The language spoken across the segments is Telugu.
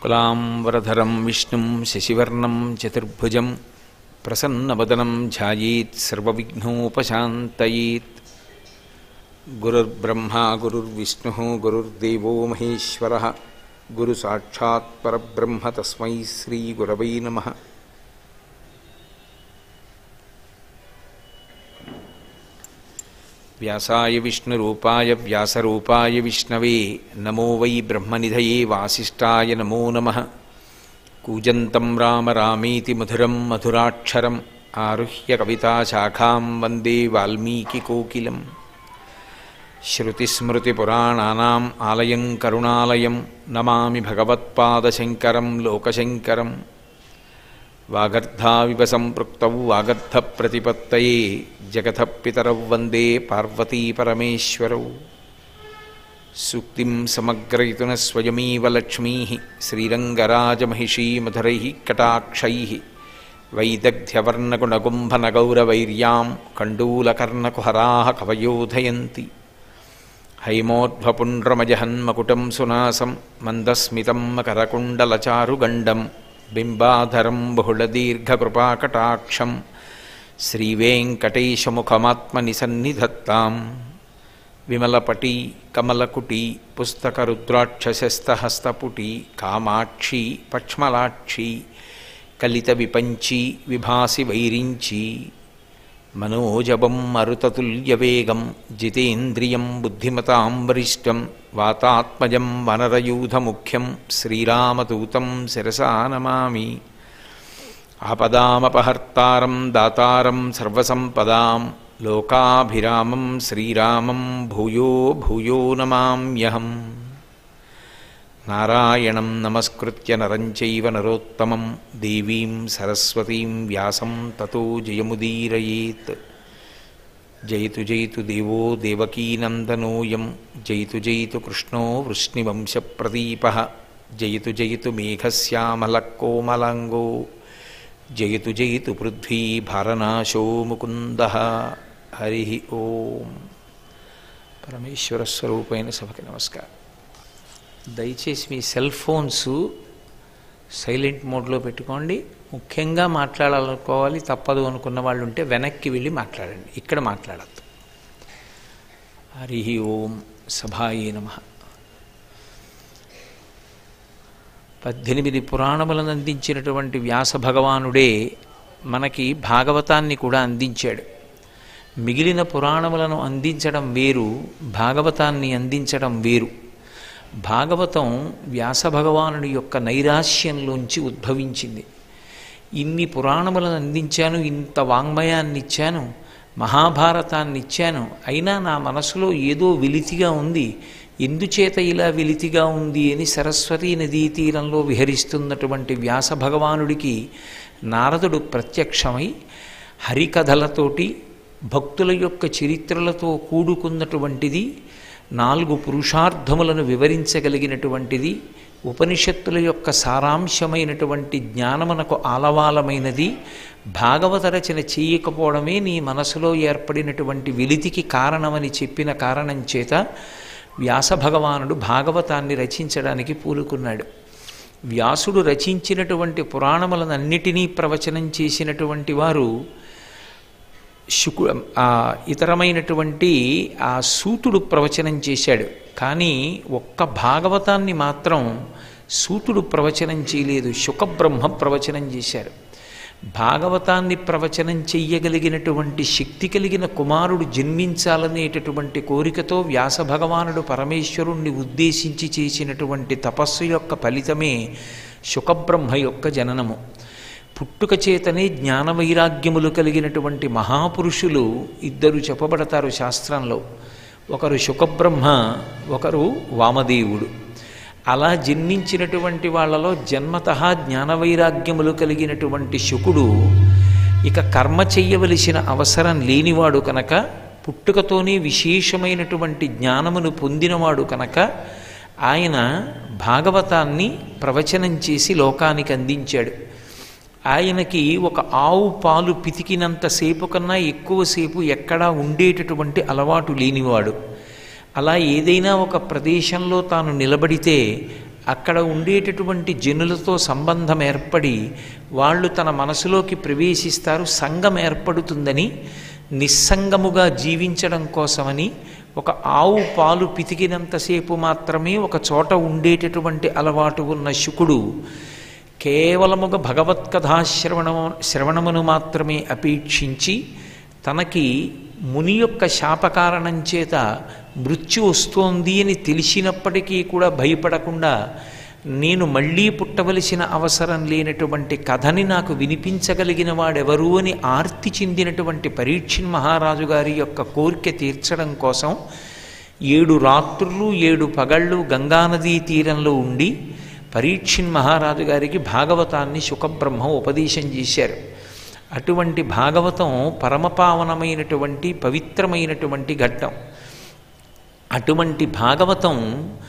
శుక్లాంబరధరం విష్ణుం శశివర్ణం చతుర్భుజం ప్రసన్నవదనం ధ్యాయేత్ సర్వవిఘ్నోపశాంతయేత్ గురుర్బ్రహ్మా గురుర్విష్ణుः గురుర్దేవో మహేశ్వరः గురుసాక్షాత్ పరబ్రహ్మ తస్మై శ్రీగురవై నమः వ్యాసాయ విష్ణురూపాయ వ్యాసరూపాయ విష్ణవే నమో వై బ్రహ్మనిధయే వాసిష్ఠాయ నమో నమ కూజంతం రామ రామేతి మధురం మధురాక్షరం ఆరుహ్య కవితాశాఖాం వందే వాల్మీకికోకిలం శృతిస్మృతిపురాణానాం ఆలయం కరుణాలయం నమామి భగవత్పాదశంకరం లోకశంకరం వాగర్ధావివ సంపృక్తౌ వాగర్ధప్రతిపత్తయే జగత పితరౌ వందే పార్వతీపరమేశ్వరౌ సూక్తిం సమగ్రయితున స్వయమీవ లక్ష్మీ శ్రీరంగరాజమహిషీమధురై కటాక్షై వైదగ్ధ్యవర్ణగుణగుంభనగౌరవైర్యాం కండూలకర్ణకుహరా కవయోధయంతి హైమోద్భపుండ్రమజహన్మకుటం సునాసం మందస్మితం మకరకుండలచారుగండం బింబాధరం బహుళదీర్ఘకృపాకటాక్షం శ్రీవేంకటేశముఖమాత్మనిసన్నిధత్తాం విమలపటి కమలకుటి పుస్తకరుద్రాక్షశస్తహస్తపుటి కామాక్షి పక్ష్మలాక్షి కలిత విపంచి విభాసి వైరించి మనోజవం మరుతతుల్యవేగం జితేంద్రియం బుద్ధిమతాం వరిష్టం వాతాత్మజం వనరయూధముఖ్యం శ్రీరామదూతం శిరసా నమామి ఆపదామపహర్తారం దాతారం సర్వసంపదాం లోకాభిరామం శ్రీరామం భూయో భూయో నమామ్యహం నారాయణం నమస్కృత్య నరం చైవ నరోత్తమం దేవీం సరస్వతీం వ్యాసం తతో జయముదీరయేత్ జయతు జయతు దేవో దేవకీనందనోయం జయతు జయతు కృష్ణో వృష్ణివంశప్రదీప జయతు జయతు మేఘశ్యామలకోమలాంగో జయతు జయతు పృథ్వీ భారనాశో ముకుంద హరి ఓం పరమేశ్వర స్వరూపైన సభకి నమస్కారం దయచేసి మీ సెల్ ఫోన్స్ సైలెంట్ మోడ్లో పెట్టుకోండి ముఖ్యంగా మాట్లాడాలనుకోవాలి తప్పదు అనుకున్న వాళ్ళు ఉంటే వెనక్కి వెళ్ళి మాట్లాడండి ఇక్కడ మాట్లాడద్దు హరి ఓం సభాయే నమ పద్దెనిమిది పురాణములను అందించినటువంటి వ్యాస భగవానుడే మనకి భాగవతాన్ని కూడా అందించాడు మిగిలిన పురాణములను అందించడం వేరు భాగవతాన్ని అందించడం వేరు భాగవతం వ్యాస భగవానుడి యొక్క నైరాశ్యంలోంచి ఉద్భవించింది ఇన్ని పురాణములను అందించాను ఇంత వాంగ్మయాన్ని ఇచ్చాను మహాభారతాన్ని ఇచ్చాను అయినా నా మనసులో ఏదో వెలితిగా ఉంది ఎందుచేత ఇలా వెలితిగా ఉంది అని సరస్వతీ నదీ తీరంలో విహరిస్తున్నటువంటి వ్యాస భగవానుడికి నారదుడు ప్రత్యక్షమై హరికథలతోటి భక్తుల యొక్క చరిత్రలతో కూడుకున్నటువంటిది నాలుగు పురుషార్థములను వివరించగలిగినటువంటిది ఉపనిషత్తుల యొక్క సారాంశమైనటువంటి జ్ఞానమునకు ఆలవాలమైనది భాగవత రచన చేయకపోవడమే నీ మనసులో ఏర్పడినటువంటి వెలితికి కారణమని చెప్పిన కారణం చేత వ్యాస భగవానుడు భాగవతాన్ని రచించడానికి పూనుకున్నాడు వ్యాసుడు రచించినటువంటి పురాణములనన్నిటినీ ప్రవచనం చేసినటువంటి వారు శుకు ఆ ఇతరమైనటువంటి ఆ సూతుడు ప్రవచనం చేశాడు కానీ ఒక్క భాగవతాన్ని మాత్రం సూతుడు ప్రవచనం చేయలేదు శుకబ్రహ్మ ప్రవచనం చేశారు భాగవతాన్ని ప్రవచనం చెయ్యగలిగినటువంటి శక్తి కలిగిన కుమారుడు జన్మించాలనేటటువంటి కోరికతో వ్యాస భగవానుడు పరమేశ్వరుణ్ణి ఉద్దేశించి చేసినటువంటి తపస్సు యొక్క ఫలితమే శుకబ్రహ్మ యొక్క జననము పుట్టుక చేతనే జ్ఞాన వైరాగ్యములు కలిగినటువంటి మహాపురుషులు ఇద్దరు చెప్పబడతారు శాస్త్రంలో ఒకరు శుకబ్రహ్మ ఒకరు వామదేవుడు అలా జన్మించినటువంటి వాళ్ళలో జన్మత జ్ఞాన వైరాగ్యములు కలిగినటువంటి శుకుడు ఇక కర్మ చెయ్యవలసిన అవసరం లేనివాడు కనుక పుట్టుకతోనే విశేషమైనటువంటి జ్ఞానమును పొందినవాడు కనుక ఆయన భాగవతాన్ని ప్రవచనం చేసి లోకానికి అందించాడు ఆయనకి ఒక ఆవు పాలు పితికినంతసేపు కన్నా ఎక్కువసేపు ఎక్కడా ఉండేటటువంటి అలవాటు లేనివాడు అలా ఏదైనా ఒక ప్రదేశంలో తాను నిలబడితే అక్కడ ఉండేటటువంటి జనులతో సంబంధం ఏర్పడి వాళ్ళు తన మనసులోకి ప్రవేశిస్తారు సంఘం ఏర్పడుతుందని నిస్సంగముగా జీవించడం కోసమని ఒక ఆవు పాలు పితికినంతసేపు మాత్రమే ఒక చోట ఉండేటటువంటి అలవాటు ఉన్న శుకుడు కేవలముగా భగవత్కథాశ్రవణము శ్రవణమును మాత్రమే అపేక్షించి తనకి ముని యొక్క శాపకారణం చేత మృత్యు వస్తోంది అని తెలిసినప్పటికీ కూడా భయపడకుండా నేను మళ్ళీ పుట్టవలసిన అవసరం లేనటువంటి కథని నాకు వినిపించగలిగిన వాడెవరు అని ఆర్తి చెందినటువంటి పరీక్షిన్ మహారాజు గారి యొక్క కోరిక తీర్చడం కోసం ఏడు రాత్రులు ఏడు పగళ్ళు గంగానదీ తీరంలో ఉండి పరీక్షిన్ మహారాజు గారికి భాగవతాన్ని సుఖబ్రహ్మ ఉపదేశం చేశారు అటువంటి భాగవతం పరమపావనమైనటువంటి పవిత్రమైనటువంటి ఘట్టం అటువంటి భాగవతం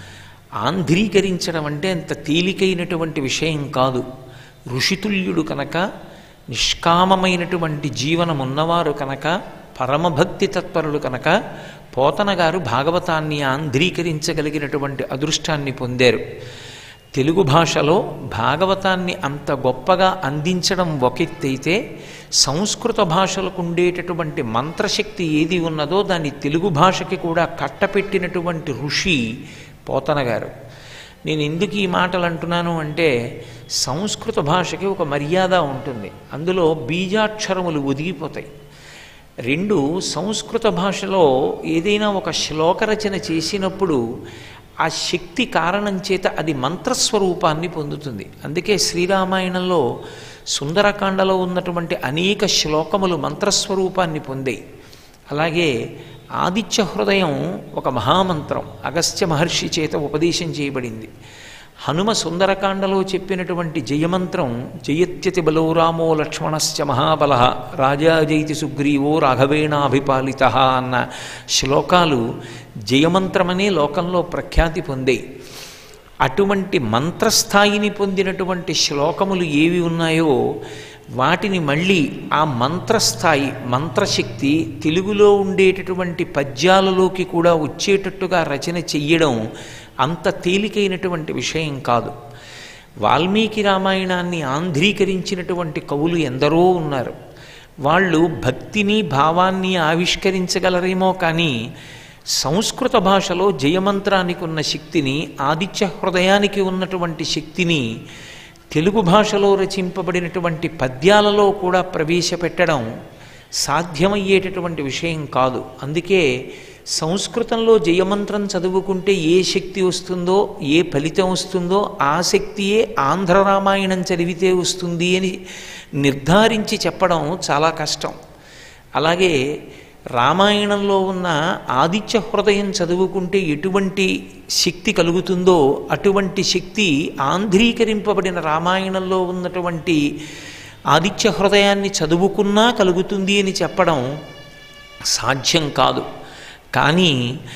ఆంధ్రీకరించడం అంటే అంత తేలికైనటువంటి విషయం కాదు ఋషితుల్యుడు కనుక నిష్కామమైనటువంటి జీవనం ఉన్నవారు కనుక పరమభక్తి తత్పరులు కనుక పోతన గారు భాగవతాన్ని ఆంధ్రీకరించగలిగినటువంటి అదృష్టాన్ని పొందారు తెలుగు భాషలో భాగవతాన్ని అంత గొప్పగా అందించడం ఒకెత్తైతే సంస్కృత భాషలకు ఉండేటటువంటి మంత్రశక్తి ఏది ఉన్నదో దాన్ని తెలుగు భాషకి కూడా కట్టపెట్టినటువంటి ఋషి పోతన గారు నేను ఎందుకు ఈ మాటలు అంటున్నాను అంటే సంస్కృత భాషకి ఒక మర్యాద ఉంటుంది అందులో బీజాక్షరములు ఒదిగిపోతాయి రెండు సంస్కృత భాషలో ఏదైనా ఒక శ్లోకరచన చేసినప్పుడు ఆ శక్తి కారణం చేత అది మంత్రస్వరూపాన్ని పొందుతుంది అందుకే శ్రీరామాయణంలో సుందరకాండలో ఉన్నటువంటి అనేక శ్లోకములు మంత్రస్వరూపాన్ని పొందాయి అలాగే ఆదిత్య హృదయం ఒక మహామంత్రం అగస్త్య మహర్షి చేత ఉపదేశం చేయబడింది హనుమ సుందరకాండలో చెప్పినటువంటి జయమంత్రం జయత్యతి బలో రామో లక్ష్మణశ్చ మహాబల రాజా జైతి సుగ్రీవో రాఘవేణాభిపాలిత అన్న శ్లోకాలు జయమంత్రమనే లోకంలో ప్రఖ్యాతి పొందాయి అటువంటి మంత్రస్థాయిని పొందినటువంటి శ్లోకములు ఏవి ఉన్నాయో వాటిని మళ్ళీ ఆ మంత్రస్థాయి మంత్రశక్తి తెలుగులో ఉండేటటువంటి పద్యాలలోకి కూడా వచ్చేటట్టుగా రచన చెయ్యడం అంత తేలికైనటువంటి విషయం కాదు వాల్మీకి రామాయణాన్ని ఆంధ్రీకరించినటువంటి కవులు ఎందరో ఉన్నారు వాళ్ళు భక్తిని భావాన్ని ఆవిష్కరించగలరేమో కానీ సంస్కృత భాషలో జయమంత్రానికి ఉన్న శక్తిని ఆదిత్య హృదయానికి ఉన్నటువంటి శక్తిని తెలుగు భాషలో రచింపబడినటువంటి పద్యాలలో కూడా ప్రవేశపెట్టడం సాధ్యమయ్యేటటువంటి విషయం కాదు అందుకే సంస్కృతంలో జయమంత్రం చదువుకుంటే ఏ శక్తి వస్తుందో ఏ ఫలితం వస్తుందో ఆ శక్తియే ఆంధ్ర రామాయణం చదివితే వస్తుంది అని నిర్ధారించి చెప్పడం చాలా కష్టం అలాగే రామాయణంలో ఉన్న ఆదిత్య హృదయం చదువుకుంటే ఎటువంటి శక్తి కలుగుతుందో అటువంటి శక్తి ఆంధ్రీకరింపబడిన రామాయణంలో ఉన్నటువంటి ఆదిత్య హృదయాన్ని చదువుకున్నా కలుగుతుంది అని చెప్పడం సాధ్యం కాదు కానీ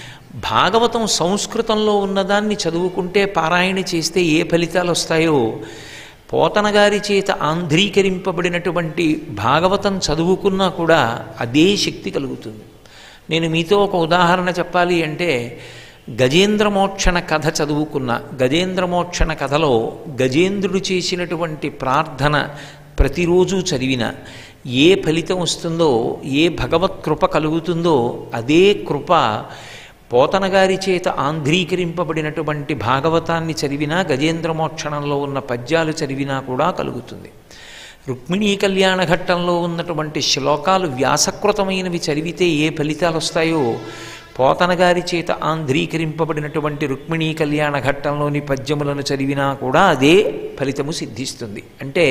భాగవతం సంస్కృతంలో ఉన్నదాన్ని చదువుకుంటే పారాయణ చేస్తే ఏ ఫలితాలు వస్తాయో పోతన గారి చేత ఆంధ్రీకరింపబడినటువంటి భాగవతం చదువుకున్నా కూడా అదే శక్తి కలుగుతుంది నేను మీతో ఒక ఉదాహరణ చెప్పాలి అంటే గజేంద్రమోక్షణ కథ చదువుకున్న గజేంద్రమోక్షణ కథలో గజేంద్రుడు చేసినటువంటి ప్రార్థన ప్రతిరోజు చదివిన ఏ ఫలితం వస్తుందో ఏ భగవత్ కృప కలుగుతుందో అదే కృప పోతన గారి చేత ఆంధ్రీకరింపబడినటువంటి భాగవతాన్ని చదివినా గజేంద్రమోక్షణంలో ఉన్న పద్యాలు చదివినా కూడా కలుగుతుంది రుక్మిణీ కళ్యాణ ఘట్టంలో ఉన్నటువంటి శ్లోకాలు వ్యాసకృతమైనవి చదివితే ఏ ఫలితాలు వస్తాయో పోతన గారి చేత ఆంధ్రీకరింపబడినటువంటి రుక్మిణీ కళ్యాణ ఘట్టంలోని పద్యములను చదివినా కూడా అదే ఫలితము సిద్ధిస్తుంది అంటే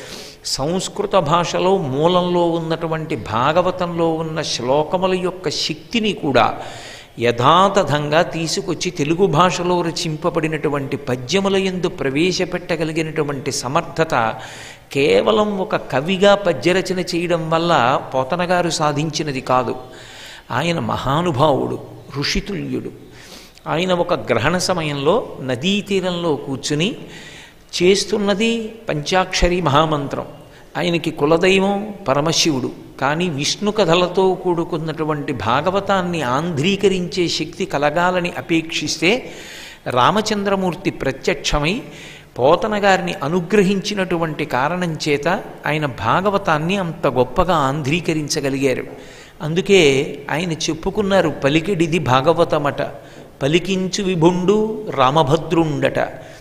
సంస్కృత భాషలో మూలంలో ఉన్నటువంటి భాగవతంలో ఉన్న శ్లోకముల యొక్క శక్తిని కూడా యథాతథంగా తీసుకొచ్చి తెలుగు భాషలో రచింపబడినటువంటి పద్యముల ఎందు ప్రవేశపెట్టగలిగినటువంటి సమర్థత కేవలం ఒక కవిగా పద్యరచన చేయడం వల్ల పోతన గారు సాధించినది కాదు ఆయన మహానుభావుడు ఋషితుల్యుడు ఆయన ఒక గ్రహణ సమయంలో నదీ తీరంలో కూర్చుని చేస్తున్నది పంచాక్షరి మహామంత్రం ఆయనకి కులదైవం పరమశివుడు కానీ విష్ణు కథలతో కూడుకున్నటువంటి భాగవతాన్ని ఆంధ్రీకరించే శక్తి కలగాలని అపేక్షిస్తే రామచంద్రమూర్తి ప్రత్యక్షమై పోతన గారిని అనుగ్రహించినటువంటి కారణం చేత ఆయన భాగవతాన్ని అంత గొప్పగా ఆంధ్రీకరించగలిగారు అందుకే ఆయన చెప్పుకున్నారు పలికిడిది భాగవతమట పలికించు విభుండు రామభద్రుండట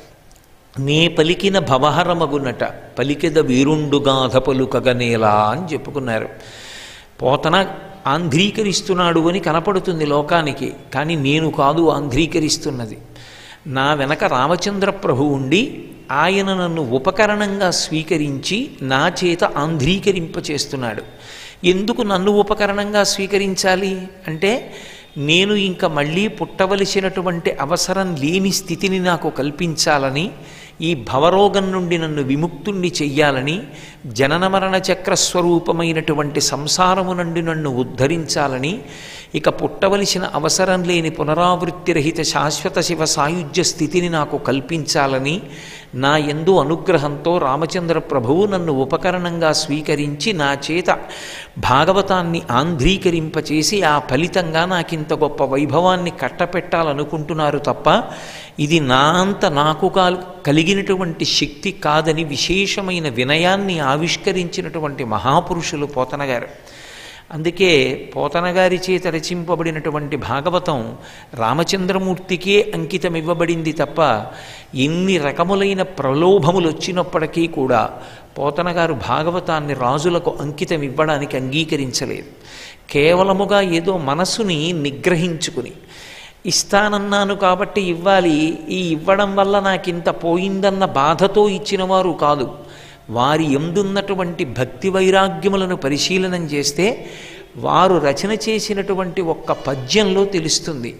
నే పలికిన భవహరమగునట పలికెద వీరుండుగాధ పలుకగనేలా అని చెప్పుకున్నారు పోతన ఆంధ్రీకరిస్తున్నాడు అని కనపడుతుంది లోకానికి కానీ నేను కాదు ఆంధ్రీకరిస్తున్నది నా వెనక రామచంద్ర ప్రభు ఉండి ఆయన నన్ను ఉపకరణంగా స్వీకరించి నా చేత ఆంధ్రీకరింపచేస్తున్నాడు ఎందుకు నన్ను ఉపకరణంగా స్వీకరించాలి అంటే నేను ఇంకా మళ్ళీ పుట్టవలసినటువంటి అవసరం లేని స్థితిని నాకు కల్పించాలని ఈ భవరోగం నుండి నన్ను విముక్తుణ్ణి చెయ్యాలని జనన మరణ చక్ర స్వరూపమైనటువంటి సంసారము నుండి నన్ను ఉద్ధరించాలని ఇక పుట్టవలసిన అవసరం లేని పునరావృత్తిరహిత శాశ్వత శివ సాయుధ్య స్థితిని నాకు కల్పించాలని నా ఎందు అనుగ్రహంతో రామచంద్ర ప్రభువు నన్ను ఉపకరణంగా స్వీకరించి నా చేత భాగవతాన్ని ఆంధ్రీకరింపచేసి ఆ ఫలితంగా నాకింత గొప్ప వైభవాన్ని కట్టపెట్టాలనుకుంటున్నారు తప్ప ఇది నా అంత నాకు కాల్- కలిగినటువంటి శక్తి కాదని విశేషమైన వినయాన్ని ఆవిష్కరించినటువంటి మహాపురుషులు పోతనగారు అందుకే పోతన గారి చేత రచింపబడినటువంటి భాగవతం రామచంద్రమూర్తికే అంకితం ఇవ్వబడింది తప్ప ఎన్ని రకములైన ప్రలోభములు వచ్చినప్పటికీ కూడా పోతన గారు భాగవతాన్ని రాజులకు అంకితం ఇవ్వడానికి అంగీకరించలేదు కేవలముగా ఏదో మనసుని నిగ్రహించుకుని ఇస్తానన్నాను కాబట్టి ఇవ్వాలి ఈ ఇవ్వడం వల్ల నాకింత పోయిందన్న బాధతో ఇచ్చినవారు కాదు వారి ఎందున్నటువంటి భక్తి వైరాగ్యములను పరిశీలనం చేస్తే వారు రచన చేసినటువంటి ఒక్క పద్యంలో తెలుస్తుంది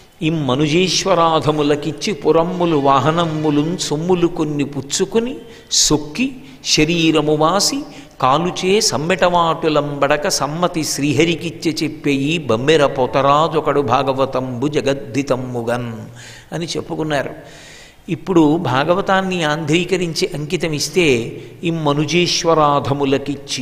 ఇమ్మనుజేశ్వరాధములకిచ్చి పురమ్ములు వాహనమ్ములు సొమ్ములు కొన్ని పుచ్చుకుని సొక్కి శరీరము వాసి కాలుచే సమ్మెటమాటులంబడక సమ్మతి శ్రీహరికిచ్చే చెప్పేయి బమ్మెర పొతరాజొకడు భాగవతంబు జగద్దితమ్ముగన్ అని చెప్పుకున్నారు ఇప్పుడు భాగవతాన్ని ఆంధ్రీకరించి అంకితమిస్తే ఇమ్మనుజేశ్వరాధములకిచ్చి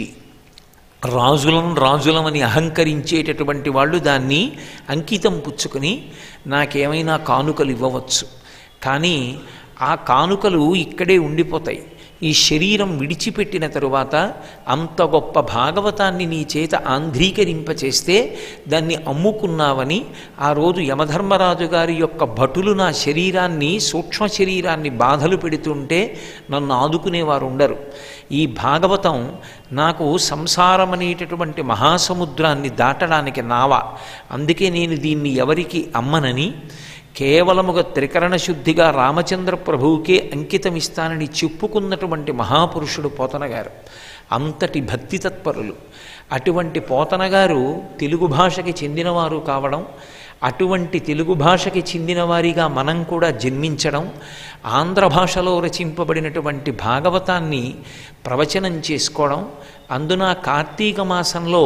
రాజులం రాజులమని అహంకరించేటటువంటి వాళ్ళు దాన్ని అంకితం పుచ్చుకొని నాకేమైనా కానుకలు ఇవ్వవచ్చు కానీ ఆ కానుకలు ఇక్కడే ఉండిపోతాయి ఈ శరీరం విడిచిపెట్టిన తరువాత అంత గొప్ప భాగవతాన్ని నీ చేత ఆంధ్రీకరింపచేస్తే దాన్ని అమ్ముకున్నావని ఆ రోజు యమధర్మరాజు గారి యొక్క భటులు నా శరీరాన్ని సూక్ష్మ శరీరాన్ని బాధలు పెడుతుంటే నన్ను ఆదుకునేవారు ఉండరు ఈ భాగవతం నాకు సంసారం అనేటటువంటి మహాసముద్రాన్ని దాటడానికి నావ అందుకే నేను దీన్ని ఎవరికి అమ్మనని కేవలముగా త్రికరణ శుద్ధిగా రామచంద్ర ప్రభువుకే అంకితమిస్తానని చెప్పుకున్నటువంటి మహాపురుషుడు పోతన గారు అంతటి భక్తి తత్పరులు అటువంటి పోతన గారు తెలుగు భాషకి చెందినవారు కావడం అటువంటి తెలుగు భాషకి చెందిన వారిగా మనం కూడా జన్మించడం ఆంధ్ర భాషలో రచింపబడినటువంటి భాగవతాన్ని ప్రవచనం చేసుకోవడం అందున కార్తీక మాసంలో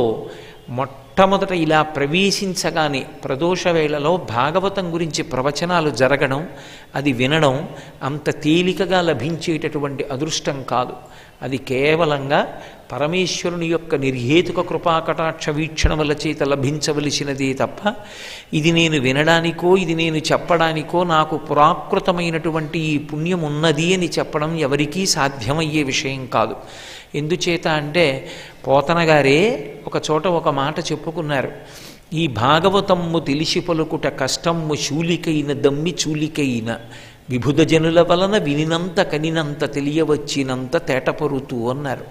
మొట్టమొదట ఇలా ప్రవేశించగానే ప్రదోష వేళలో భాగవతం గురించి ప్రవచనాలు జరగడం అది వినడం అంత తేలికగా లభించేటటువంటి అదృష్టం కాదు అది కేవలంగా పరమేశ్వరుని యొక్క నిర్హేతుక కృపాకటాక్ష వీక్షణముల చేత లభించవలసినదే తప్ప ఇది నేను వినడానికో ఇది నేను చెప్పడానికో నాకు పురాకృతమైనటువంటి ఈ పుణ్యం ఉన్నది అని చెప్పడం ఎవరికీ సాధ్యమయ్యే విషయం కాదు ఎందుచేత అంటే పోతన గారే ఒక చోట ఒక మాట చెప్పుకున్నారు ఈ భాగవతమ్ము తెలిసి పలుకుట కష్టమ్ము శూలికైన దమ్మి చూలికైన విభుద జనుల వలన వినినంత కనినంత తెలియవచ్చినంత తేటపరుతూ అన్నారు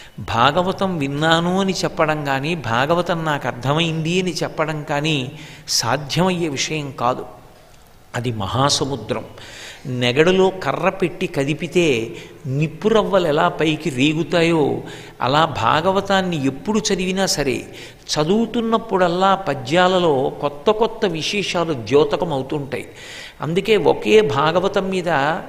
భాగవతం విన్నాను అని చెప్పడం కానీ భాగవతం నాకు అర్థమైంది అని చెప్పడం కానీ సాధ్యమయ్యే విషయం కాదు అది మహాసముద్రం నెగడులో కర్ర పెట్టి కదిపితే నిప్పురవ్వలు ఎలా పైకి రేగుతాయో అలా భాగవతాన్ని ఎప్పుడు చదివినా సరే చదువుతున్నప్పుడల్లా పద్యాలలో కొత్త కొత్త విశేషాలు ద్యోతకం అవుతుంటాయి అందుకే ఒకే భాగవతం మీద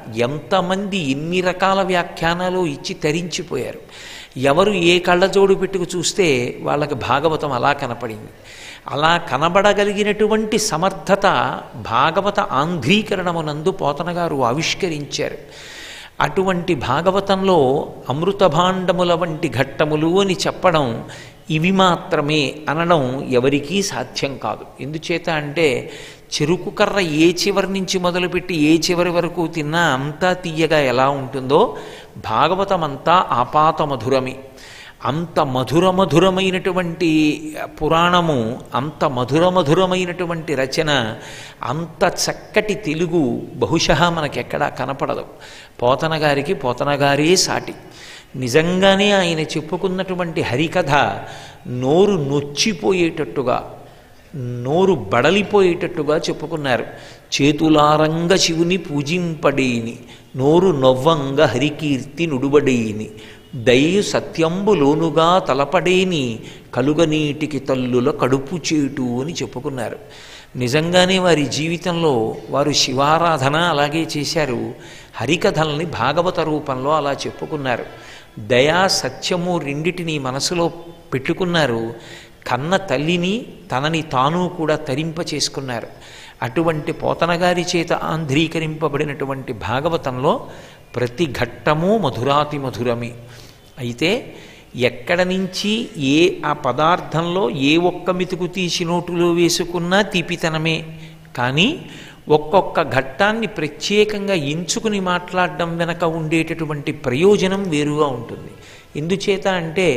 ఎంతమంది ఎన్ని రకాల వ్యాఖ్యానాలు ఇచ్చి తరించిపోయారు ఎవరు ఏ కళ్ళజోడు పెట్టుకు చూస్తే వాళ్ళకి భాగవతం అలా కనపడింది అలా కనబడగలిగినటువంటి సమర్థత భాగవత ఆంధ్రీకరణమునందు పోతన గారు ఆవిష్కరించారు అటువంటి భాగవతంలో అమృత భాండముల వంటి ఘట్టములు అని చెప్పడం ఇవి మాత్రమే అనడం ఎవరికీ సాధ్యం కాదు ఎందుచేత అంటే చెరుకు కర్ర ఏ చివరి నుంచి మొదలుపెట్టి ఏ చివరి వరకు తిన్నా అంతా తీయగా ఎలా ఉంటుందో భాగవతం అంతా ఆపాత మధురమే అంత మధుర మధురమైనటువంటి పురాణము అంత మధుర మధురమైనటువంటి రచన అంత చక్కటి తెలుగు బహుశः మనకెక్కడా కనపడదు పోతన గారికి పోతన గారే సాటి నిజంగానే ఆయన చెప్పుకున్నటువంటి హరికథ నోరు నొచ్చిపోయేటట్టుగా నోరు బడలిపోయేటట్టుగా చెప్పుకున్నారు చేతులారంగ శివుని పూజింపడేని నోరు నవ్వంగ హరికీర్తి నుడుబడేని దయు సత్యంబులోనుగా తలపడేని కలుగనీటికి తల్లుల కడుపు చేటు అని చెప్పుకున్నారు నిజంగానే వారి జీవితంలో వారు శివారాధన అలాగే చేశారు హరికథల్ని భాగవత రూపంలో అలా చెప్పుకున్నారు దయా సత్యము రెండిటిని మనసులో పెట్టుకున్నారు కన్న తల్లిని తనని తాను కూడా తరింప చేసుకున్నారు అటువంటి పోతనగారి చేత ఆంధ్రీకరింపబడినటువంటి భాగవతంలో ప్రతి ఘట్టము మధురాతి మధురమే అయితే ఎక్కడ నుంచి ఏ ఆ పదార్థంలో ఏ ఒక్క మెతుకు తీసి నోటులో వేసుకున్నా తీపితనమే కానీ ఒక్కొక్క ఘట్టాన్ని ప్రత్యేకంగా ఎంచుకుని మాట్లాడడం వెనక ఉండేటటువంటి ప్రయోజనం వేరుగా ఉంటుంది ఎందుచేత అంటే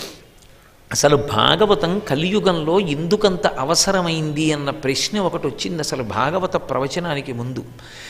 అసలు భాగవతం కలియుగంలో ఎందుకంత అవసరమైంది అన్న ప్రశ్న ఒకటి వచ్చింది అసలు భాగవత ప్రవచనానికి ముందు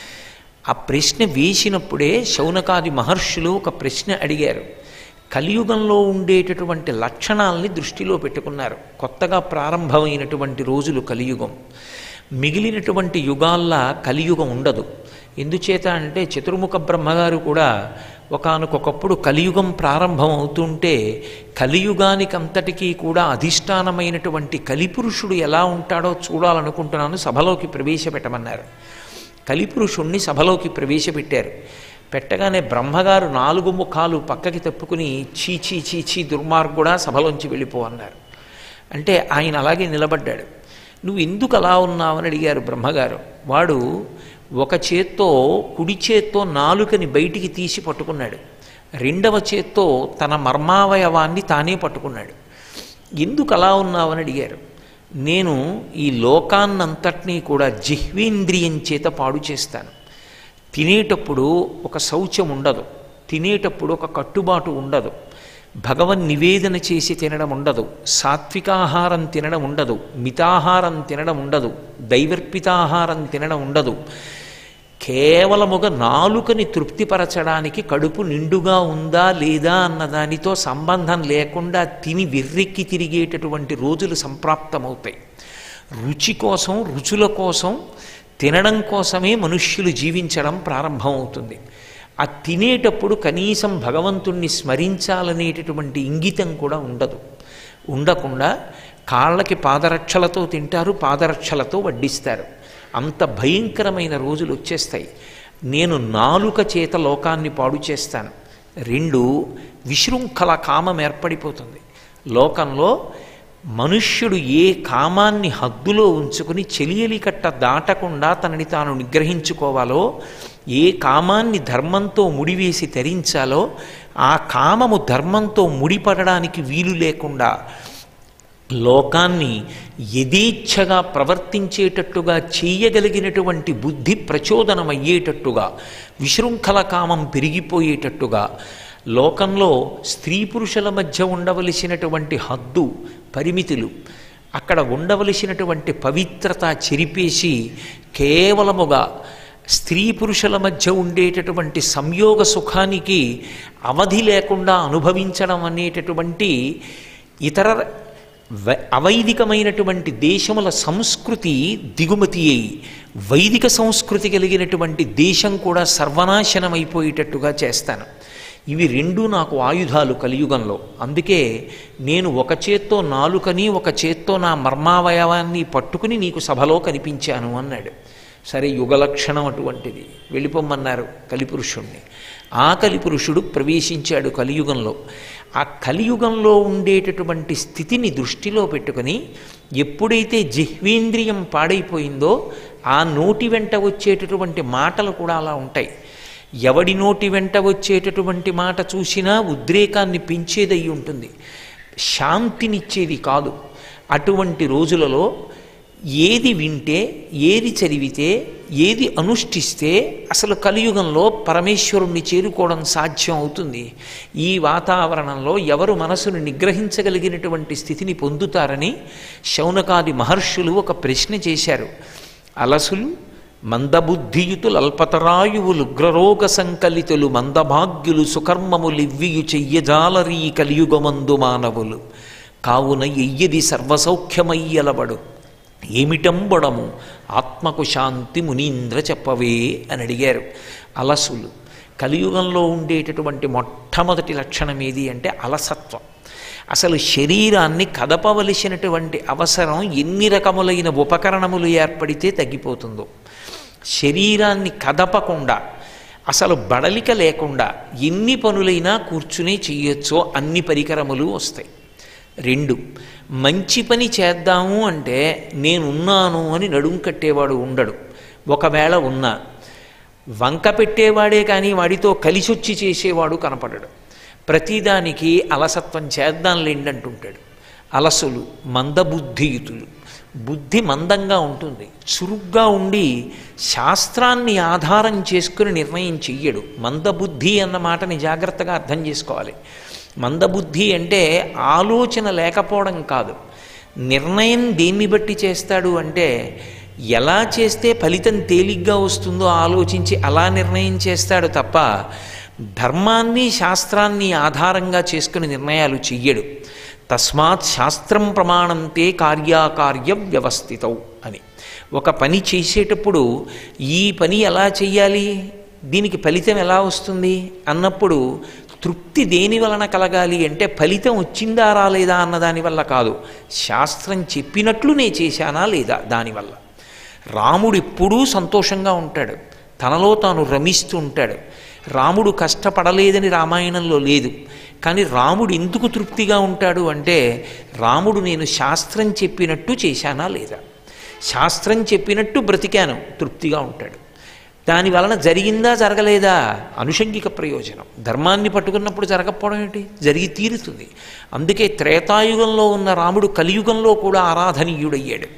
ఆ ప్రశ్న వేసినప్పుడే శౌనకాది మహర్షులు ఒక ప్రశ్న అడిగారు కలియుగంలో ఉండేటటువంటి లక్షణాలని దృష్టిలో పెట్టుకున్నారు కొత్తగా ప్రారంభమైనటువంటి రోజులు కలియుగం మిగిలినటువంటి యుగాల్లా కలియుగం ఉండదు ఎందుచేత అంటే చతుర్ముఖ బ్రహ్మగారు కూడా ఒకానొకప్పుడు కలియుగం ప్రారంభం అవుతుంటే కలియుగానికి అంతటికీ కూడా అధిష్టానమైనటువంటి కలిపురుషుడు ఎలా ఉంటాడో చూడాలనుకుంటున్నాను సభలోకి ప్రవేశపెట్టమన్నారు కలిపురుషుణ్ణి సభలోకి ప్రవేశపెట్టారు పెట్టగానే బ్రహ్మగారు నాలుగు ముఖాలు పక్కకి తప్పుకుని చీచీ చీచీ దుర్మార్గుడా సభలోంచి వెళ్ళిపో అన్నారు అంటే ఆయన అలాగే నిలబడ్డాడు నువ్వు ఎందుకు అలా ఉన్నావని అడిగారు బ్రహ్మగారు వాడు ఒక చేత్తో కుడి చేత్తో నాలుకని బయటికి తీసి పట్టుకున్నాడు రెండవ చేత్తో తన మర్మావయవాన్ని తానే పట్టుకున్నాడు ఎందుకు అలా ఉన్నావని అడిగారు నేను ఈ లోకాన్నంతటినీ కూడా జిహ్వేంద్రియం చేత పాడు చేస్తాను తినేటప్పుడు ఒక శౌచం ఉండదు తినేటప్పుడు ఒక కట్టుబాటు ఉండదు భగవన్ నివేదన చేసి తినడం ఉండదు సాత్వికాహారం తినడం ఉండదు మితాహారం తినడం ఉండదు దైవర్పితాహారం తినడం ఉండదు కేవలముగా నాలుకని తృప్తిపరచడానికి కడుపు నిండుగా ఉందా లేదా అన్న దానితో సంబంధం లేకుండా తిని వెర్రెక్కి తిరిగేటటువంటి రోజులు సంప్రాప్తమవుతాయి రుచి కోసం రుచుల కోసం తినడం కోసమే మనుష్యులు జీవించడం ప్రారంభమవుతుంది ఆ తినేటప్పుడు కనీసం భగవంతుణ్ణి స్మరించాలనేటటువంటి ఇంగితం కూడా ఉండదు ఉండకుండా కాళ్ళకి పాదరక్షలతో తింటారు పాదరక్షలతో వడ్డిస్తారు అంత భయంకరమైన రోజులు వచ్చేస్తాయి నేను నాలుక చేత లోకాన్ని పాడు చేస్తాను రెండు విశృంఖల కామం ఏర్పడిపోతుంది లోకంలో మనుష్యుడు ఏ కామాన్ని హద్దులో ఉంచుకుని చెలియలి కట్ట దాటకుండా తనని తాను నిగ్రహించుకోవాలో ఏ కామాన్ని ధర్మంతో ముడివేసి తరించాలో ఆ కామము ధర్మంతో ముడిపడడానికి వీలు లేకుండా లోకాన్ని యథేచ్ఛగా ప్రవర్తించేటట్టుగా చేయగలిగినటువంటి బుద్ధి ప్రచోదనమయ్యేటట్టుగా విశృంఖల కామం పెరిగిపోయేటట్టుగా లోకంలో స్త్రీ పురుషుల మధ్య ఉండవలసినటువంటి హద్దు పరిమితులు అక్కడ ఉండవలసినటువంటి పవిత్రత చెరిపేసి కేవలముగా స్త్రీ పురుషుల మధ్య ఉండేటటువంటి సంయోగ సుఖానికి అవధి లేకుండా అనుభవించడం అనేటటువంటి ఇతర వ- అవైదికమైనటువంటి దేశముల సంస్కృతి దిగుమతి అయి వైదిక సంస్కృతి కలిగినటువంటి దేశం కూడా సర్వనాశనమైపోయేటట్టుగా చేస్తాను ఇవి రెండు నాకు ఆయుధాలు కలియుగంలో అందుకే నేను ఒక చేత్తో నాలుకని ఒక చేత్తో నా మర్మావయవాన్ని పట్టుకుని నీకు సభలో కనిపించాను అన్నాడు సరే యుగలక్షణం అటువంటిది వెళ్ళిపోమ్మన్నారు కలిపురుషుణ్ణి ఆ కలిపురుషుడు ప్రవేశించాడు కలియుగంలో ఆ కలియుగంలో ఉండేటటువంటి స్థితిని దృష్టిలో పెట్టుకొని ఎప్పుడైతే జిహ్వేంద్రియం పాడైపోయిందో ఆ నోటి వెంట వచ్చేటటువంటి మాటలు కూడా అలా ఉంటాయి ఎవడి నోటి వెంట వచ్చేటటువంటి మాట చూసినా ఉద్రేకాన్ని పెంచేదై ఉంటుంది శాంతినిచ్చేది కాదు అటువంటి రోజులలో ఏది వింటే ఏది చదివితే ఏది అనుష్ఠిస్తే అసలు కలియుగంలో పరమేశ్వరుణ్ణి చేరుకోవడం సాధ్యం అవుతుంది ఈ వాతావరణంలో ఎవరు మనసును నిగ్రహించగలిగినటువంటి స్థితిని పొందుతారని శౌనకాది మహర్షులు ఒక ప్రశ్న చేశారు అలసులు మందబుద్ధియుతులు అల్పతరాయువులు ఉగ్రరోగ సంకలితులు మందభాగ్యులు సుకర్మములివ్వియు చెయ్యజాలరీ కలియుగమందు మానవులు కావున ఎయ్యది సర్వసౌఖ్యమయ్యలబడు ఏమిటంబడము ఆత్మకు శాంతి మునీంద్ర చెప్పవే అని అడిగారు అలసులు కలియుగంలో ఉండేటటువంటి మొట్టమొదటి లక్షణం ఏది అంటే అలసత్వం అసలు శరీరాన్ని కదపవలసినటువంటి అవసరం ఎన్ని రకములైన ఉపకరణములు ఏర్పడితే తగ్గిపోతుందో శరీరాన్ని కదపకుండా అసలు బడలిక లేకుండా ఎన్ని పనులైనా కూర్చుని చెయ్యొచ్చో అన్ని పరికరములు వస్తాయి రెండు మంచి పని చేద్దాము అంటే నేనున్నాను అని నడుం కట్టేవాడు ఉండడు ఒకవేళ ఉన్నా వంక పెట్టేవాడే కానీ వాడితో కలిసొచ్చి చేసేవాడు కనపడడు ప్రతిదానికి అలసత్వం చేద్దాంలేండి అంటుంటాడు అలసులు మందబుద్ధియుతులు బుద్ధి మందంగా ఉంటుంది చురుగ్గా ఉండి శాస్త్రాన్ని ఆధారం చేసుకుని నిర్ణయం చెయ్యడు మందబుద్ధి అన్న మాటని జాగ్రత్తగా అర్థం చేసుకోవాలి మందబుద్ధి అంటే ఆలోచన లేకపోవడం కాదు నిర్ణయం దేన్ని బట్టి చేస్తాడు అంటే ఎలా చేస్తే ఫలితం తేలిగ్గా వస్తుందో ఆలోచించి అలా నిర్ణయం చేస్తాడు తప్ప ధర్మాన్ని శాస్త్రాన్ని ఆధారంగా చేసుకుని నిర్ణయాలు చెయ్యడు తస్మాత్ శాస్త్రం ప్రమాణంతే కార్యాకార్య వ్యవస్థితౌ అని ఒక పని చేసేటప్పుడు ఈ పని ఎలా చెయ్యాలి దీనికి ఫలితం ఎలా వస్తుంది అన్నప్పుడు తృప్తి దేని వలన కలగాలి అంటే ఫలితం వచ్చిందా రాలేదా అన్న దాని వల్ల కాదు శాస్త్రం చెప్పినట్లు నే చేశానా లేదా దానివల్ల రాముడు ఎప్పుడూ సంతోషంగా ఉంటాడు తనలో తాను రమిస్తూ ఉంటాడు రాముడు కష్టపడలేదని రామాయణంలో లేదు కానీ రాముడు ఎందుకు తృప్తిగా ఉంటాడు అంటే రాముడు నేను శాస్త్రం చెప్పినట్టు చేశానా లేదా శాస్త్రం చెప్పినట్టు బ్రతికాను తృప్తిగా ఉంటాడు దాని వలన జరిగిందా జరగలేదా అనుషంగిక ప్రయోజనం ధర్మాన్ని పట్టుకున్నప్పుడు జరగకపోవడం ఏంటి జరిగి తీరుతుంది అందుకే త్రేతాయుగంలో ఉన్న రాముడు కలియుగంలో కూడా ఆరాధనీయుడయ్యాడు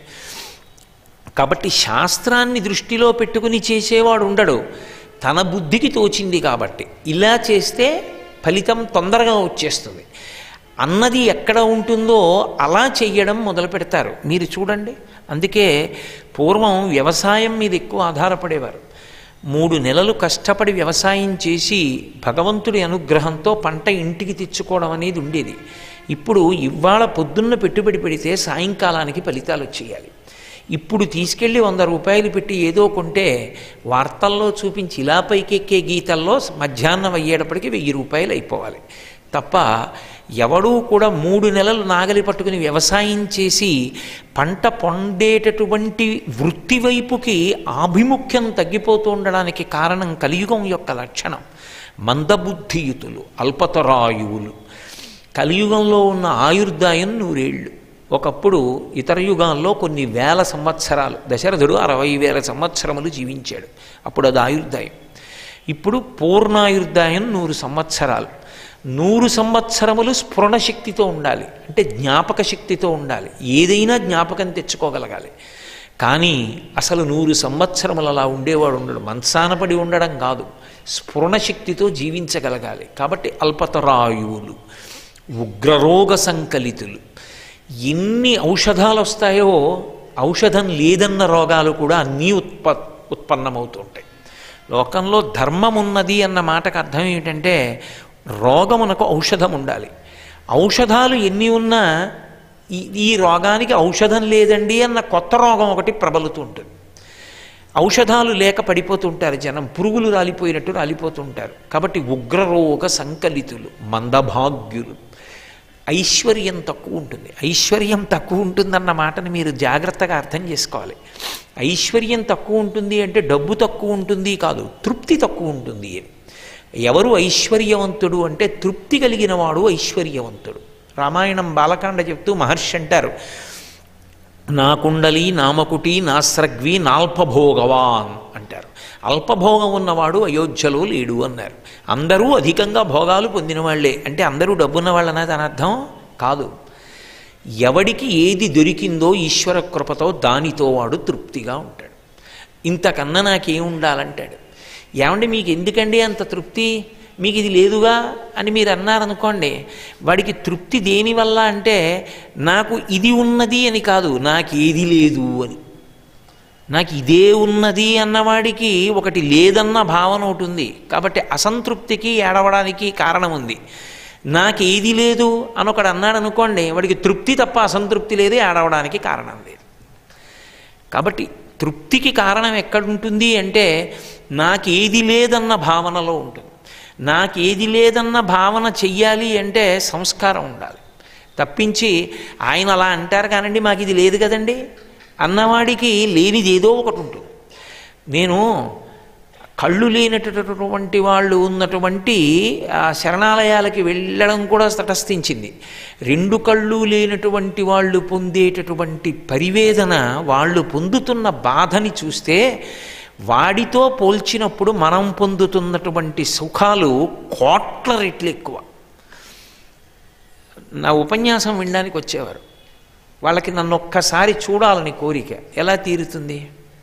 కాబట్టి శాస్త్రాన్ని దృష్టిలో పెట్టుకుని చేసేవాడు ఉండడు తన బుద్ధికి తోచింది కాబట్టి ఇలా చేస్తే ఫలితం తొందరగా వచ్చేస్తుంది అన్నది ఎక్కడ ఉంటుందో అలా చెయ్యడం మొదలు పెడతారు మీరు చూడండి అందుకే పూర్వం వ్యవసాయం మీద ఎక్కువ ఆధారపడేవారు మూడు నెలలు కష్టపడి వ్యవసాయం చేసి భగవంతుడి అనుగ్రహంతో పంట ఇంటికి తెచ్చుకోవడం అనేది ఉండేది ఇప్పుడు ఇవాళ పొద్దున్న పెట్టుబడి పెడితే సాయంకాలానికి ఫలితాలు వచ్చేయాలి ఇప్పుడు తీసుకెళ్ళి వంద రూపాయలు పెట్టి ఏదో కొంటే వార్తల్లో చూపించి ఇలా పైకెక్కే గీతల్లో మధ్యాహ్నం అయ్యేటప్పటికి వెయ్యి రూపాయలు అయిపోవాలి తప్ప ఎవడూ కూడా మూడు నెలలు నాగలి పట్టుకుని వ్యవసాయం చేసి పంట పొందేటటువంటి వృత్తి వైపుకి ఆభిముఖ్యం తగ్గిపోతూ ఉండడానికి కారణం కలియుగం యొక్క లక్షణం మందబుద్ధియుతులు అల్పతరాయువులు కలియుగంలో ఉన్న ఆయుర్దాయం నూరేళ్ళు ఒకప్పుడు ఇతర యుగాల్లో కొన్ని వేల సంవత్సరాలు దశరథుడు అరవై వేల సంవత్సరములు జీవించాడు అప్పుడు అది ఆయుర్దాయం ఇప్పుడు పూర్ణాయుర్దాయం నూరు సంవత్సరాలు నూరు సంవత్సరములు స్ఫురణ శక్తితో ఉండాలి అంటే జ్ఞాపక శక్తితో ఉండాలి ఏదైనా జ్ఞాపకం తెచ్చుకోగలగాలి కానీ అసలు నూరు సంవత్సరములు అలా ఉండేవాడు ఉండడు మంచానపడి ఉండడం కాదు స్ఫురణ శక్తితో జీవించగలగాలి కాబట్టి అల్పతరాయువులు ఉగ్రరోగ సంకలితులు ఎన్ని ఔషధాలు వస్తాయో ఔషధం లేదన్న రోగాలు కూడా అన్నీ ఉత్ప ఉత్పన్నమవుతుంటాయి లోకంలో ధర్మం ఉన్నది అన్న మాటకు అర్థం ఏమిటంటే రోగమునకు ఔషధం ఉండాలి ఔషధాలు ఎన్ని ఉన్నా ఈ ఈ రోగానికి ఔషధం లేదండి అన్న కొత్త రోగం ఒకటి ప్రబలుతూ ఉంటుంది ఔషధాలు లేక పడిపోతుంటారు జనం పురుగులు రాలిపోయినట్టు రాలిపోతుంటారు కాబట్టి ఉగ్రరోగ సంకలితులు మందభాగ్యులు ఐశ్వర్యం తక్కువ ఉంటుంది ఐశ్వర్యం తక్కువ ఉంటుందన్న మాటని మీరు జాగ్రత్తగా అర్థం చేసుకోవాలి ఐశ్వర్యం తక్కువ ఉంటుంది అంటే డబ్బు తక్కువ ఉంటుంది కాదు తృప్తి తక్కువ ఉంటుంది అని ఎవరు ఐశ్వర్యవంతుడు అంటే తృప్తి కలిగిన వాడు ఐశ్వర్యవంతుడు రామాయణం బాలకాండ చెప్తూ మహర్షి అంటారు నా కుండలి నామకుటి నాస్రగ్వి నాల్పభోగవాన్ అంటారు అల్పభోగం ఉన్నవాడు అయోధ్యలో లేడు అన్నారు అందరూ అధికంగా భోగాలు పొందిన వాళ్ళే అంటే అందరూ డబ్బున్న వాళ్ళనా దాని అర్థం కాదు ఎవడికి ఏది దొరికిందో ఈశ్వర కృపతో దానితో వాడు తృప్తిగా ఉంటాడు ఇంతకన్నా నాకేం ఉండాలంటాడు ఏమండి మీకు ఎందుకండి అంత తృప్తి మీకు ఇది లేదుగా అని మీరు అన్నారనుకోండి వాడికి తృప్తి దేనివల్ల అంటే నాకు ఇది ఉన్నది అని కాదు నాకు ఏది లేదు అని నాకు ఇదే ఉన్నది అన్నవాడికి ఒకటి లేదన్న భావన ఒకటి ఉంది కాబట్టి అసంతృప్తికి ఏడవడానికి కారణం ఉంది నాకు ఏది లేదు అని ఒకడు అన్నాడు అనుకోండి వాడికి తృప్తి తప్ప అసంతృప్తి లేదు ఏడవడానికి కారణం లేదు కాబట్టి తృప్తికి కారణం ఎక్కడుంటుంది అంటే నాకేది లేదన్న భావనలో ఉంటుంది నాకేది లేదన్న భావన చెయ్యాలి అంటే సంస్కారం ఉండాలి తప్పించి ఆయన అలా అంటారు కానండి మాకు ఇది లేదు కదండి అన్నవాడికి లేనిది ఏదో ఒకటి ఉంటుంది నేను కళ్ళు లేనటువంటి వాళ్ళు ఉన్నటువంటి ఆ శరణాలయాలకి వెళ్ళడం కూడా తటస్థించింది రెండు కళ్ళు లేనటువంటి వాళ్ళు పొందేటటువంటి పరివేదన వాళ్ళు పొందుతున్న బాధని చూస్తే వాడితో పోల్చినప్పుడు మనం పొందుతున్నటువంటి సుఖాలు కోట్ల రెట్లు ఎక్కువ నా ఉపన్యాసం వినడానికి వచ్చేవారు వాళ్ళకి నన్ను ఒక్కసారి చూడాలని కోరిక ఎలా తీరుతుంది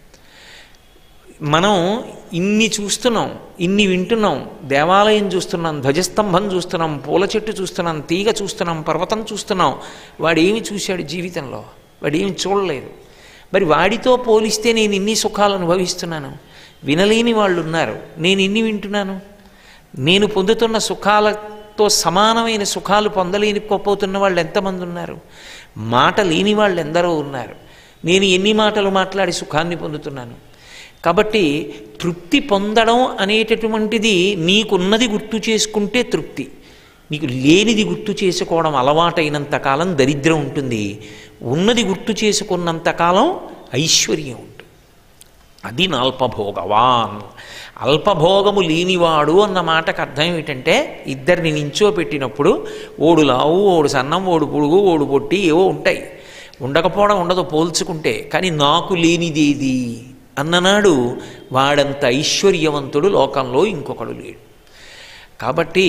మనం ఇన్ని చూస్తున్నాం ఇన్ని వింటున్నాం దేవాలయం చూస్తున్నాం ధ్వజస్తంభం చూస్తున్నాం పూల చెట్టు చూస్తున్నాం తీగ చూస్తున్నాం పర్వతం చూస్తున్నాం వాడు ఏమి చూశాడు జీవితంలో వాడు ఏమి చూడలేదు మరి వాడితో పోలిస్తే నేను ఇన్ని సుఖాలు అనుభవిస్తున్నాను వినలేని వాళ్ళు ఉన్నారు నేను ఇన్ని వింటున్నాను నేను పొందుతున్న సుఖాలతో సమానమైన సుఖాలు పొందలేనిపోతున్న వాళ్ళు ఎంతమంది ఉన్నారు మాట లేని వాళ్ళు ఎందరో ఉన్నారు నేను ఎన్ని మాటలు మాట్లాడి సుఖాన్ని పొందుతున్నాను కాబట్టి తృప్తి పొందడం అనేటటువంటిది నీకున్నది గుర్తు చేసుకుంటే తృప్తి నీకు లేనిది గుర్తు చేసుకోవడం అలవాటైనంత కాలం దరిద్రం ఉంటుంది ఉన్నది గుర్తు చేసుకున్నంతకాలం ఐశ్వర్యం ఉంటుంది అది నల్పభోగవాన్ అల్పభోగము లేనివాడు అన్న మాటకు అర్థం ఏమిటంటే ఇద్దరిని నించో పెట్టినప్పుడు ఓడు లావు ఓడు సన్నం ఓడు పొడుగు ఓడు పొట్టి ఏవో ఉంటాయి ఉండకపోవడం ఉండదు పోల్చుకుంటే కానీ నాకు లేనిదేది అన్ననాడు వాడంత ఐశ్వర్యవంతుడు లోకంలో ఇంకొకడు లేడు కాబట్టి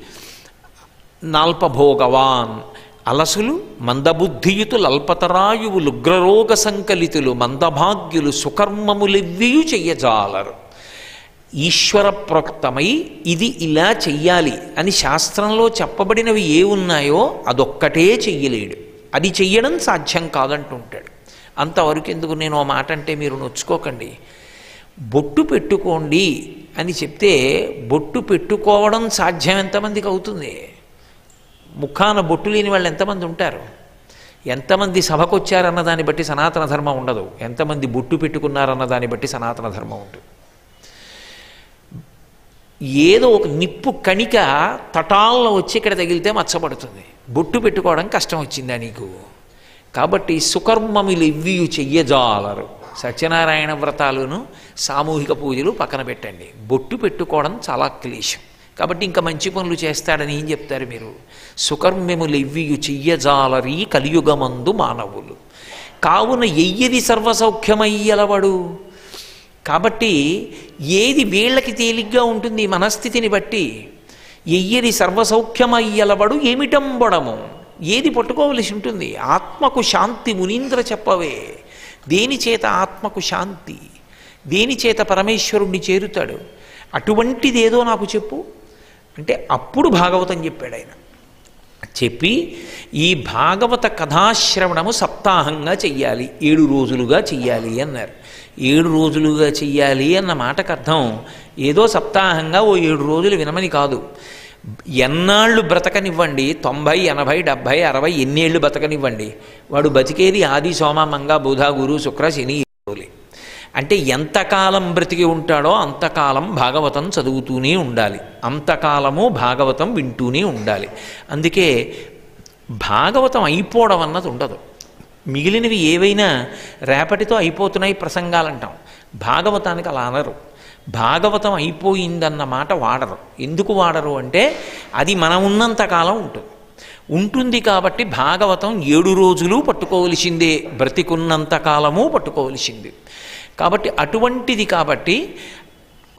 నాల్పభోగవాన్ అలసులు మందబుద్ధియుతులు అల్పతరాయువులు ఉగ్రరోగ సంకలితులు మందభాగ్యులు సుకర్మములెవ్వియు చెయ్యజాలరు ఈశ్వర ప్రోక్తమై ఇది ఇలా చెయ్యాలి అని శాస్త్రంలో చెప్పబడినవి ఏ ఉన్నాయో అదొక్కటే చెయ్యలేడు అది చెయ్యడం సాధ్యం కాదంటుంటాడు అంతవరకు ఎందుకు నేను ఆ మాట అంటే మీరు నొచ్చుకోకండి బొట్టు పెట్టుకోండి అని చెప్తే బొట్టు పెట్టుకోవడం సాధ్యం ఎంతమందికి అవుతుంది ముఖాన బొట్టు లేని వాళ్ళు ఎంతమంది ఉంటారు ఎంతమంది సభకు వచ్చారన్న దాన్ని బట్టి సనాతన ధర్మం ఉండదు ఎంతమంది బొట్టు పెట్టుకున్నారన్న దాన్ని బట్టి సనాతన ధర్మం ఉంటుంది ఏదో ఒక నిప్పు కణిక తటాల్లో వచ్చి ఇక్కడ తగిలితే మచ్చబడుతుంది బొట్టు పెట్టుకోవడం కష్టం వచ్చిందా నీకు కాబట్టి సుకర్మములు ఇవ్వియు చెయ్యజాలరు సత్యనారాయణ వ్రతాలను సామూహిక పూజలు పక్కన పెట్టండి బొట్టు పెట్టుకోవడం చాలా క్లేశం కాబట్టి ఇంకా మంచి పనులు చేస్తాడని ఏం చెప్తారు మీరు సుకర్మ్యములు ఇవ్వియు చెయ్యజాలరి కలియుగమందు మానవులు కావున ఎయ్యది సర్వసౌఖ్యమయ్యలవడు కాబట్టి ఏది వీళ్ళకి తేలిగ్గా ఉంటుంది ఈ మనస్థితిని బట్టి ఎయ్యది సర్వసౌఖ్యమయ్యలవడు ఏమిటంబడము ఏది పట్టుకోవలసి ఉంటుంది ఆత్మకు శాంతి మునీంద్ర చెప్పవే దేని చేత ఆత్మకు శాంతి దేని చేత పరమేశ్వరుణ్ణి చేరుతాడు అటువంటిదేదో నాకు చెప్పు అంటే అప్పుడు భాగవతం చెప్పాడు ఆయన చెప్పి ఈ భాగవత కథాశ్రవణము సప్తాహంగా చెయ్యాలి ఏడు రోజులుగా చెయ్యాలి అన్నారు ఏడు రోజులుగా చెయ్యాలి అన్న మాటకు అర్థం ఏదో సప్తాహంగా ఓ ఏడు రోజులు వినమని కాదు ఎన్నాళ్ళు బ్రతకనివ్వండి తొంభై ఎనభై డెబ్భై అరవై ఎన్నేళ్ళు బ్రతకనివ్వండి వాడు బతికేది ఆది సోమ మంగ బుధ గురు శుక్ర శని రోజులే అంటే ఎంతకాలం బ్రతికి ఉంటాడో అంతకాలం భాగవతం చదువుతూనే ఉండాలి అంతకాలము భాగవతం వింటూనే ఉండాలి అందుకే భాగవతం అయిపోవడం అన్నది ఉండదు మిగిలినవి ఏవైనా రేపటితో అయిపోతున్నాయి ప్రసంగాలంటాం భాగవతానికి అలా అనరు భాగవతం అయిపోయిందన్న మాట వాడరు ఎందుకు వాడరు అంటే అది మనం ఉన్నంతకాలం ఉంటుంది ఉంటుంది కాబట్టి భాగవతం ఏడు రోజులు పట్టుకోవలసిందే బ్రతికున్నంత కాలము పట్టుకోవలసింది కాబట్టి అటువంటిది కాబట్టి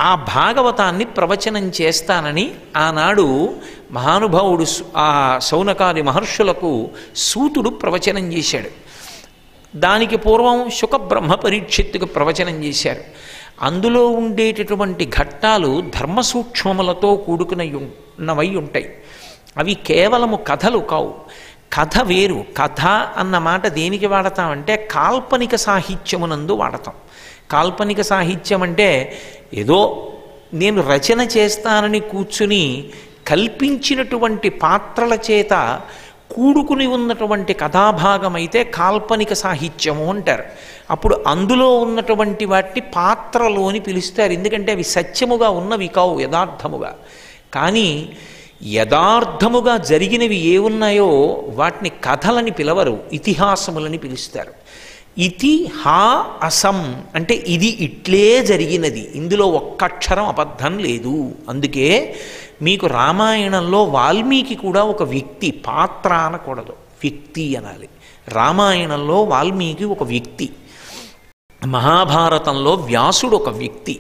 ఆ భాగవతాన్ని ప్రవచనం చేస్తానని ఆనాడు మహానుభావుడు సు- ఆ సౌనకాది మహర్షులకు సూతుడు ప్రవచనం చేశాడు దానికి పూర్వం శుక బ్రహ్మ పరీక్షిత్తుకు ప్రవచనం చేశారు అందులో ఉండేటటువంటి ఘట్టాలు ధర్మ సూక్ష్మములతో కూడుకుని ఉన్నవై ఉంటాయి అవి కేవలము కథలు కావు కథ వేరు కథ అన్న మాట దేనికి వాడతామంటే కాల్పనిక సాహిత్యమునందు వాడతాం కాల్పనిక సాహిత్యం అంటే ఏదో నేను రచన చేస్తానని కూర్చుని కల్పించినటువంటి పాత్రల చేత కూడుకుని ఉన్నటువంటి కథాభాగం అయితే కాల్పనిక సాహిత్యము అంటారు అప్పుడు అందులో ఉన్నటువంటి వాటిని పాత్రలు అని పిలుస్తారు ఎందుకంటే అవి సత్యముగా ఉన్నవి కావు యథార్థముగా కానీ యథార్థముగా జరిగినవి ఏ ఉన్నాయో వాటిని కథలని పిలవరు ఇతిహాసములని పిలుస్తారు ఇతి హా అసం అంటే ఇది ఇట్లే జరిగినది ఇందులో ఒక్కక్షరం అబద్ధం లేదు అందుకే మీకు రామాయణంలో వాల్మీకి కూడా ఒక వ్యక్తి పాత్ర అనకూడదు వ్యక్తి అనాలి రామాయణంలో వాల్మీకి ఒక వ్యక్తి మహాభారతంలో వ్యాసుడు ఒక వ్యక్తి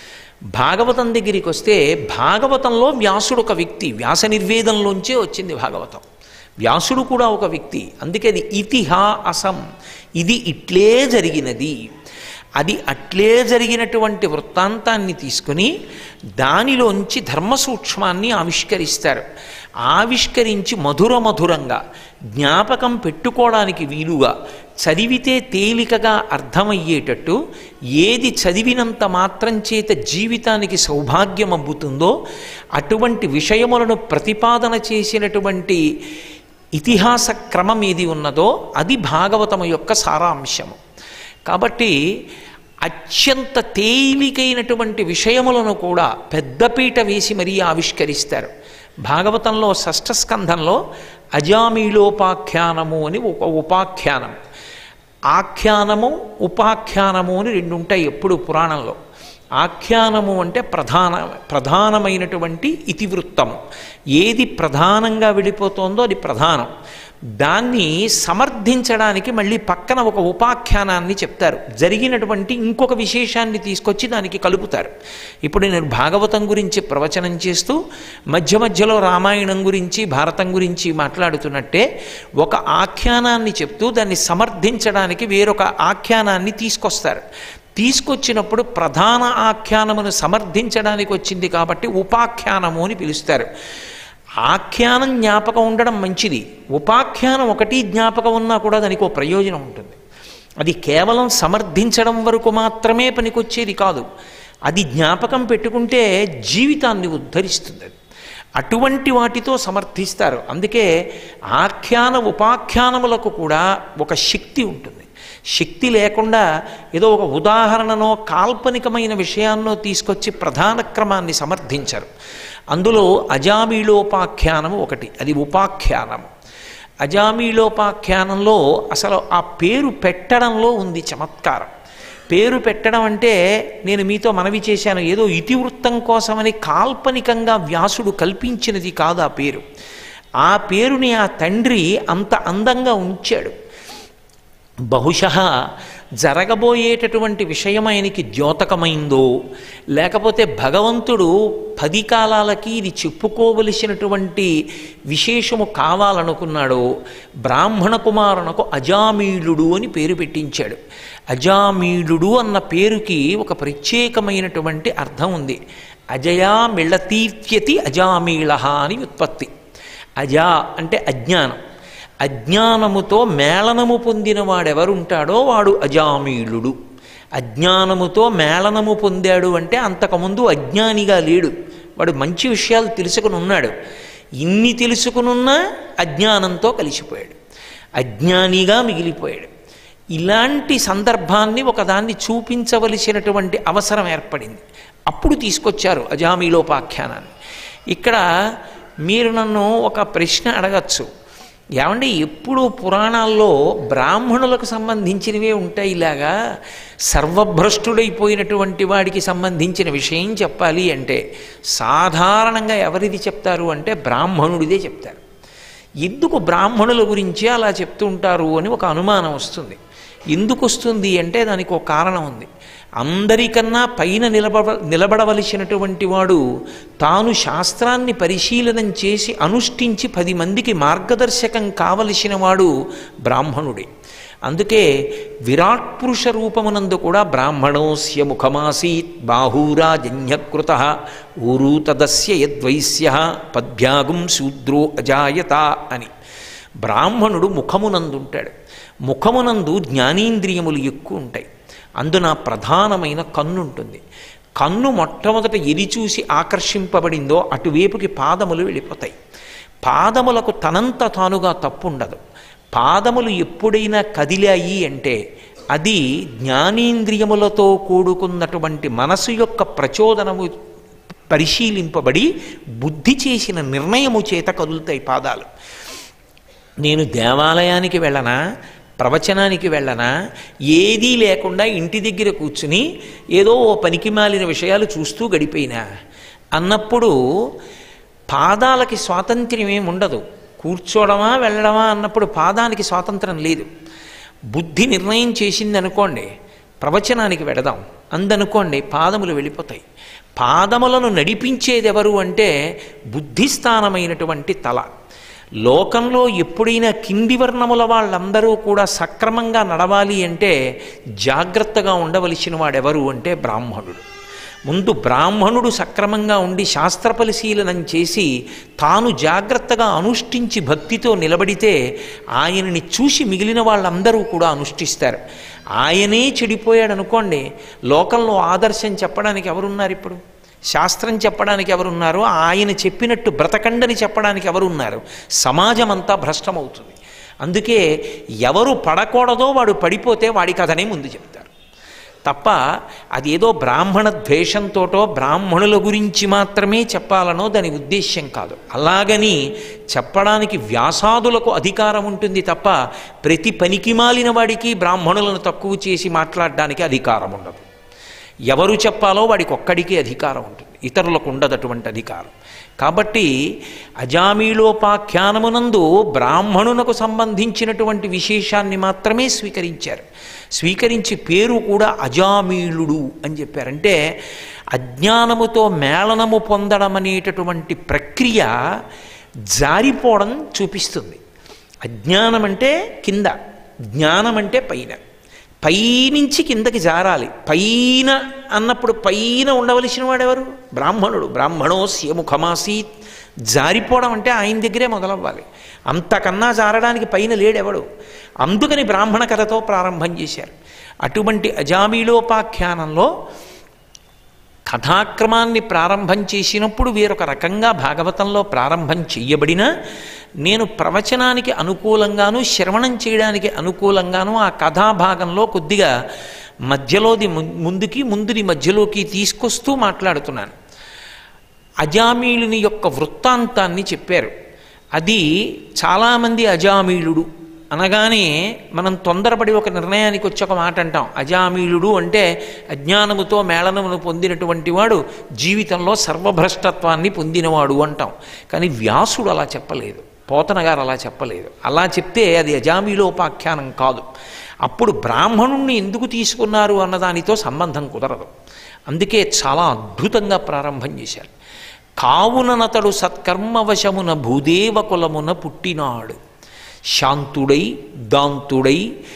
భాగవతం దగ్గరికి వస్తే భాగవతంలో వ్యాసుడు ఒక వ్యక్తి వ్యాస నిర్వేదంలోంచే వచ్చింది భాగవతం వ్యాసుడు కూడా ఒక వ్యక్తి అందుకే అది ఇతిహా అసం ఇది ఇట్లే జరిగినది అది అట్లే జరిగినటువంటి వృత్తాంతాన్ని తీసుకుని దానిలోంచి ధర్మ సూక్ష్మాన్ని ఆవిష్కరిస్తారు ఆవిష్కరించి మధుర మధురంగా జ్ఞాపకం పెట్టుకోవడానికి వీలుగా చదివితే తేలికగా అర్థమయ్యేటట్టు ఏది చదివినంత మాత్రం చేత జీవితానికి సౌభాగ్యం అబ్బుతుందో అటువంటి విషయములను ప్రతిపాదన చేసినటువంటి ఇతిహాస క్రమం ఏది ఉన్నదో అది భాగవతము యొక్క సారాంశము కాబట్టి అత్యంత తేలికైనటువంటి విషయములను కూడా పెద్దపీట వేసి మరీ ఆవిష్కరిస్తారు భాగవతంలో షష్ఠ స్కంధంలో అజామీలోపాఖ్యానము అని ఒక ఉపాఖ్యానం ఆఖ్యానము ఉపాఖ్యానము అని రెండు ఉంటాయి ఎప్పుడు పురాణంలో ఆఖ్యానము అంటే ప్రధాన ప్రధానమైనటువంటి ఇతివృత్తము ఏది ప్రధానంగా విడిపోతోందో అది ప్రధానం దాన్ని సమర్థించడానికి మళ్ళీ పక్కన ఒక ఉపాఖ్యానాన్ని చెప్తారు జరిగినటువంటి ఇంకొక విశేషాన్ని తీసుకొచ్చి దానికి కలుపుతారు ఇప్పుడు నేను భాగవతం గురించి ప్రవచనం చేస్తూ మధ్య మధ్యలో రామాయణం గురించి భారతం గురించి మాట్లాడుతున్నట్టే ఒక ఆఖ్యానాన్ని చెప్తూ దాన్ని సమర్థించడానికి వేరొక ఆఖ్యానాన్ని తీసుకొస్తారు తీసుకొచ్చినప్పుడు ప్రధాన ఆఖ్యానమును సమర్థించడానికి వచ్చింది కాబట్టి ఉపాఖ్యానము అని పిలుస్తారు ఆఖ్యానం జ్ఞాపకం ఉండడం మంచిది ఉపాఖ్యానం ఒకటి జ్ఞాపకం ఉన్నా కూడా దానికి ఒక ప్రయోజనం ఉంటుంది అది కేవలం సమర్థించడం వరకు మాత్రమే పనికొచ్చేది కాదు అది జ్ఞాపకం పెట్టుకుంటే జీవితాన్ని ఉద్ధరిస్తుంది అది అటువంటి వాటితో సమర్థిస్తారు అందుకే ఆఖ్యాన ఉపాఖ్యానములకు కూడా ఒక శక్తి ఉంటుంది శక్తి లేకుండా ఏదో ఒక ఉదాహరణనో కాల్పనికమైన విషయాన్నో తీసుకొచ్చి ప్రధాన క్రమాన్ని సమర్థించరు అందులో అజామీలోపాఖ్యానము ఒకటి అది ఉపాఖ్యానము అజామీలోపాఖ్యానంలో అసలు ఆ పేరు పెట్టడంలో ఉంది చమత్కారం పేరు పెట్టడం అంటే నేను మీతో మనవి చేశాను ఏదో ఇతివృత్తం కోసమని కాల్పనికంగా వ్యాసుడు కల్పించినది కాదు ఆ పేరు ఆ పేరుని ఆ తండ్రి అంత అందంగా ఉంచాడు బహుశ జరగబోయేటటువంటి విషయం ఆయనకి ద్యోతకమైందో లేకపోతే భగవంతుడు పది కాలాలకి ఇది చెప్పుకోవలసినటువంటి విశేషము కావాలనుకున్నాడో బ్రాహ్మణ కుమారునకు అజామీలుడు అని పేరు పెట్టించాడు అజామీలుడు అన్న పేరుకి ఒక ప్రత్యేకమైనటువంటి అర్థం ఉంది అజయా మిళతీత్యతి అజామీళ అని ఉత్పత్తి అజా అంటే అజ్ఞానం అజ్ఞానముతో మేళనము పొందిన వాడెవరుంటాడో వాడు అజామీళుడు అజ్ఞానముతో మేళనము పొందాడు అంటే అంతకుముందు అజ్ఞానిగా లేడు వాడు మంచి విషయాలు తెలుసుకుని ఉన్నాడు ఇన్ని తెలుసుకునున్నా అజ్ఞానంతో కలిసిపోయాడు అజ్ఞానిగా మిగిలిపోయాడు ఇలాంటి సందర్భాన్ని ఒకదాన్ని చూపించవలసినటువంటి అవసరం ఏర్పడింది అప్పుడు తీసుకొచ్చారు అజామీలోపాఖ్యానాన్ని ఇక్కడ మీరు నన్ను ఒక ప్రశ్న అడగచ్చు ఏమంటే ఎప్పుడు పురాణాల్లో బ్రాహ్మణులకు సంబంధించినవే ఉంటాయి ఇలాగా సర్వభ్రష్టుడైపోయినటువంటి వాడికి సంబంధించిన విషయం చెప్పాలి అంటే సాధారణంగా ఎవరిది చెప్తారు అంటే బ్రాహ్మణుడిదే చెప్తారు ఎందుకు బ్రాహ్మణుల గురించి అలా చెప్తుంటారు అని ఒక అనుమానం వస్తుంది ఎందుకు వస్తుంది అంటే దానికి ఒక కారణం ఉంది అందరికన్నా పైన నిలబడ నిలబడవలసినటువంటి వాడు తాను శాస్త్రాన్ని పరిశీలనం చేసి అనుష్ఠించి పది మందికి మార్గదర్శకం కావలసిన వాడు బ్రాహ్మణుడే అందుకే విరాట్ పురుష రూపమునందు కూడా బ్రాహ్మణోస్య ముఖమాసీత్ బాహూరాజన్యకృత ఊరు తదస్య యద్వైశ్య పద్భ్యాగుం శూద్రో అజాయత అని బ్రాహ్మణుడు ముఖమునందుంటాడు ముఖమునందు జ్ఞానేంద్రియములు ఎక్కువ ఉంటాయి అందున ప్రధానమైన కన్ను ఉంటుంది కన్ను మొట్టమొదట ఎది చూసి ఆకర్షింపబడిందో అటువైపుకి పాదములు వెళ్ళిపోతాయి పాదములకు తనంత తానుగా తప్పు ఉండదు పాదములు ఎప్పుడైనా కదిలాయి అంటే అది జ్ఞానేంద్రియములతో కూడుకున్నటువంటి మనసు యొక్క ప్రచోదనము పరిశీలింపబడి బుద్ధి చేసిన నిర్ణయము చేత కదులుతాయి పాదాలు నేను దేవాలయానికి వెళ్ళనా ప్రవచనానికి వెళ్ళనా ఏదీ లేకుండా ఇంటి దగ్గర కూర్చుని ఏదో ఓ పనికి మాలిన విషయాలు చూస్తూ గడిపోయినా అన్నప్పుడు పాదాలకి స్వాతంత్ర్యం ఏమి ఉండదు కూర్చోవడమా వెళ్ళడమా అన్నప్పుడు పాదానికి స్వాతంత్రం లేదు బుద్ధి నిర్ణయం చేసింది అనుకోండి ప్రవచనానికి వెడదాం అందనుకోండి పాదములు వెళ్ళిపోతాయి పాదములను నడిపించేది ఎవరు అంటే బుద్ధిస్థానమైనటువంటి తల లోకంలో ఎప్పుడైనా కింది వర్ణముల వాళ్ళందరూ కూడా సక్రమంగా నడవాలి అంటే జాగ్రత్తగా ఉండవలసిన వాడెవరు అంటే బ్రాహ్మణుడు ముందు బ్రాహ్మణుడు సక్రమంగా ఉండి శాస్త్ర పరిశీలనం చేసి తాను జాగ్రత్తగా అనుష్ఠించి భక్తితో నిలబడితే ఆయనని చూసి మిగిలిన వాళ్ళందరూ కూడా అనుష్ఠిస్తారు ఆయనే చెడిపోయాడు అనుకోండి లోకంలో ఆదర్శం చెప్పడానికి ఎవరున్నారు ఇప్పుడు శాస్త్రం చెప్పడానికి ఎవరున్నారు ఆయన చెప్పినట్టు బ్రతకండని చెప్పడానికి ఎవరున్నారు సమాజం అంతా భ్రష్టమవుతుంది అందుకే ఎవరు పడకూడదో వాడు పడిపోతే వాడి కథనే ముందు చెప్తారు తప్ప అదేదో బ్రాహ్మణ ద్వేషంతోటో బ్రాహ్మణుల గురించి మాత్రమే చెప్పాలనో దాని ఉద్దేశ్యం కాదు అలాగని చెప్పడానికి వ్యాసాదులకు అధికారం ఉంటుంది తప్ప ప్రతి పనికి మాలిన వాడికి బ్రాహ్మణులను తక్కువ చేసి మాట్లాడడానికి అధికారం ఉండదు ఎవరు చెప్పాలో వాడికి ఒక్కడికే అధికారం ఉంటుంది ఇతరులకు ఉండదు అటువంటి అధికారం కాబట్టి అజామీలోపాఖ్యానమునందు బ్రాహ్మణునకు సంబంధించినటువంటి విశేషాన్ని మాత్రమే స్వీకరించారు స్వీకరించి పేరు కూడా అజామీళుడు అని చెప్పారంటే అజ్ఞానముతో మేళనము పొందడం అనేటటువంటి ప్రక్రియ జారిపోవడం చూపిస్తుంది అజ్ఞానం అంటే కింద జ్ఞానం అంటే పైన పైనుంచి కిందకి జారాలి పైన అన్నప్పుడు పైన ఉండవలసిన వాడెవరు బ్రాహ్మణుడు బ్రాహ్మణోస్య ముఖమాసీత్ జారిపోవడం అంటే ఆయన దగ్గరే మొదలవ్వాలి అంతకన్నా జారడానికి పైన లేడెవడు అందుకని బ్రాహ్మణ కథతో ప్రారంభం చేశారు అటువంటి అజామీలోపాఖ్యానంలో కథాక్రమాన్ని ప్రారంభం చేసినప్పుడు వేరొక రకంగా భాగవతంలో ప్రారంభం చెయ్యబడిన నేను ప్రవచనానికి అనుకూలంగాను శ్రవణం చేయడానికి అనుకూలంగాను ఆ కథాభాగంలో కొద్దిగా మధ్యలోది ముందుకి ముందుది మధ్యలోకి తీసుకొస్తూ మాట్లాడుతున్నాను అజామీలుని యొక్క వృత్తాంతాన్ని చెప్పారు అది చాలామంది అజామీలుడు అనగానే మనం తొందరపడి ఒక నిర్ణయానికి వచ్చి ఒక మాట అంటాం అజామీలుడు అంటే అజ్ఞానముతో మేళనమును పొందినటువంటి వాడు జీవితంలో సర్వభ్రష్టత్వాన్ని పొందినవాడు అంటాం కానీ వ్యాసుడు అలా చెప్పలేదు పోతన గారు అలా చెప్పలేదు అలా చెప్తే అది అజామీలోపాఖ్యానం కాదు అప్పుడు బ్రాహ్మణుణ్ణి ఎందుకు తీసుకున్నారు అన్నదానితో సంబంధం కుదరదు అందుకే చాలా అద్భుతంగా ప్రారంభం చేశారు కావుననతడు సత్కర్మవశమున భూదేవ కులమున పుట్టినాడు శాంతుడై దాంతుడై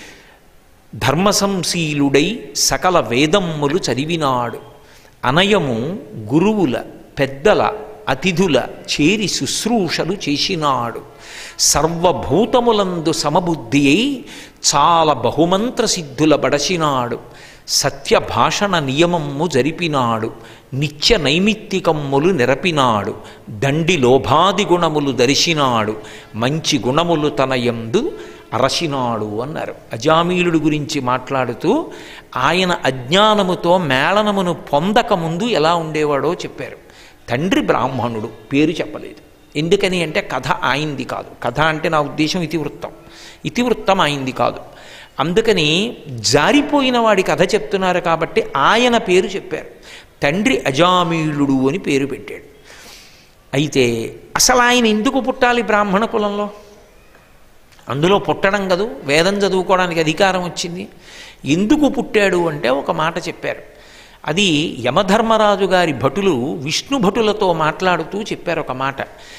ధర్మసంశీలుడై సకల వేదమ్ములు చదివినాడు అనయము గురువుల పెద్దల అతిథుల చేరి శుశ్రూషలు చేసినాడు సర్వభూతములందు సమబుద్ధి అయి చాలా బహుమంత్ర సిద్ధుల బడసినాడు సత్య భాషణ నియమము జరిపినాడు నిత్య నైమిత్తికమ్ములు నిరపినాడు దండి లోభాది గుణములు దర్శినాడు మంచి గుణములు తన యందు అరసినాడు అన్నారు అజామీలుడు గురించి మాట్లాడుతూ ఆయన అజ్ఞానముతో మేళనమును పొందకముందు ఎలా ఉండేవాడో చెప్పారు తండ్రి బ్రాహ్మణుడు పేరు చెప్పలేదు ఎందుకని అంటే కథ ఆయింది కాదు కథ అంటే నా ఉద్దేశం ఇతివృత్తం ఇతివృత్తం ఆయింది కాదు అందుకని జారిపోయిన వాడి కథ చెప్తున్నారు కాబట్టి ఆయన పేరు చెప్పారు తండ్రి అజామీలుడు అని పేరు పెట్టాడు అయితే అసలు ఆయన ఎందుకు పుట్టాలి బ్రాహ్మణ కులంలో అందులో పుట్టడం కదూ వేదం చదువుకోవడానికి అధికారం వచ్చింది ఎందుకు పుట్టాడు అంటే ఒక మాట చెప్పారు అది యమధర్మరాజు గారి భటులు విష్ణు భటులతో మాట్లాడుతూ చెప్పారు ఒక మాట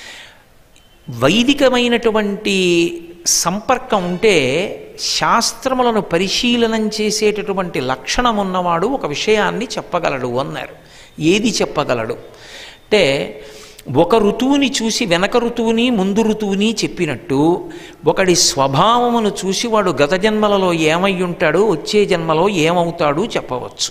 వైదికమైనటువంటి సంపర్కం ఉంటే శాస్త్రములను పరిశీలనం చేసేటటువంటి లక్షణం ఉన్నవాడు ఒక విషయాన్ని చెప్పగలడు అన్నారు ఏది చెప్పగలడు అంటే ఒక ఋతువుని చూసి వెనక ఋతువుని ముందు ఋతువుని చెప్పినట్టు ఒకడి స్వభావమును చూసి వాడు గత జన్మలలో ఏమై ఉంటాడో వచ్చే జన్మలో ఏమవుతాడు చెప్పవచ్చు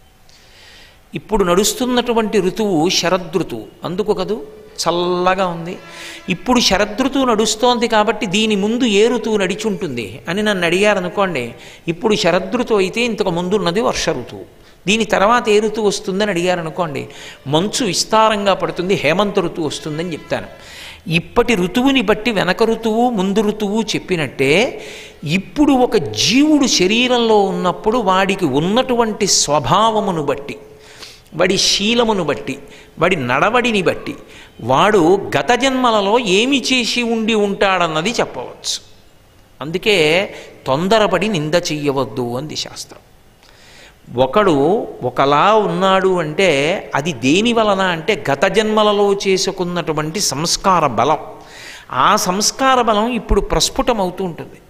ఇప్పుడు నడుస్తున్నటువంటి ఋతువు శరదృతువు అందుకు కదూ చల్లగా ఉంది ఇప్పుడు శరదృతువు నడుస్తోంది కాబట్టి దీని ముందు ఏ ఋతువు నడిచుంటుంది అని నన్ను అడిగారు అనుకోండి ఇప్పుడు శరదృతువు అయితే ఇంతకు ముందు ఉన్నది వర్ష ఋతువు దీని తర్వాత ఏ ఋతువు వస్తుందని అడిగారు అనుకోండి మంచు విస్తారంగా పడుతుంది హేమంత ఋతువు వస్తుందని చెప్తాను ఇప్పటి ఋతువుని బట్టి వెనక ఋతువు ముందు ఋతువు చెప్పినట్టే ఇప్పుడు ఒక జీవుడు శరీరంలో ఉన్నప్పుడు వాడికి ఉన్నటువంటి స్వభావమును బట్టి వాడి శీలమును బట్టి వాడి నడవడిని బట్టి వాడు గత జన్మలలో ఏమి చేసి ఉండి ఉంటాడన్నది చెప్పవచ్చు అందుకే తొందరపడి నింద చెయ్యవద్దు అంది శాస్త్రం ఒకడు ఒకలా ఉన్నాడు అంటే అది దేని వలన అంటే గత జన్మలలో చేసుకున్నటువంటి సంస్కార బలం ఆ సంస్కార బలం ఇప్పుడు ప్రస్ఫుటమవుతూ ఉంటుంది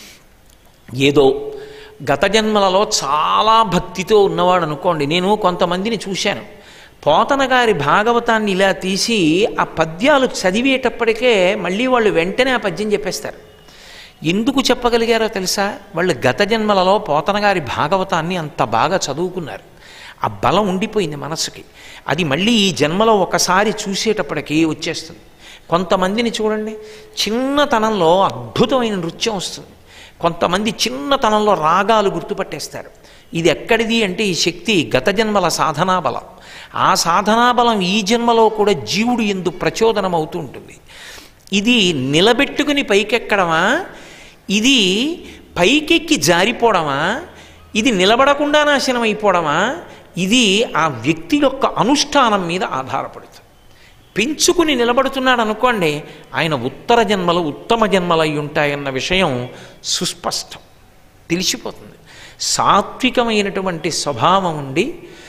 ఏదో గత జన్మలలో చాలా భక్తితో ఉన్నవాడు అనుకోండి నేను కొంతమందిని చూశాను పోతన గారి భాగవతాన్ని ఇలా తీసి ఆ పద్యాలు చదివేటప్పటికే మళ్ళీ వాళ్ళు వెంటనే ఆ పద్యం చెప్పేస్తారు ఎందుకు చెప్పగలిగారో తెలుసా వాళ్ళు గత జన్మలలో పోతన గారి భాగవతాన్ని అంత బాగా చదువుకున్నారు ఆ బలం ఉండిపోయింది మనసుకి అది మళ్ళీ ఈ జన్మలో ఒకసారి చూసేటప్పటికి వచ్చేస్తుంది కొంతమందిని చూడండి చిన్నతనంలో అద్భుతమైన నృత్యం వస్తుంది కొంతమంది చిన్నతనంలో రాగాలు గుర్తుపట్టేస్తారు ఇది ఎక్కడిది అంటే ఈ శక్తి గత జన్మల సాధనా బలం ఆ సాధనా బలం ఈ జన్మలో కూడా జీవుడు ఎందు ప్రచోదనం అవుతూ ఉంటుంది ఇది నిలబెట్టుకుని పైకెక్కడమా ఇది పైకెక్కి జారిపోవడమా ఇది నిలబడకుండా నాశనం అయిపోవడమా ఇది ఆ వ్యక్తి యొక్క అనుష్ఠానం మీద ఆధారపడుతుంది పెంచుకుని నిలబడుతున్నాడు అనుకోండి ఆయన ఉత్తర జన్మలు ఉత్తమ జన్మలు అయి ఉంటాయన్న విషయం సుస్పష్టం తెలిసిపోతుంది సాత్వికమైనటువంటి స్వభావం ఉండి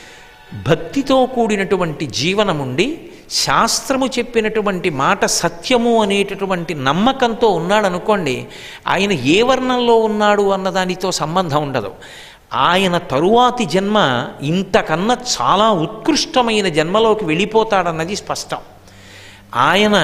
భక్తితో కూడినటువంటి జీవనం ఉండి శాస్త్రము చెప్పినటువంటి మాట సత్యము అనేటటువంటి నమ్మకంతో ఉన్నాడనుకోండి ఆయన ఏ వర్ణంలో ఉన్నాడు అన్న దానితో సంబంధం ఉండదు ఆయన తరువాతి జన్మ ఇంతకన్నా చాలా ఉత్కృష్టమైన జన్మలోకి వెళ్ళిపోతాడన్నది స్పష్టం ఆయన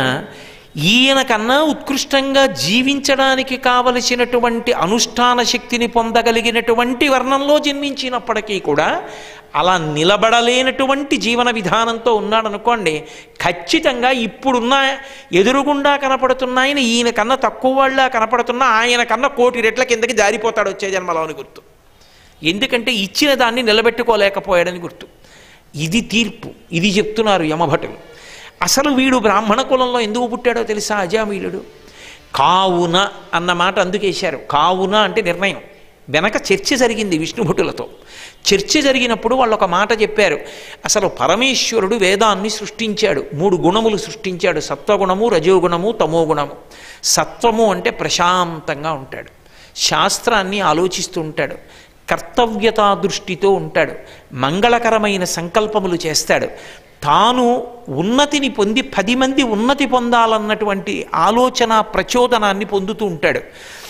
ఈయన కన్నా ఉత్కృష్టంగా జీవించడానికి కావలసినటువంటి అనుష్ఠాన శక్తిని పొందగలిగినటువంటి వర్ణంలో జన్మించినప్పటికీ కూడా అలా నిలబడలేనటువంటి జీవన విధానంతో ఉన్నాడనుకోండి ఖచ్చితంగా ఇప్పుడున్న ఎదురుగుండా కనపడుతున్న ఆయన ఈయన కన్నా తక్కువ వాళ్ళ కనపడుతున్న ఆయన కన్నా కోటి రెట్ల కిందకి జారిపోతాడు వచ్చే జన్మలో అని గుర్తు ఎందుకంటే ఇచ్చిన దాన్ని నిలబెట్టుకోలేకపోయాడని గుర్తు ఇది తీర్పు ఇది చెప్తున్నారు యమభటులు అసలు వీడు బ్రాహ్మణ కులంలో ఎందుకు పుట్టాడో తెలుసా అజామీలుడు కావున అన్న మాట అందుకేశారు కావున అంటే నిర్ణయం వెనక చర్చ జరిగింది విష్ణుభటులతో చర్చ జరిగినప్పుడు వాళ్ళు ఒక మాట చెప్పారు అసలు పరమేశ్వరుడు వేదాన్ని సృష్టించాడు మూడు గుణములు సృష్టించాడు సత్వగుణము రజోగుణము తమోగుణము సత్వము అంటే ప్రశాంతంగా ఉంటాడు శాస్త్రాన్ని ఆలోచిస్తూ ఉంటాడు కర్తవ్యతా దృష్టితో ఉంటాడు మంగళకరమైన సంకల్పములు చేస్తాడు తాను ఉన్నతిని పొంది పది మంది ఉన్నతి పొందాలన్నటువంటి ఆలోచన ప్రచోదనాన్ని పొందుతూ ఉంటాడు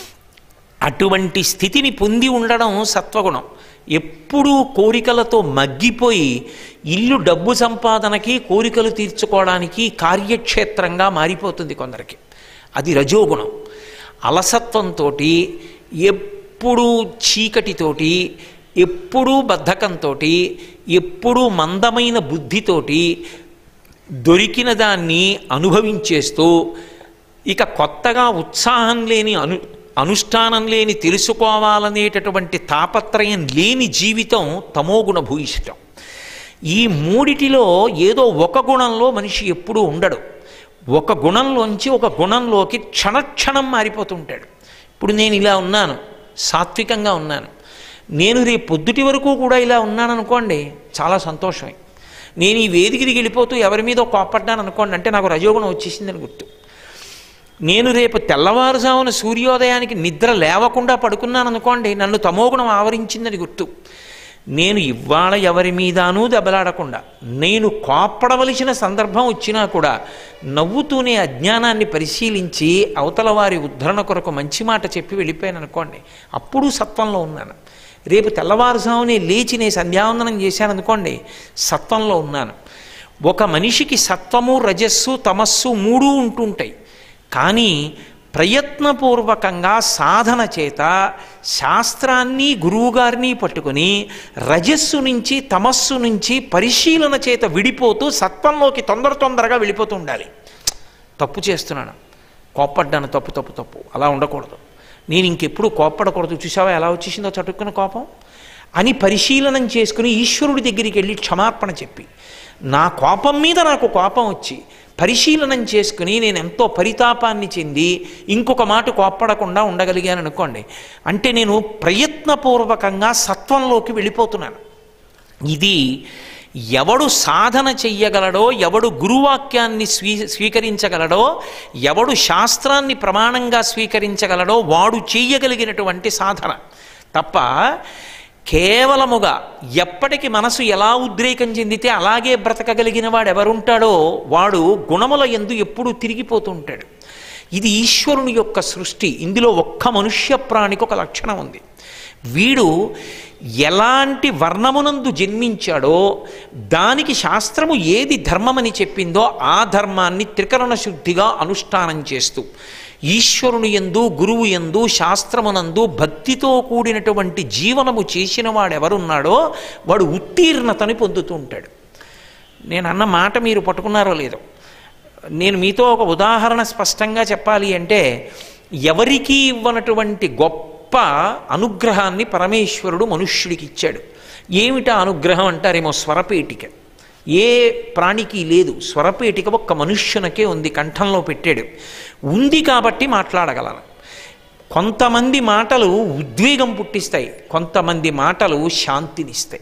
అటువంటి స్థితిని పొంది ఉండడం సత్వగుణం ఎప్పుడూ కోరికలతో మగ్గిపోయి ఇల్లు డబ్బు సంపాదనకి కోరికలు తీర్చుకోవడానికి కార్యక్షేత్రంగా మారిపోతుంది కొందరికి అది రజోగుణం అలసత్వంతో ఎప్పుడూ చీకటితోటి ఎప్పుడూ బద్ధకంతో ఎప్పుడూ మందమైన బుద్ధితోటి దొరికిన దాన్ని అనుభవించేస్తూ ఇక కొత్తగా ఉత్సాహం లేని అను అనుష్ఠానం లేని తెలుసుకోవాలనేటటువంటి తాపత్రయం లేని జీవితం తమోగుణ భూయిష్టం ఈ మూడిటిలో ఏదో ఒక గుణంలో మనిషి ఎప్పుడూ ఉండడు ఒక గుణంలోంచి ఒక గుణంలోకి క్షణక్షణం మారిపోతుంటాడు ఇప్పుడు నేను ఇలా ఉన్నాను సాత్వికంగా ఉన్నాను నేను రేపు పొద్దుటి వరకు కూడా ఇలా ఉన్నాను అనుకోండి చాలా సంతోషమే నేను ఈ వేదికకి వెళ్ళిపోతూ ఎవరి మీద కోపడ్డాను అనుకోండి అంటే నాకు రజోగుణం వచ్చేసిందని గుర్తు నేను రేపు తెల్లవారుజామున సూర్యోదయానికి నిద్ర లేవకుండా పడుకున్నాను అనుకోండి నన్ను తమోగుణం ఆవరించిందని గుర్తు నేను ఇవాళ ఎవరి మీదానూ దెబ్బలాడకుండా నేను కోప్పడవలసిన సందర్భం వచ్చినా కూడా నవ్వుతూనే అజ్ఞానాన్ని పరిశీలించి అవతల వారి ఉద్ధరణ కొరకు మంచి మాట చెప్పి వెళ్ళిపోయాను అనుకోండి అప్పుడు సత్వంలో ఉన్నాను రేపు తెల్లవారుజామునే లేచి నేను సంధ్యావందనం చేశాను అనుకోండి సత్వంలో ఉన్నాను ఒక మనిషికి సత్వము రజస్సు తమస్సు మూడు ఉంటుంటాయి కానీ ప్రయత్నపూర్వకంగా సాధన చేత శాస్త్రాన్ని గురువుగారిని పట్టుకుని రజస్సు నుంచి తమస్సు నుంచి పరిశీలన చేత విడిపోతూ సత్వంలోకి తొందర తొందరగా వెళ్ళిపోతూ ఉండాలి తప్పు చేస్తున్నాను కోప్పడ్డాను తప్పు తప్పు తప్పు అలా ఉండకూడదు నేను ఇంకెప్పుడు కోప్పడకూడదు చూసావా ఎలా వచ్చేసిందో చటుక్కున కోపం అని పరిశీలనం చేసుకుని ఈశ్వరుడి దగ్గరికి వెళ్ళి క్షమార్పణ చెప్పి నా కోపం మీద నాకు కోపం వచ్చి పరిశీలనం చేసుకుని నేను ఎంతో పరితాపాన్ని చెంది ఇంకొక మాట కోప్పడకుండా ఉండగలిగాను అనుకోండి అంటే నేను ప్రయత్నపూర్వకంగా సత్వంలోకి వెళ్ళిపోతున్నాను ఇది ఎవడు సాధన చెయ్యగలడో ఎవడు గురువాక్యాన్ని స్వీ స్వీకరించగలడో ఎవడు శాస్త్రాన్ని ప్రమాణంగా స్వీకరించగలడో వాడు చెయ్యగలిగినటువంటి సాధన తప్ప కేవలముగా ఎప్పటికి మనసు ఎలా ఉద్రేకం చెందితే అలాగే బ్రతకగలిగిన వాడు ఎవరుంటాడో వాడు గుణముల ఎందు ఎప్పుడూ తిరిగిపోతూ ఉంటాడు ఇది ఈశ్వరుని యొక్క సృష్టి ఇందులో ఒక్క మనుష్య ప్రాణికి ఒక లక్షణం ఉంది వీడు ఎలాంటి వర్ణమునందు జన్మించాడో దానికి శాస్త్రము ఏది ధర్మమని చెప్పిందో ఆ ధర్మాన్ని త్రికరణ శుద్ధిగా అనుష్ఠానం చేస్తూ ఈశ్వరుని ఎందు గురువు ఎందు శాస్త్రమునందు భక్తితో కూడినటువంటి జీవనము చేసిన వాడెవరున్నాడో వాడు ఉత్తీర్ణతని పొందుతూ ఉంటాడు నేను అన్న మాట మీరు పట్టుకున్నారో లేదో నేను మీతో ఒక ఉదాహరణ స్పష్టంగా చెప్పాలి అంటే ఎవరికీ ఇవ్వనటువంటి గొప్ప అనుగ్రహాన్ని పరమేశ్వరుడు మనుష్యుడికి ఇచ్చాడు ఏమిటా అనుగ్రహం అంటారేమో స్వరపేటిక ఏ ప్రాణికి లేదు స్వరపేటిక ఒక్క మనుష్యునకే ఉంది కంఠంలో పెట్టాడు ఉంది కాబట్టి మాట్లాడగలను కొంతమంది మాటలు ఉద్వేగం పుట్టిస్తాయి కొంతమంది మాటలు శాంతినిస్తాయి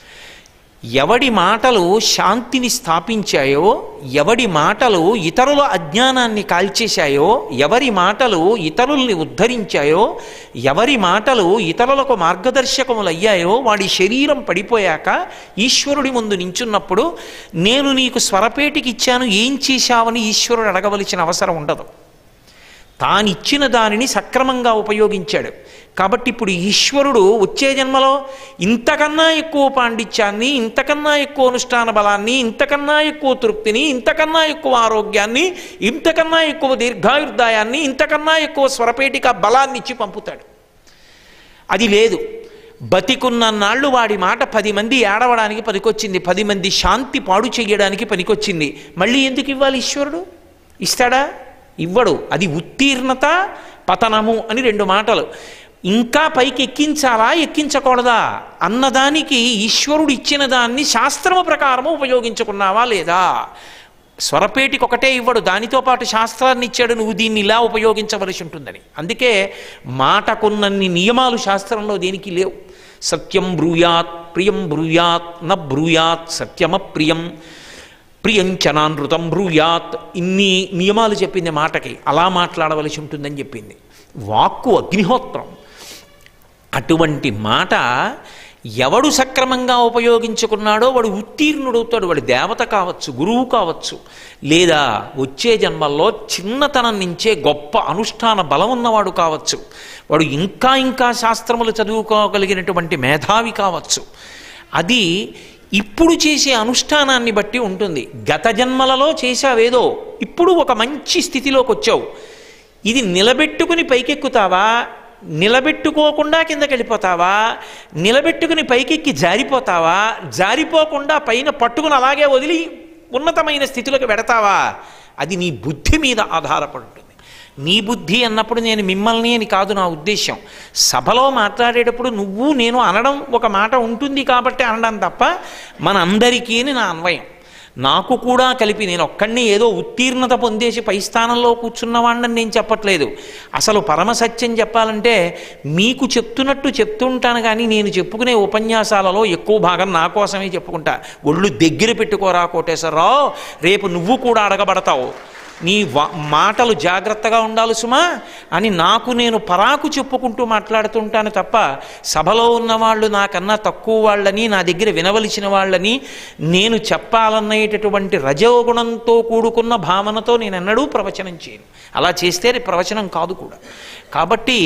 ఎవడి మాటలు శాంతిని స్థాపించాయో ఎవడి మాటలు ఇతరుల అజ్ఞానాన్ని కాల్చేశాయో ఎవరి మాటలు ఇతరుల్ని ఉద్ధరించాయో ఎవరి మాటలు ఇతరులకు మార్గదర్శకములయ్యాయో వాడి శరీరం పడిపోయాక ఈశ్వరుడి ముందు నించున్నప్పుడు నేను నీకు స్వరపేటికి ఇచ్చాను ఏం చేశావని ఈశ్వరుడు అడగవలసిన అవసరం ఉండదు తానిచ్చిన దానిని సక్రమంగా ఉపయోగించాడు కాబట్టి ఇప్పుడు ఈశ్వరుడు వచ్చే జన్మలో ఇంతకన్నా ఎక్కువ పాండిత్యాన్ని ఇంతకన్నా ఎక్కువ అనుష్ఠాన బలాన్ని ఇంతకన్నా ఎక్కువ తృప్తిని ఇంతకన్నా ఎక్కువ ఆరోగ్యాన్ని ఇంతకన్నా ఎక్కువ దీర్ఘాయుర్దాయాన్ని ఇంతకన్నా ఎక్కువ స్వరపేటిక బలాన్ని ఇచ్చి పంపుతాడు అది లేదు బతికున్న నాళ్ళు వాడి మాట పది మంది ఏడవడానికి పనికొచ్చింది పది మంది శాంతి పాడు చెయ్యడానికి పనికొచ్చింది మళ్ళీ ఎందుకు ఇవ్వాలి ఈశ్వరుడు ఇస్తాడా ఇవ్వడు అది ఉత్తీర్ణత పతనము అని రెండు మాటలు ఇంకా పైకి ఎక్కించాలా ఎక్కించకూడదా అన్నదానికి ఈశ్వరుడు ఇచ్చిన దాన్ని శాస్త్రము ప్రకారము ఉపయోగించుకున్నావా లేదా స్వరపేటికి ఒకటే ఇవ్వడు దానితో పాటు శాస్త్రాన్ని ఇచ్చాడు నువ్వు దీన్ని ఇలా ఉపయోగించవలసి ఉంటుందని అందుకే మాటకున్నన్ని నియమాలు శాస్త్రంలో దేనికి లేవు సత్యం బ్రూయాత్ ప్రియం బ్రూయాత్ న బ్రూయాత్ సత్యమ ప్రియం ప్రియంచనానృతం బ్రూయాత్ ఇన్ని నియమాలు చెప్పింది మాటకి అలా మాట్లాడవలసి ఉంటుందని చెప్పింది వాక్కు అగ్నిహోత్రం అటువంటి మాట ఎవడు సక్రమంగా ఉపయోగించుకున్నాడో వాడు ఉత్తీర్ణుడవుతాడు వాడు దేవత కావచ్చు గురువు కావచ్చు లేదా వచ్చే జన్మల్లో చిన్నతనం నుంచే గొప్ప అనుష్ఠాన బలం ఉన్నవాడు కావచ్చు వాడు ఇంకా ఇంకా శాస్త్రములు చదువుకోగలిగినటువంటి మేధావి కావచ్చు అది ఇప్పుడు చేసే అనుష్ఠానాన్ని బట్టి ఉంటుంది గత జన్మలలో చేశావేదో ఇప్పుడు ఒక మంచి స్థితిలోకి వచ్చావు ఇది నిలబెట్టుకుని పైకెక్కుతావా నిలబెట్టుకోకుండా కిందకి వెళ్ళిపోతావా నిలబెట్టుకుని పైకెక్కి జారిపోతావా జారిపోకుండా పైన పట్టుకుని అలాగే వదిలి ఉన్నతమైన స్థితిలోకి పెడతావా అది నీ బుద్ధి మీద ఆధారపడి ఉంటుంది నీ బుద్ధి అన్నప్పుడు నేను మిమ్మల్ని అని కాదు నా ఉద్దేశం సభలో మాట్లాడేటప్పుడు నువ్వు నేను అనడం ఒక మాట ఉంటుంది కాబట్టి అనడం తప్ప మన అందరికీ అని నా అన్వయం నాకు కూడా కలిపి నేను ఒక్కడిని ఏదో ఉత్తీర్ణత పొందేసి పై స్థానంలో కూర్చున్నవాడిని నేను చెప్పట్లేదు అసలు పరమసత్యం చెప్పాలంటే మీకు చెప్తున్నట్టు చెప్తుంటాను కానీ నేను చెప్పుకునే ఉపన్యాసాలలో ఎక్కువ భాగం నా కోసమే చెప్పుకుంటా ఒళ్ళు దగ్గర పెట్టుకోరా కోటేశ్వరరావు రేపు నువ్వు కూడా అడగబడతావు నీ వా- మాటలు జాగ్రత్తగా ఉండాలి సుమా అని నాకు నేను పరాకు చెప్పుకుంటూ మాట్లాడుతుంటాను తప్ప సభలో ఉన్నవాళ్ళు నాకన్నా తక్కువ వాళ్ళని నా దగ్గర వినవలసిన వాళ్ళని నేను చెప్పాలనేటటువంటి రజోగుణంతో కూడుకున్న భావనతో నేను ఎన్నడూ ప్రవచనం చేయను అలా చేస్తే అది ప్రవచనం కాదు కూడా కాబట్టి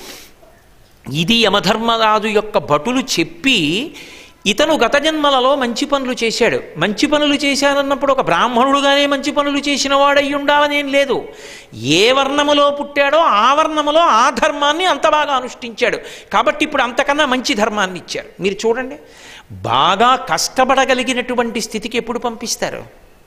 ఇది యమధర్మరాజు యొక్క భటులు చెప్పి ఇతను గత జన్మలలో మంచి పనులు చేశాడు మంచి పనులు చేశానన్నప్పుడు ఒక బ్రాహ్మణుడుగానే మంచి పనులు చేసిన వాడై ఉండాలనేం లేదు ఏ వర్ణములో పుట్టాడో ఆ వర్ణములో ఆ ధర్మాన్ని అంత బాగా అనుష్ఠించాడు కాబట్టి ఇప్పుడు అంతకన్నా మంచి ధర్మాన్ని ఇచ్చారు మీరు చూడండి బాగా కష్టపడగలిగినటువంటి స్థితికి ఎప్పుడు పంపిస్తారు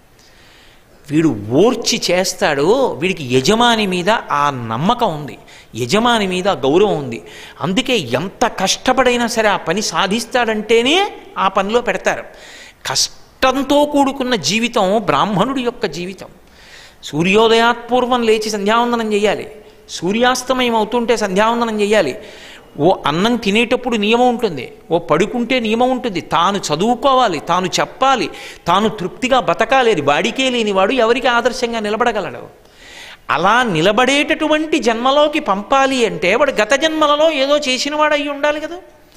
వీడు ఓర్చి చేస్తాడు వీడికి యజమాని మీద ఆ నమ్మకం ఉంది యజమాని మీద గౌరవం ఉంది అందుకే ఎంత కష్టపడైనా సరే ఆ పని సాధిస్తాడంటేనే ఆ పనిలో పెడతారు కష్టంతో కూడుకున్న జీవితం బ్రాహ్మణుడి యొక్క జీవితం సూర్యోదయాత్పూర్వం లేచి సంధ్యావందనం చేయాలి సూర్యాస్తమయం అవుతుంటే సంధ్యావందనం చేయాలి ఓ అన్నం తినేటప్పుడు నియమం ఉంటుంది ఓ పడుకుంటే నియమం ఉంటుంది తాను చదువుకోవాలి తాను చెప్పాలి తాను తృప్తిగా బతకాలి అది వాడికే లేనివాడు ఎవరికి ఆదర్శంగా నిలబడగలడు అలా నిలబడేటటువంటి జన్మలోకి పంపాలి అంటే వాడు గత జన్మలలో ఏదో చేసినవాడు అయి ఉండాలి కదా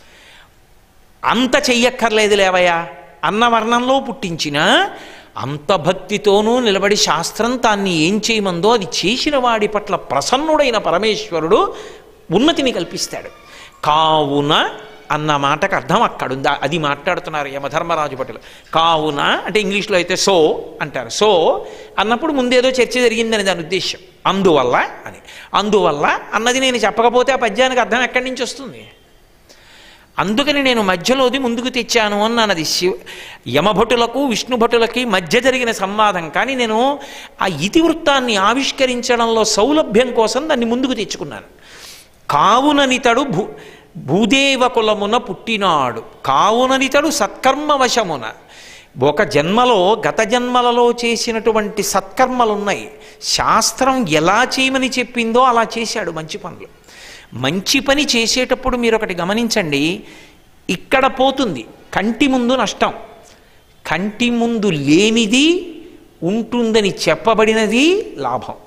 అంత చెయ్యక్కర్లేదు లేవయ్యా అన్న వర్ణంలో పుట్టించిన అంత భక్తితోనూ నిలబడి శాస్త్రం తాన్ని ఏం చేయమందో అది చేసిన వాడి పట్ల ప్రసన్నుడైన పరమేశ్వరుడు ఉన్నతిని కల్పిస్తాడు కావున అన్న మాటకు అర్థం అక్కడుందా అది మాట్లాడుతున్నారు యమధర్మరాజు భటులు కావున అంటే ఇంగ్లీష్లో అయితే సో అంటారు సో అన్నప్పుడు ముందేదో చర్చ జరిగిందని దాని ఉద్దేశం అందువల్ల అని అందువల్ల అన్నది నేను చెప్పకపోతే ఆ పద్యానికి అర్థం ఎక్కడి నుంచి వస్తుంది అందుకని నేను మధ్యలోది ముందుకు తెచ్చాను అన్నది శివ యమభటులకు విష్ణుభటులకి మధ్య జరిగిన సంవాదం కానీ నేను ఆ ఇతివృత్తాన్ని ఆవిష్కరించడంలో సౌలభ్యం కోసం దాన్ని ముందుకు తెచ్చుకున్నాను కావుననితడు భూ భూదేవ కులమున పుట్టినాడు కావుననితడు సత్కర్మవశమున ఒక జన్మలో గత జన్మలలో చేసినటువంటి సత్కర్మలున్నాయి శాస్త్రం ఎలా చేయమని చెప్పిందో అలా చేశాడు మంచి పనులు మంచి పని చేసేటప్పుడు మీరు ఒకటి గమనించండి ఇక్కడ పోతుంది కంటి ముందు నష్టం కంటి ముందు లేనిది ఉంటుందని చెప్పబడినది లాభం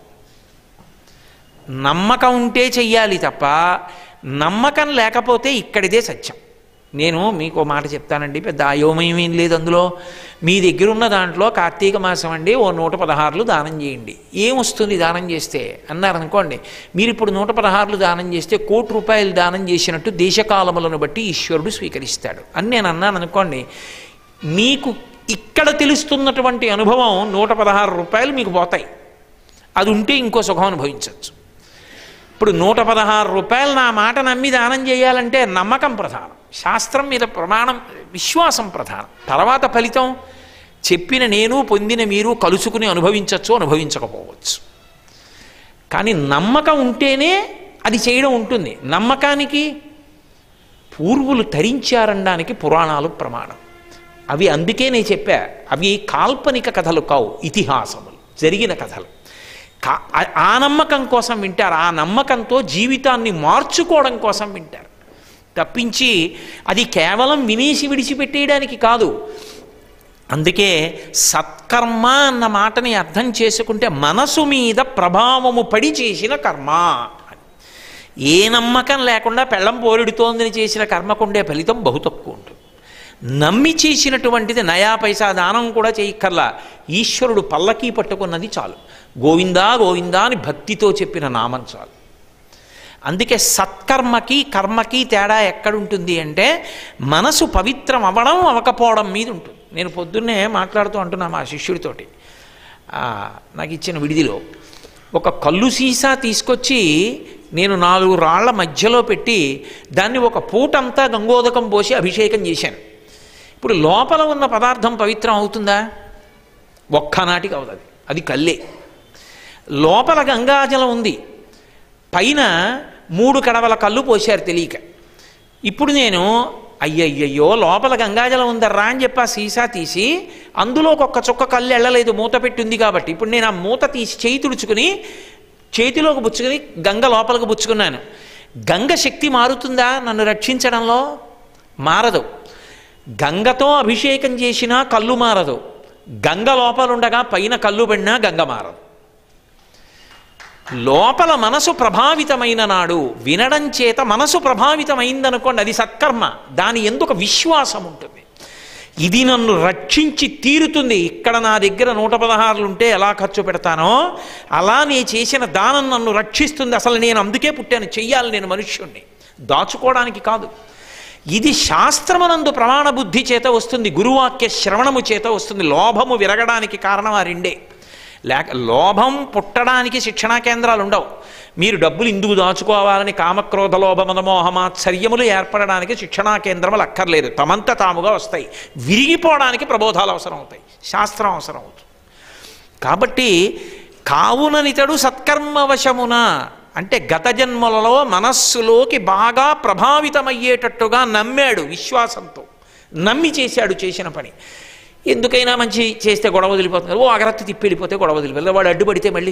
నమ్మకం ఉంటే చెయ్యాలి తప్ప నమ్మకం లేకపోతే ఇక్కడిదే సత్యం నేను మీకు ఓ మాట చెప్తానండి పెద్ద అయోమయం ఏం లేదు అందులో మీ దగ్గర ఉన్న దాంట్లో కార్తీక మాసం అండి ఓ నూట పదహారులు దానం చేయండి ఏమొస్తుంది దానం చేస్తే అన్నారనుకోండి మీరు ఇప్పుడు నూట పదహారులు దానం చేస్తే కోటి రూపాయలు దానం చేసినట్టు దేశకాలములను బట్టి ఈశ్వరుడు స్వీకరిస్తాడు అని నేను అన్నాను అనుకోండి మీకు ఇక్కడ తెలుస్తున్నటువంటి అనుభవం నూట పదహారు రూపాయలు మీకు పోతాయి అది ఉంటే ఇంకో సుఖం అనుభవించవచ్చు ఇప్పుడు నూట పదహారు రూపాయలు నా మాట నమ్మి దానం చేయాలంటే నమ్మకం ప్రధానం శాస్త్రం మీద ప్రమాణం విశ్వాసం ప్రధానం తర్వాత ఫలితం చెప్పిన నేను పొందిన మీరు కలుసుకుని అనుభవించవచ్చు అనుభవించకపోవచ్చు కానీ నమ్మకం ఉంటేనే అది చేయడం ఉంటుంది నమ్మకానికి పూర్వులు తరించారనడానికి పురాణాలు ప్రమాణం అవి అందుకే నేను చెప్పా అవి కాల్పనిక కథలు కావు ఇతిహాసములు జరిగిన కథలు కా- ఆ- ఆ నమ్మకం కోసం వింటారు ఆ నమ్మకంతో జీవితాన్ని మార్చుకోవడం కోసం వింటారు తప్పించి అది కేవలం వినేసి విడిచిపెట్టేయడానికి కాదు అందుకే సత్కర్మ అన్న మాటని అర్థం చేసుకుంటే మనసు మీద ప్రభావము పడి చేసిన కర్మ అని. ఏ నమ్మకం లేకుండా పెళ్ళం పోరుడుతోందని చేసిన కర్మకుండే ఫలితం బహు తక్కువ ఉంటుంది నమ్మి చేసినటువంటిది నయా పైసా దానం కూడా చేయక్కర్లా ఈశ్వరుడు పల్లకీ పట్టుకున్నది చాలు గోవిందా గోవిందా అని భక్తితో చెప్పిన నామం చాలు అందుకే సత్కర్మకి కర్మకి తేడా ఎక్కడుంటుంది అంటే మనసు పవిత్రం అవ్వడం అవ్వకపోవడం మీద ఉంటుంది నేను పొద్దున్నే మాట్లాడుతూ అంటున్నా మా శిష్యుడితోటి ఆ, నాకు ఇచ్చిన విడిదిలో ఒక కళ్ళు సీసా తీసుకొచ్చి నేను నాలుగు రాళ్ల మధ్యలో పెట్టి దాన్ని ఒక పూటంతా గంగోదకం పోసి అభిషేకం చేశాను ఇప్పుడు లోపల ఉన్న పదార్థం పవిత్రం అవుతుందా ఒక్కనాటికి అవుతుంది అది కల్లే లోపల గంగాజలం ఉంది పైన మూడు కడవల కళ్ళు పోశారు తెలియక ఇప్పుడు నేను అయ్యయ్యయ్యో లోపల గంగాజలం ఉందర్రా అని చెప్పి ఆ సీసా తీసి అందులో ఒక్క చుక్క కళ్ళు వెళ్ళలేదు మూత పెట్టి ఉంది కాబట్టి ఇప్పుడు నేను ఆ మూత తీసి చేయి తుడుచుకుని చేతిలోకి బుచ్చుకుని గంగ లోపలికి బుచ్చుకున్నాను గంగ శక్తి మారుతుందా నన్ను రక్షించడంలో మారదు గంగతో అభిషేకం చేసినా కళ్ళు మారదు గంగ లోపలుండగా పైన కళ్ళు పడినా గంగ మారదు లోపల మనసు ప్రభావితమైన నాడు వినడం చేత మనసు ప్రభావితమైందనుకోండి అది సత్కర్మ దాని ఎందుకు విశ్వాసం ఉంటుంది ఇది నన్ను రక్షించి తీరుతుంది ఇక్కడ నా దగ్గర నూట పదహారులు ఉంటే ఎలా ఖర్చు పెడతానో అలా నే చేసిన దానం నన్ను రక్షిస్తుంది అసలు నేను అందుకే పుట్టాను చెయ్యాలి నేను మనుష్యుణ్ణి దాచుకోవడానికి కాదు ఇది శాస్త్రమనందు ప్రమాణ బుద్ధి చేత వస్తుంది గురువాక్య శ్రవణము చేత వస్తుంది లోభము విరగడానికి కారణం ఆ రెండే లేక లోభం పుట్టడానికి శిక్షణా కేంద్రాలు ఉండవు మీరు డబ్బులు ఇందుకు దాచుకోవాలని కామక్రోధ లోభ మదమోహమాత్సర్యములు ఏర్పడడానికి శిక్షణా కేంద్రములు అక్కర్లేదు తమంత తాముగా వస్తాయి విరిగిపోవడానికి ప్రబోధాలు అవసరం అవుతాయి శాస్త్రం అవసరం అవుతుంది కాబట్టి కావుననితడు సత్కర్మవశమున అంటే గత జన్మలలో మనస్సులోకి బాగా ప్రభావితమయ్యేటట్టుగా నమ్మాడు విశ్వాసంతో నమ్మి చేశాడు చేసిన పని ఎందుకైనా మంచి చేస్తే గొడవ వదిలిపోతుంది ఓ అగరత్తు తిప్పి వెళ్ళిపోతే గొడవ వదిలిపోతుంది వాడు అడ్డుపడితే మళ్ళీ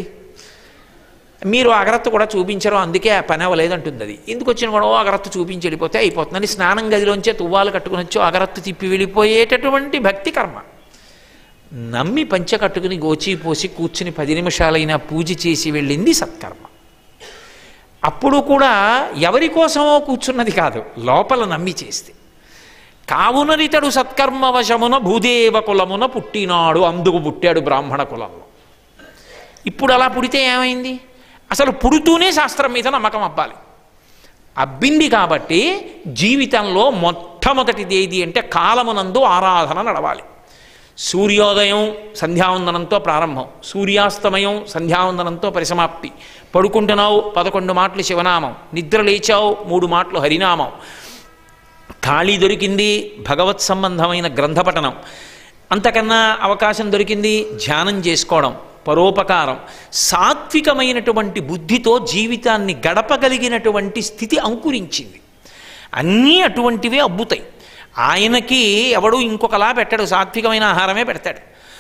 మీరు అగరత్తు కూడా చూపించరు అందుకే ఆ పని అవ్వలేదంటుంది అది ఎందుకు వచ్చిన గొడవ అగరత్తు చూపించి వెళ్ళిపోతే అయిపోతుందని స్నానం గదిలోంచే తువ్వాలు కట్టుకుని వచ్చి అగరత్తు తిప్పి వెళ్ళిపోయేటటువంటి భక్తి కర్మ నమ్మి పంచ కట్టుకుని గోచి పోసి కూర్చుని పది నిమిషాలైనా పూజ చేసి వెళ్ళింది సత్కర్మ అప్పుడు కూడా ఎవరి కోసమో కూర్చున్నది కాదు లోపల నమ్మి చేస్తే కావునరితడు సత్కర్మవశమున భూదేవ కులమున పుట్టినాడు అందుకు పుట్టాడు బ్రాహ్మణ కులంలో ఇప్పుడు అలా పుడితే ఏమైంది అసలు పుడుతూనే శాస్త్రం మీద నమ్మకం అబ్బాలి అబ్బింది కాబట్టి జీవితంలో మొట్టమొదటిది ఏది అంటే కాలమునందు ఆరాధన నడవాలి సూర్యోదయం సంధ్యావందనంతో ప్రారంభం సూర్యాస్తమయం సంధ్యావందనంతో పరిసమాప్తి పడుకుంటున్నావు పదకొండు మాటలు శివనామం నిద్ర లేచావు మూడు మాటలు హరినామం ఖాళీ దొరికింది భగవత్ సంబంధమైన గ్రంథపఠనం అంతకన్నా అవకాశం దొరికింది ధ్యానం చేసుకోవడం పరోపకారం సాత్వికమైనటువంటి బుద్ధితో జీవితాన్ని గడపగలిగినటువంటి స్థితి అంకురించింది అన్నీ అటువంటివే అబ్బుతాయి ఆయనకి ఎవడు ఇంకొకలా పెట్టాడు సాత్వికమైన ఆహారమే పెడతాడు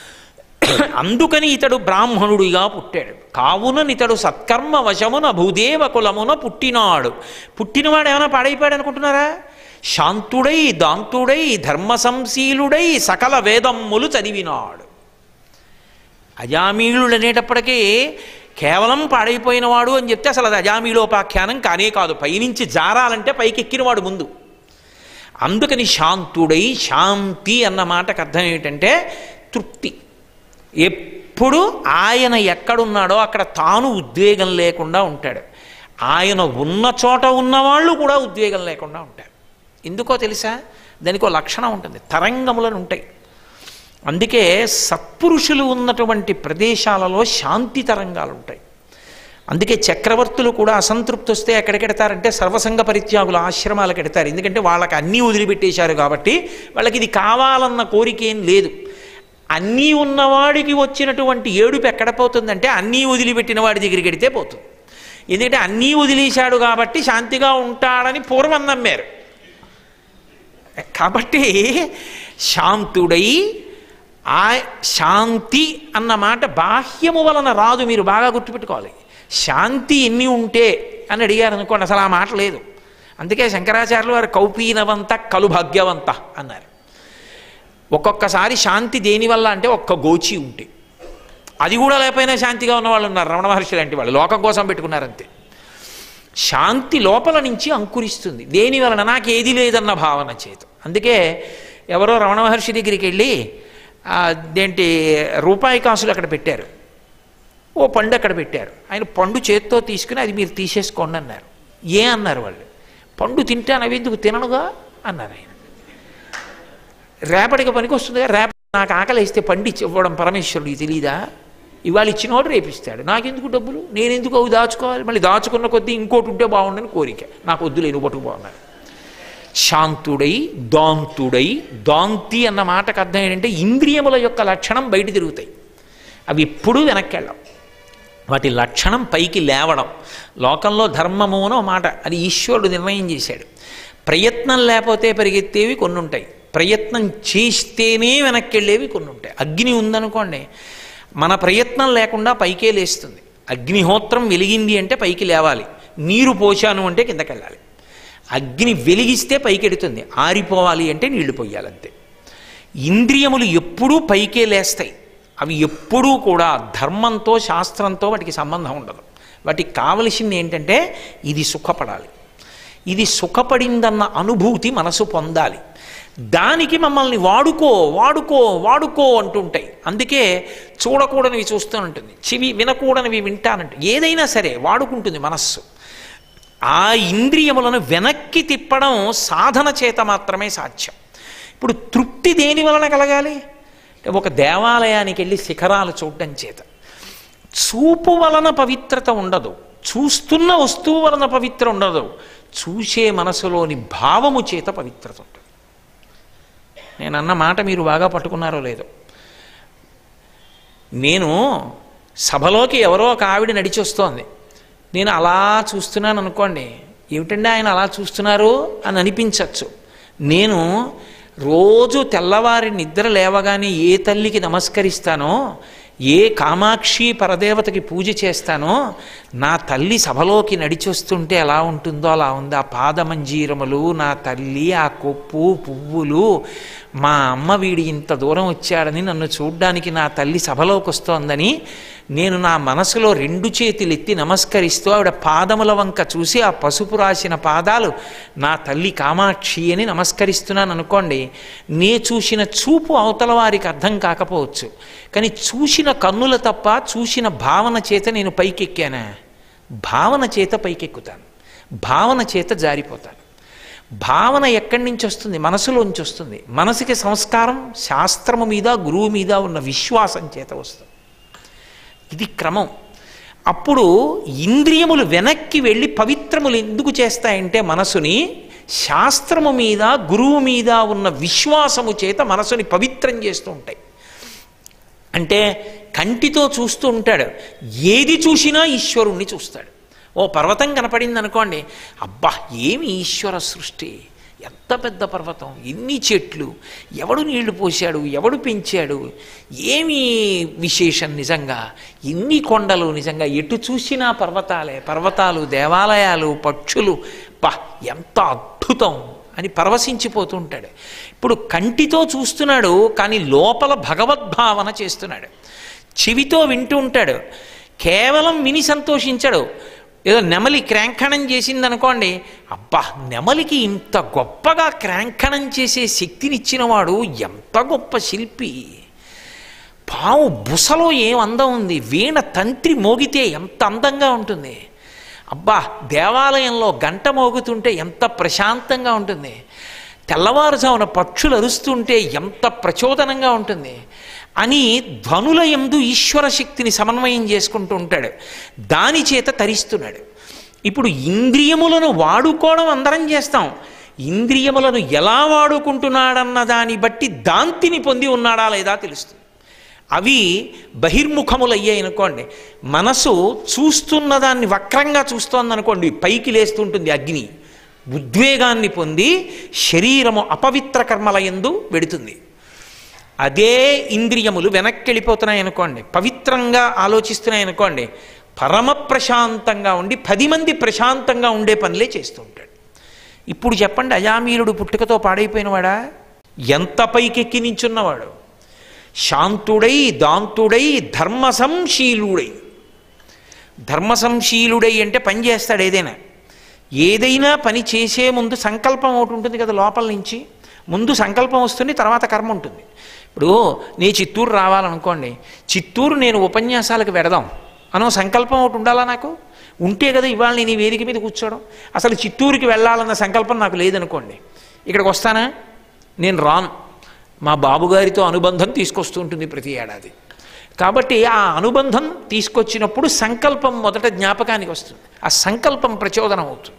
అందుకని ఇతడు బ్రాహ్మణుడిగా పుట్టాడు కావున ఇతడు సత్కర్మ వశమున భూదేవ కులమున పుట్టినాడు పుట్టినవాడు ఏమైనా పాడైపోయాడు అనుకుంటున్నారా శాంతుడై దాంతుడై ధర్మ సంశీలుడై సకల వేదమ్ములు చదివినాడు అజామీళుడు అనేటప్పటికీ కేవలం పాడైపోయినవాడు అని చెప్తే అసలు అది అజామీలోపాఖ్యానం కానే కాదు పైనుంచి జారాలంటే పైకి ఎక్కినవాడు ముందు అందుకని శాంతుడై శాంతి అన్న మాటకు అర్థం ఏమిటంటే తృప్తి ఎప్పుడు ఆయన ఎక్కడున్నాడో అక్కడ తాను ఉద్వేగం లేకుండా ఉంటాడు ఆయన ఉన్న చోట ఉన్నవాళ్ళు కూడా ఉద్వేగం లేకుండా ఉంటారు ఎందుకో తెలుసా దానికి ఒక లక్షణం ఉంటుంది తరంగములను ఉంటాయి అందుకే సత్పురుషులు ఉన్నటువంటి ప్రదేశాలలో శాంతి తరంగాలు ఉంటాయి అందుకే చక్రవర్తులు కూడా అసంతృప్తి వస్తే ఎక్కడికెడతారంటే సర్వసంగ పరిత్యాగుల ఆశ్రమాలకు ఎడతారు ఎందుకంటే వాళ్ళకి అన్నీ వదిలిపెట్టేశారు కాబట్టి వాళ్ళకి ఇది కావాలన్న కోరిక ఏం లేదు అన్నీ ఉన్నవాడికి వచ్చినటువంటి ఏడుపు ఎక్కడ పోతుందంటే అన్నీ వదిలిపెట్టిన వాడి దగ్గరికి వెడితే పోతుంది ఎందుకంటే అన్నీ వదిలేశాడు కాబట్టి శాంతిగా ఉంటాడని పూర్వం నమ్మారు కాబట్టి శాంతుడై ఆ శాంతి అన్న మాట బాహ్యము వలన రాదు మీరు బాగా గుర్తుపెట్టుకోవాలి శాంతి ఎన్ని ఉంటే అని అడిగారు అనుకోండి అసలు ఆ మాట లేదు అందుకే శంకరాచార్యులు వారు కౌపీనవంత కలు భాగ్యవంత అన్నారు ఒక్కొక్కసారి శాంతి దేనివల్ల అంటే ఒక్క గోచి ఉంటే అది కూడా లేకపోయినా శాంతిగా ఉన్న వాళ్ళు ఉన్నారు రమణ మహర్షి లాంటి వాళ్ళు లోకం కోసం పెట్టుకున్నారంతే శాంతి లోపల నుంచి అంకురిస్తుంది దేని వలన నాకు ఏది లేదన్న భావన చేత అందుకే ఎవరో రమణ మహర్షి దగ్గరికి వెళ్ళి అదేంటి రూపాయి కాసులు అక్కడ పెట్టారు ఓ పండు అక్కడ పెట్టారు ఆయన పండు చేత్తో తీసుకుని అది మీరు తీసేసుకోండి అన్నారు ఏ అన్నారు వాళ్ళు పండు తింటాను అవి ఎందుకు తిననుగా అన్నారు ఆయన రేపటికి పనికి వస్తుందిగా రేప నాకు ఆకలి వేస్తే పండి ఇవ్వడం పరమేశ్వరుడికి తెలీదా ఇవాళ ఇచ్చినోడు రేపిస్తాడు నాకెందుకు డబ్బులు నేను ఎందుకు అవి దాచుకోవాలి మళ్ళీ దాచుకున్న కొద్దీ ఇంకోటి ఉంటే బాగుండని కోరిక నాకు వద్దు లేను పట్టుకుపోన్నారు శాంతుడై దాంతుడై దాంతి అన్న మాటకు అర్థం ఏంటంటే ఇంద్రియముల యొక్క లక్షణం బయట తిరుగుతాయి అవి ఎప్పుడూ వెనక్కి వెళ్ళం వాటి లక్షణం పైకి లేవడం లోకంలో ధర్మము అనో మాట అది ఈశ్వరుడు నిర్ణయం చేశాడు ప్రయత్నం లేకపోతే పరిగెత్తేవి కొన్ని ఉంటాయి ప్రయత్నం చేస్తేనే వెనక్కి వెళ్ళేవి కొన్ని ఉంటాయి అగ్ని ఉందనుకోండి మన ప్రయత్నం లేకుండా పైకే లేస్తుంది అగ్నిహోత్రం వెలిగింది అంటే పైకి లేవాలి నీరు పోశాను అంటే కిందకి వెళ్ళాలి అగ్ని వెలిగిస్తే పైకెడుతుంది ఆరిపోవాలి అంటే నీళ్లు పోయాలంతే ఇంద్రియములు ఎప్పుడూ పైకే లేస్తాయి అవి ఎప్పుడూ కూడా ధర్మంతో శాస్త్రంతో వాటికి సంబంధం ఉండదు వాటికి కావలసింది ఏంటంటే ఇది సుఖపడాలి ఇది సుఖపడిందన్న అనుభూతి మనసు పొందాలి దానికి మమ్మల్ని వాడుకో వాడుకో వాడుకో అంటుంటాయి అందుకే చూడకూడనివి చూస్తూ ఉంటుంది చెవి వినకూడనివి వింటానంటే ఏదైనా సరే వాడుకుంటుంది మనస్సు ఆ ఇంద్రియములను వెనక్కి తిప్పడం సాధన చేత మాత్రమే సాధ్యం ఇప్పుడు తృప్తి దేని వలన కలగాలి అంటే ఒక దేవాలయానికి వెళ్ళి శిఖరాలు చూడడం చేత చూపు వలన పవిత్రత ఉండదు చూస్తున్న వస్తువు వలన పవిత్ర ఉండదు చూసే మనసులోని భావము చేత పవిత్రత ఉంటుంది నేను అన్న మాట మీరు బాగా పట్టుకున్నారో లేదో నేను సభలోకి ఎవరో ఒక ఆవిడ నడిచి వస్తోంది నేను అలా చూస్తున్నాను అనుకోండి ఏమిటండి ఆయన అలా చూస్తున్నారు అని అనిపించవచ్చు నేను రోజు తెల్లవారి నిద్ర లేవగానే ఏ తల్లికి నమస్కరిస్తానో ఏ కామాక్షి పరదేవతకి పూజ చేస్తానో నా తల్లి సభలోకి నడిచొస్తుంటే ఎలా ఉంటుందో అలా ఉంది ఆ పాదమంజీరములు నా తల్లి ఆ కొప్పు పువ్వులు మా అమ్మ వీడి ఇంత దూరం వచ్చాడని నన్ను చూడ్డానికి నా తల్లి సభలోకి వస్తోందని నేను నా మనసులో రెండు చేతులు ఎత్తి నమస్కరిస్తూ ఆవిడ పాదముల వంక చూసి ఆ పసుపు రాసిన పాదాలు నా తల్లి కామాక్షి అని నమస్కరిస్తున్నాను అనుకోండి నే చూసిన చూపు అవతల వారికి అర్థం కాకపోవచ్చు కానీ చూసిన కన్నుల తప్ప చూసిన భావన చేత నేను పైకెక్కానా భావన చేత పైకెక్కుతాను భావన చేత జారిపోతాను భావన ఎక్కడి నుంచి వస్తుంది మనసులోంచి వస్తుంది మనసుకి సంస్కారం శాస్త్రము మీద గురువు మీద ఉన్న విశ్వాసం చేత వస్తుంది ఇది క్రమం అప్పుడు ఇంద్రియములు వెనక్కి వెళ్ళి పవిత్రములు ఎందుకు చేస్తాయంటే మనసుని శాస్త్రము మీద గురువు మీద ఉన్న విశ్వాసము చేత మనసుని పవిత్రం చేస్తూ ఉంటాయి అంటే కంటితో చూస్తూ ఉంటాడు ఏది చూసినా ఈశ్వరుణ్ణి చూస్తాడు ఓ పర్వతం కనపడింది అనుకోండి అబ్బా ఏమి ఈశ్వర సృష్టి ఎంత పెద్ద పర్వతం ఎన్ని చెట్లు ఎవడు నీళ్లు పోశాడు ఎవడు పెంచాడు ఏమి విశేషం నిజంగా ఎన్ని కొండలు నిజంగా ఎటు చూసినా పర్వతాలే పర్వతాలు దేవాలయాలు పక్షులు పా ఎంత అద్భుతం అని పరవశించిపోతూ ఉంటాడు ఇప్పుడు కంటితో చూస్తున్నాడు కానీ లోపల భగవద్భావన చేస్తున్నాడు చెవితో వింటూ ఉంటాడు కేవలం విని సంతోషించాడు ఏదో నెమలి క్రాంఖణం చేసిందనుకోండి అబ్బా నెమలికి ఇంత గొప్పగా క్రాంఖణం చేసే శక్తినిచ్చినవాడు ఎంత గొప్ప శిల్పి పావు బుసలో ఏం అందం ఉంది వీణ తంత్రి మోగితే ఎంత అందంగా ఉంటుంది అబ్బా దేవాలయంలో గంట మోగుతుంటే ఎంత ప్రశాంతంగా ఉంటుంది తెల్లవారుజామున పక్షులు అరుస్తుంటే ఎంత ప్రచోదనంగా ఉంటుంది అని ధ్వనుల ఎందు ఈశ్వర శక్తిని సమన్వయం చేసుకుంటూ ఉంటాడు దాని చేత తరిస్తున్నాడు ఇప్పుడు ఇంద్రియములను వాడుకోవడం అందరం చేస్తాం ఇంద్రియములను ఎలా వాడుకుంటున్నాడన్న దాన్ని బట్టి దాంతిని పొంది ఉన్నాడా లేదా తెలుస్తుంది అవి బహిర్ముఖములయ్యాయి అనుకోండి మనసు చూస్తున్న దాన్ని వక్రంగా చూస్తోందనుకోండి పైకి లేస్తుంటుంది అగ్ని ఉద్వేగాన్ని పొంది శరీరము అపవిత్ర కర్మల ఎందు వెడుతుంది అదే ఇంద్రియములు వెనక్కి వెళ్ళిపోతున్నాయి అనుకోండి పవిత్రంగా ఆలోచిస్తున్నాయి అనుకోండి పరమ ప్రశాంతంగా ఉండి పది మంది ప్రశాంతంగా ఉండే పనులే చేస్తూ ఉంటాడు ఇప్పుడు చెప్పండి అజామీరుడు పుట్టుకతో పాడైపోయినవాడా ఎంత పైకెక్కి నించున్నవాడు శాంతుడై దాంతుడై ధర్మ సంశీలుడై ధర్మ సంశీలుడై అంటే పని చేస్తాడు ఏదైనా ఏదైనా పని చేసే ముందు సంకల్పం ఒకటి ఉంటుంది కదా లోపల నుంచి ముందు సంకల్పం వస్తుంది తర్వాత కర్మ ఉంటుంది ఇప్పుడు నీ చిత్తూరు రావాలనుకోండి చిత్తూరు నేను ఉపన్యాసాలకు వెడదాం అనో సంకల్పం ఒకటి ఉండాలా నాకు ఉంటే కదా ఇవాళ నేను ఈ వేదిక మీద కూర్చోవడం అసలు చిత్తూరుకి వెళ్ళాలన్న సంకల్పం నాకు లేదనుకోండి ఇక్కడికి వస్తానా నేను రాను మా బాబుగారితో అనుబంధం తీసుకొస్తూ ఉంటుంది ప్రతి ఏడాది కాబట్టి ఆ అనుబంధం తీసుకొచ్చినప్పుడు సంకల్పం మొదట జ్ఞాపకానికి వస్తుంది ఆ సంకల్పం ప్రచోదనం అవుతుంది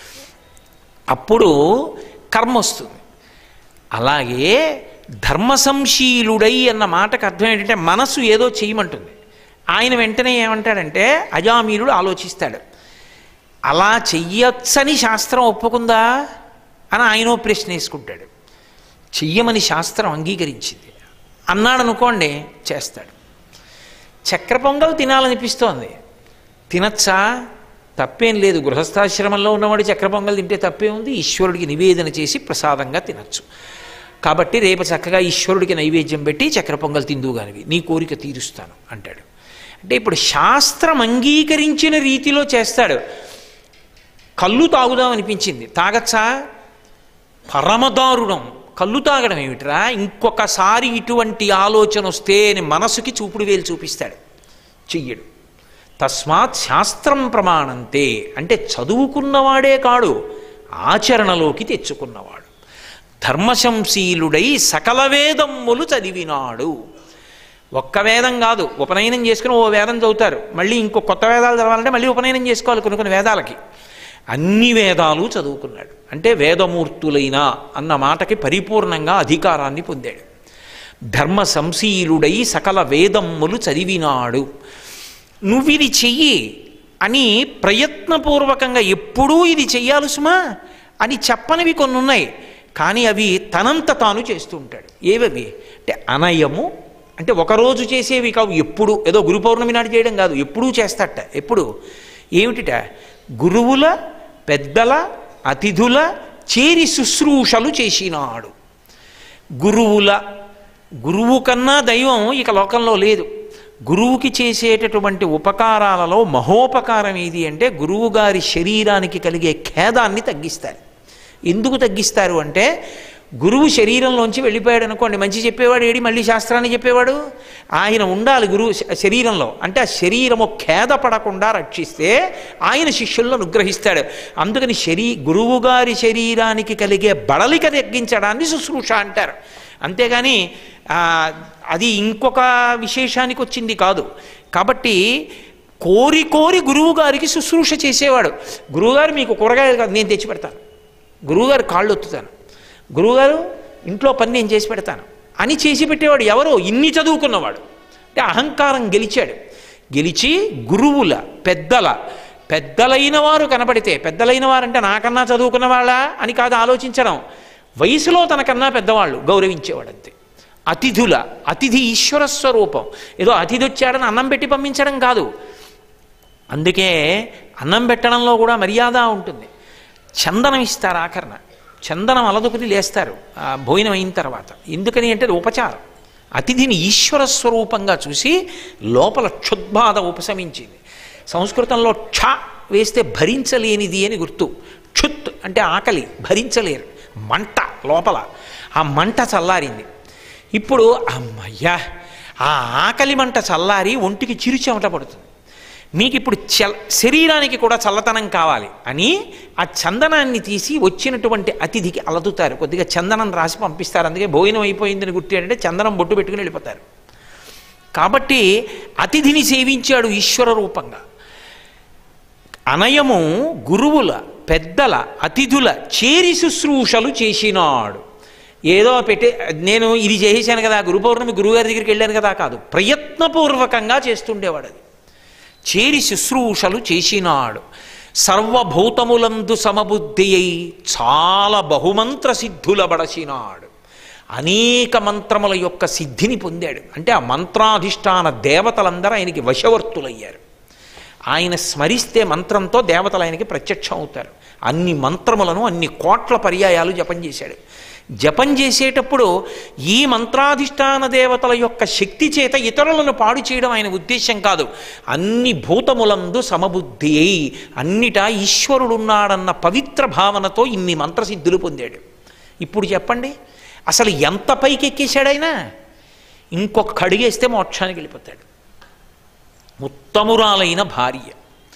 అప్పుడు కర్మ వస్తుంది అలాగే ధర్మ సంశీలుడై అన్న మాటకు అర్థం ఏంటంటే మనసు ఏదో చేయమంటుంది ఆయన వెంటనే ఏమంటాడంటే అజామీలుడు ఆలోచిస్తాడు అలా చెయ్యొచ్చని శాస్త్రం ఒప్పుకుందా అని ఆయన ప్రశ్న వేసుకుంటాడు చెయ్యమని శాస్త్రం అంగీకరించింది అన్నాడు అనుకోండి చేస్తాడు చక్ర పొంగల్ తినాలనిపిస్తోంది తినచ్చా తప్పేం లేదు గృహస్థాశ్రమంలో ఉన్నవాడు చక్ర పొంగల్ తింటే తప్పే ఉంది ఈశ్వరుడికి నివేదన చేసి ప్రసాదంగా తినచ్చు కాబట్టి రేపు చక్కగా ఈశ్వరుడికి నైవేద్యం పెట్టి చక్ర పొంగల్ తిందుగానివి నీ కోరిక తీరుస్తాను అంటాడు అంటే ఇప్పుడు శాస్త్రం అంగీకరించిన రీతిలో చేస్తాడు కళ్ళు తాగుదాం అనిపించింది తాగచ్చా పరమదారుణం కళ్ళు తాగడం ఏమిట్రా ఇంకొకసారి ఇటువంటి ఆలోచన వస్తే అని మనసుకి చూపుడు వేలు చూపిస్తాడు చెయ్యడు తస్మాత్ శాస్త్రం ప్రమాణంతే అంటే చదువుకున్నవాడే కాడు ఆచరణలోకి తెచ్చుకున్నవాడు ధర్మశంశీలుడై సకల వేదమ్ములు చదివినాడు ఒక్క వేదం కాదు ఉపనయనం చేసుకుని ఓ వేదం చదువుతారు మళ్ళీ ఇంకో కొత్త వేదాలు చదవాలంటే మళ్ళీ ఉపనయనం చేసుకోవాలి కొన్ని కొన్ని వేదాలకి అన్ని వేదాలు చదువుకున్నాడు అంటే వేదమూర్తులైన అన్న మాటకి పరిపూర్ణంగా అధికారాన్ని పొందాడు ధర్మ సంశీలుడై సకల వేదమ్ములు చదివినాడు నువ్విది చెయ్యి అని ప్రయత్నపూర్వకంగా ఎప్పుడూ ఇది చెయ్యాలి సుమా అని చెప్పనివి కొన్ని ఉన్నాయి కానీ అవి తనంత తాను చేస్తూ ఉంటాడు ఏవవి అంటే అనయము అంటే ఒకరోజు చేసేవి కావు ఎప్పుడు ఏదో గురు పౌర్ణమి నాడు చేయడం కాదు ఎప్పుడూ చేస్తాట ఎప్పుడు ఏమిటిట గురువుల పెద్దల అతిథుల చేరి శుశ్రూషలు చేసినాడు గురువుల గురువు కన్నా దైవం ఇక లోకంలో లేదు గురువుకి చేసేటటువంటి ఉపకారాలలో మహోపకారం ఏది అంటే గురువు గారి శరీరానికి కలిగే ఖేదాన్ని తగ్గిస్తారు ఎందుకు తగ్గిస్తారు అంటే గురువు శరీరంలోంచి వెళ్ళిపోయాడు అనుకోండి మంచి చెప్పేవాడు ఏడి మళ్ళీ శాస్త్రాన్ని చెప్పేవాడు ఆయన ఉండాలి గురువు శ- శరీరంలో అంటే ఆ శరీరము ఖేద పడకుండా రక్షిస్తే ఆయన శిష్యులను అనుగ్రహిస్తాడు అందుకని శరీ గురువు గారి శరీరానికి కలిగే బడలిక తగ్గించడాన్ని శుశ్రూష అంటారు అంతేగాని ఆ, అది ఇంకొక విశేషానికి వచ్చింది కాదు కాబట్టి కోరి కోరి గురువు గారికి శుశ్రూష చేసేవాడు గురువుగారు మీకు కూరగాయలు కాదు నేను తెచ్చి పెడతాను గురువుగారు కాళ్ళు ఒత్తుతాను గురువుగారు ఇంట్లో పని నేను చేసి పెడతాను అని చేసి పెట్టేవాడు ఎవరో ఇన్ని చదువుకున్నవాడు అంటే అహంకారం గెలిచాడు గెలిచి గురువుల పెద్దల పెద్దలైన వారు కనపడితే పెద్దలైన వారంటే నాకన్నా చదువుకున్న వాళ్ళ అని కాదు ఆలోచించడం వయసులో తనకన్నా పెద్దవాళ్ళు గౌరవించేవాడు అంతే అతిథుల అతిథి ఈశ్వర స్వరూపం ఏదో అతిథి వచ్చాడని అన్నం పెట్టి పంపించడం కాదు అందుకే అన్నం పెట్టడంలో కూడా మర్యాద ఉంటుంది చందనం ఇస్తారు ఆఖరణ చందనం అలదుకుని లేస్తారు ఆ భోజనం అయిన తర్వాత ఎందుకని అంటే అది ఉపచారం అతిథిని ఈశ్వర స్వరూపంగా చూసి లోపల క్షుద్బాధ ఉపశమించింది సంస్కృతంలో క్ష వేస్తే భరించలేనిది అని గుర్తు క్షుత్ అంటే ఆకలి భరించలేరు మంట లోపల ఆ మంట చల్లారింది ఇప్పుడు అమ్మయ్యా ఆ ఆకలి మంట చల్లారి ఒంటికి చిరు చెమట పడుతుంది మీకు ఇప్పుడు చల్ శరీరానికి కూడా చల్లతనం కావాలి అని ఆ చందనాన్ని తీసి వచ్చినటువంటి అతిథికి అలదుతారు కొద్దిగా చందనం రాసి పంపిస్తారు అందుకే భోజనం అయిపోయిందని గుర్తు అంటే చందనం బొట్టు పెట్టుకుని వెళ్ళిపోతారు కాబట్టి అతిథిని సేవించాడు ఈశ్వర రూపంగా అనయము గురువుల పెద్దల అతిథుల చేరి శుశ్రూషలు చేసినాడు ఏదో పెట్టే నేను ఇది చేసేసాను కదా గురు పౌర్ణమి గురువుగారి దగ్గరికి వెళ్ళాను కదా కాదు ప్రయత్నపూర్వకంగా చేస్తుండేవాడు అది చేరి శుశ్రూషలు చేసినాడు సర్వభూతములందు సమబుద్ధి అయి చాలా బహుమంత్ర సిద్ధుల బడసినాడు అనేక మంత్రముల యొక్క సిద్ధిని పొందాడు అంటే ఆ మంత్రాధిష్టాన దేవతలందరూ ఆయనకి వశవర్తులయ్యారు ఆయన స్మరిస్తే మంత్రంతో దేవతలు ఆయనకి ప్రత్యక్షం అవుతారు అన్ని మంత్రములను అన్ని కోట్ల పర్యాయాలు జపం చేశాడు జపం చేసేటప్పుడు ఈ మంత్రాధిష్టాన దేవతల యొక్క శక్తి చేత ఇతరులను పాడు చేయడం ఆయన ఉద్దేశం కాదు అన్ని భూతములందు సమబుద్ధి అయి అన్నిటా ఈశ్వరుడున్నాడన్న పవిత్ర భావనతో ఇన్ని మంత్రసిద్ధులు పొందాడు ఇప్పుడు చెప్పండి అసలు ఎంత పైకి ఎక్కేశాడైనా ఇంకొక అడిగేస్తే మోక్షానికి వెళ్ళిపోతాడు ఉత్తమురాలైన భార్య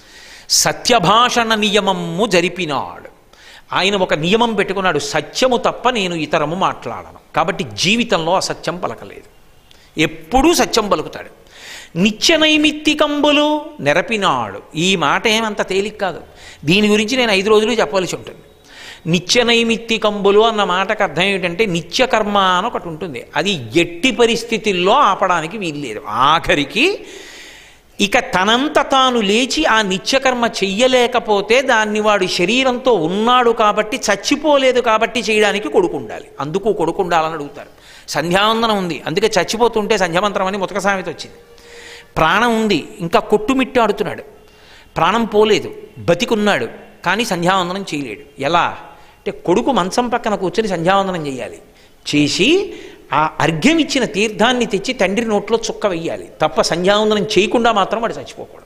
సత్యభాషణ నియమము జరిపినాడు ఆయన ఒక నియమం పెట్టుకున్నాడు సత్యము తప్ప నేను ఇతరము మాట్లాడను కాబట్టి జీవితంలో అసత్యం పలకలేదు ఎప్పుడూ సత్యం పలుకుతాడు నిత్య నైమిత్తికంబులు నెరపినాడు ఈ మాట ఏమంత తేలిక కాదు దీని గురించి నేను ఐదు రోజులు చెప్పవలసి ఉంటుంది నిత్య నైమిత్తికంబులు అన్న మాటకు అర్థం ఏమిటంటే నిత్యకర్మ అని ఒకటి ఉంటుంది అది ఎట్టి పరిస్థితుల్లో ఆపడానికి వీల్లేదు ఆఖరికి ఇక తనంత తాను లేచి ఆ నిత్యకర్మ చెయ్యలేకపోతే దాన్ని వాడు శరీరంతో ఉన్నాడు కాబట్టి చచ్చిపోలేదు కాబట్టి చేయడానికి కొడుకు ఉండాలి అందుకు కొడుకు ఉండాలని అడుగుతారు సంధ్యావందనం ఉంది అందుకే చచ్చిపోతుంటే సంధ్యామంత్రం అని ముతక సామెత వచ్చింది ప్రాణం ఉంది ఇంకా కొట్టుమిట్టాడుతున్నాడు ప్రాణం పోలేదు బతికున్నాడు కానీ సంధ్యావందనం చేయలేడు ఎలా అంటే కొడుకు మంచం పక్కన కూర్చొని సంధ్యావందనం చేయాలి చేసి ఆ అర్ఘ్యం ఇచ్చిన తీర్థాన్ని తెచ్చి తండ్రి నోట్లో చుక్క వెయ్యాలి తప్ప సంధ్యావందనం చేయకుండా మాత్రం వాడు చచ్చిపోకూడదు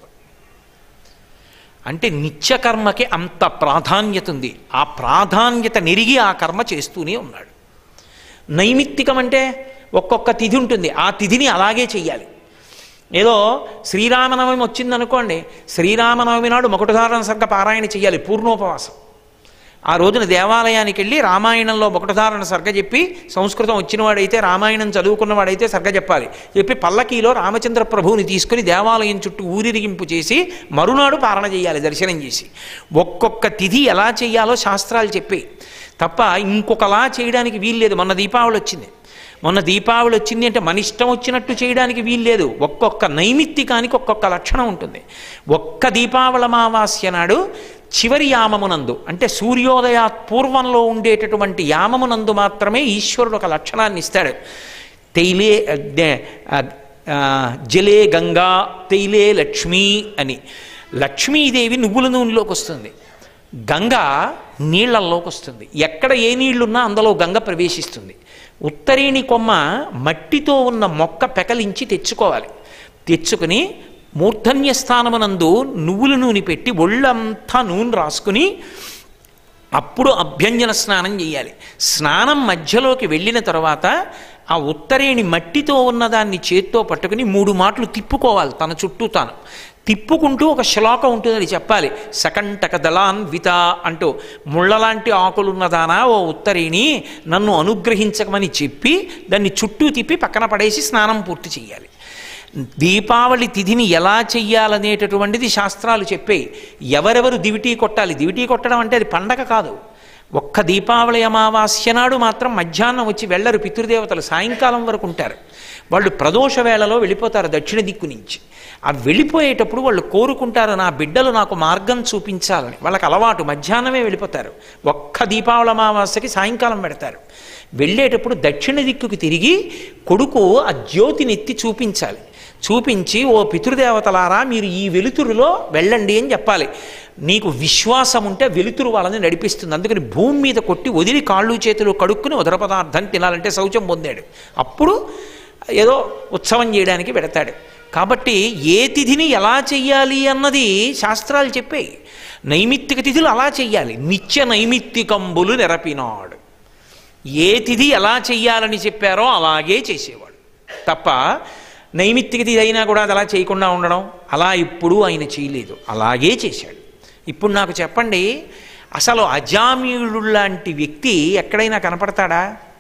అంటే నిత్యకర్మకి అంత ప్రాధాన్యత ఉంది ఆ ప్రాధాన్యత నెరిగి ఆ కర్మ చేస్తూనే ఉన్నాడు నైమిత్తికం అంటే ఒక్కొక్క తిథి ఉంటుంది ఆ తిథిని అలాగే చెయ్యాలి ఏదో శ్రీరామనవమి వచ్చిందనుకోండి శ్రీరామనవమి నాడు మకుటధారణ సర్గ పారాయణ చెయ్యాలి పూర్ణోపవాసం ఆ రోజున దేవాలయానికి వెళ్ళి రామాయణంలో ఒకటధారణ సర్గ చెప్పి సంస్కృతం వచ్చినవాడైతే రామాయణం చదువుకున్నవాడైతే సర్గ చెప్పాలి చెప్పి పల్లకీలో రామచంద్ర ప్రభువుని తీసుకుని దేవాలయం చుట్టూ ఊరిరిగింపు చేసి మరునాడు పాలన చేయాలి దర్శనం చేసి ఒక్కొక్క తిథి ఎలా చేయాలో శాస్త్రాలు చెప్పి తప్ప ఇంకొకలా చేయడానికి వీల్లేదు మొన్న దీపావళి వచ్చింది మొన్న దీపావళి వచ్చింది అంటే మన ఇష్టం వచ్చినట్టు చేయడానికి వీల్లేదు ఒక్కొక్క నైమిత్తికానికి ఒక్కొక్క లక్షణం ఉంటుంది ఒక్క దీపావళ అమావాస్య నాడు చివరి యామమునందు అంటే సూర్యోదయా పూర్వంలో ఉండేటటువంటి యామమునందు మాత్రమే ఈశ్వరుడు ఒక లక్షణాన్ని ఇస్తాడు తైలే అగ్నే- ఆ- ఆ, జలే గంగా తైలే లక్ష్మీ అని లక్ష్మీదేవి నువ్వుల నూనెలోకి వస్తుంది గంగ నీళ్లల్లోకి వస్తుంది ఎక్కడ ఏ నీళ్లున్నా అందులో గంగ ప్రవేశిస్తుంది ఉత్తరేణి కొమ్మ మట్టితో ఉన్న మొక్క పెకలించి తెచ్చుకోవాలి తెచ్చుకుని మూర్ధన్య స్థానమునందు నువ్వుల నూనె పెట్టి ఒళ్ళంతా నూనె రాసుకుని అప్పుడు అభ్యంజన స్నానం చేయాలి స్నానం మధ్యలోకి వెళ్ళిన తర్వాత ఆ ఉత్తరేణి మట్టితో ఉన్నదాన్ని చేత్తో పట్టుకుని మూడు మాటలు తిప్పుకోవాలి తన చుట్టూ తాను తిప్పుకుంటూ ఒక శ్లోకం ఉంటుంది అది చెప్పాలి సకంటక దళాన్విత అంటూ ముళ్ళలాంటి ఆకులున్నదానా ఓ ఉత్తరేణి నన్ను అనుగ్రహించకమని చెప్పి దాన్ని చుట్టూ తిప్పి పక్కన పడేసి స్నానం పూర్తి చేయాలి దీపావళి తిథిని ఎలా చెయ్యాలనేటటువంటిది శాస్త్రాలు చెప్పాయి ఎవరెవరు దివిటీ కొట్టాలి దివిటీ కొట్టడం అంటే అది పండగ కాదు ఒక్క దీపావళి అమావాస్య నాడు మాత్రం మధ్యాహ్నం వచ్చి వెళ్ళరు పితృదేవతలు సాయంకాలం వరకు ఉంటారు వాళ్ళు ప్రదోష వేళలో వెళ్ళిపోతారు దక్షిణ దిక్కు నుంచి ఆ వెళ్ళిపోయేటప్పుడు వాళ్ళు కోరుకుంటారు నా బిడ్డలు నాకు మార్గం చూపించాలని వాళ్ళకి అలవాటు మధ్యాహ్నమే వెళ్ళిపోతారు ఒక్క దీపావళి అమావాస్యకి సాయంకాలం పెడతారు వెళ్ళేటప్పుడు దక్షిణ దిక్కుకి తిరిగి కొడుకు ఆ జ్యోతిని ఎత్తి చూపించాలి చూపించి ఓ పితృదేవతలారా మీరు ఈ వెలుతురులో వెళ్ళండి అని చెప్పాలి నీకు విశ్వాసం ఉంటే వెలుతురు వాళ్ళని నడిపిస్తుంది అందుకని భూమి మీద కొట్టి వదిలి కాళ్ళు చేతులు కడుక్కుని ఉదర పదార్థం తినాలంటే శౌచం పొందాడు అప్పుడు ఏదో ఉత్సవం చేయడానికి పెడతాడు కాబట్టి ఏ తిథిని ఎలా చెయ్యాలి అన్నది శాస్త్రాలు చెప్పాయి నైమిత్తిక తిథులు అలా చెయ్యాలి నిత్య నైమిత్తికంబులు నెరపినాడు ఏ తిథి ఎలా చెయ్యాలని చెప్పారో అలాగే చేసేవాడు తప్ప నైమిత్తిక తిథి అయినా కూడా అది అలా చేయకుండా ఉండడం అలా ఇప్పుడు ఆయన చేయలేదు అలాగే చేశాడు ఇప్పుడు నాకు చెప్పండి అసలు అజామీయుడు లాంటి వ్యక్తి ఎక్కడైనా కనపడతాడా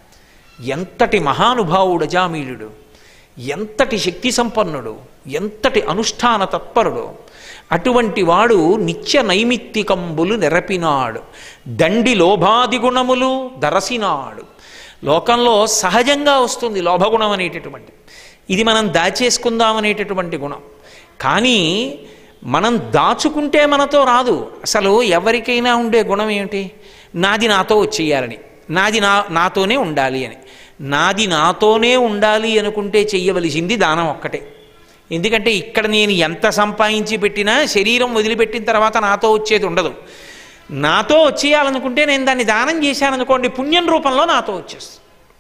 ఎంతటి మహానుభావుడు అజామీయుడు ఎంతటి శక్తి సంపన్నుడు ఎంతటి అనుష్ఠాన తత్పరుడు అటువంటి వాడు నిత్య నైమిత్తికంబులు నెరపినాడు దండి లోభాది గుణములు దరసినాడు లోకంలో సహజంగా వస్తుంది లోభగుణం అనేటటువంటి ఇది మనం దాచేసుకుందాం అనేటటువంటి గుణం కానీ మనం దాచుకుంటే మనతో రాదు అసలు ఎవరికైనా ఉండే గుణం ఏమిటి నాది నాతో వచ్చేయాలని నాది నా నాతోనే ఉండాలి అని నాది నాతోనే ఉండాలి అనుకుంటే చెయ్యవలసింది దానం ఒక్కటే ఎందుకంటే ఇక్కడ నేను ఎంత సంపాదించి పెట్టినా శరీరం వదిలిపెట్టిన తర్వాత నాతో వచ్చేది ఉండదు నాతో వచ్చేయాలనుకుంటే నేను దాన్ని దానం చేశాననుకోండి పుణ్యం రూపంలో నాతో వచ్చేస్తుంది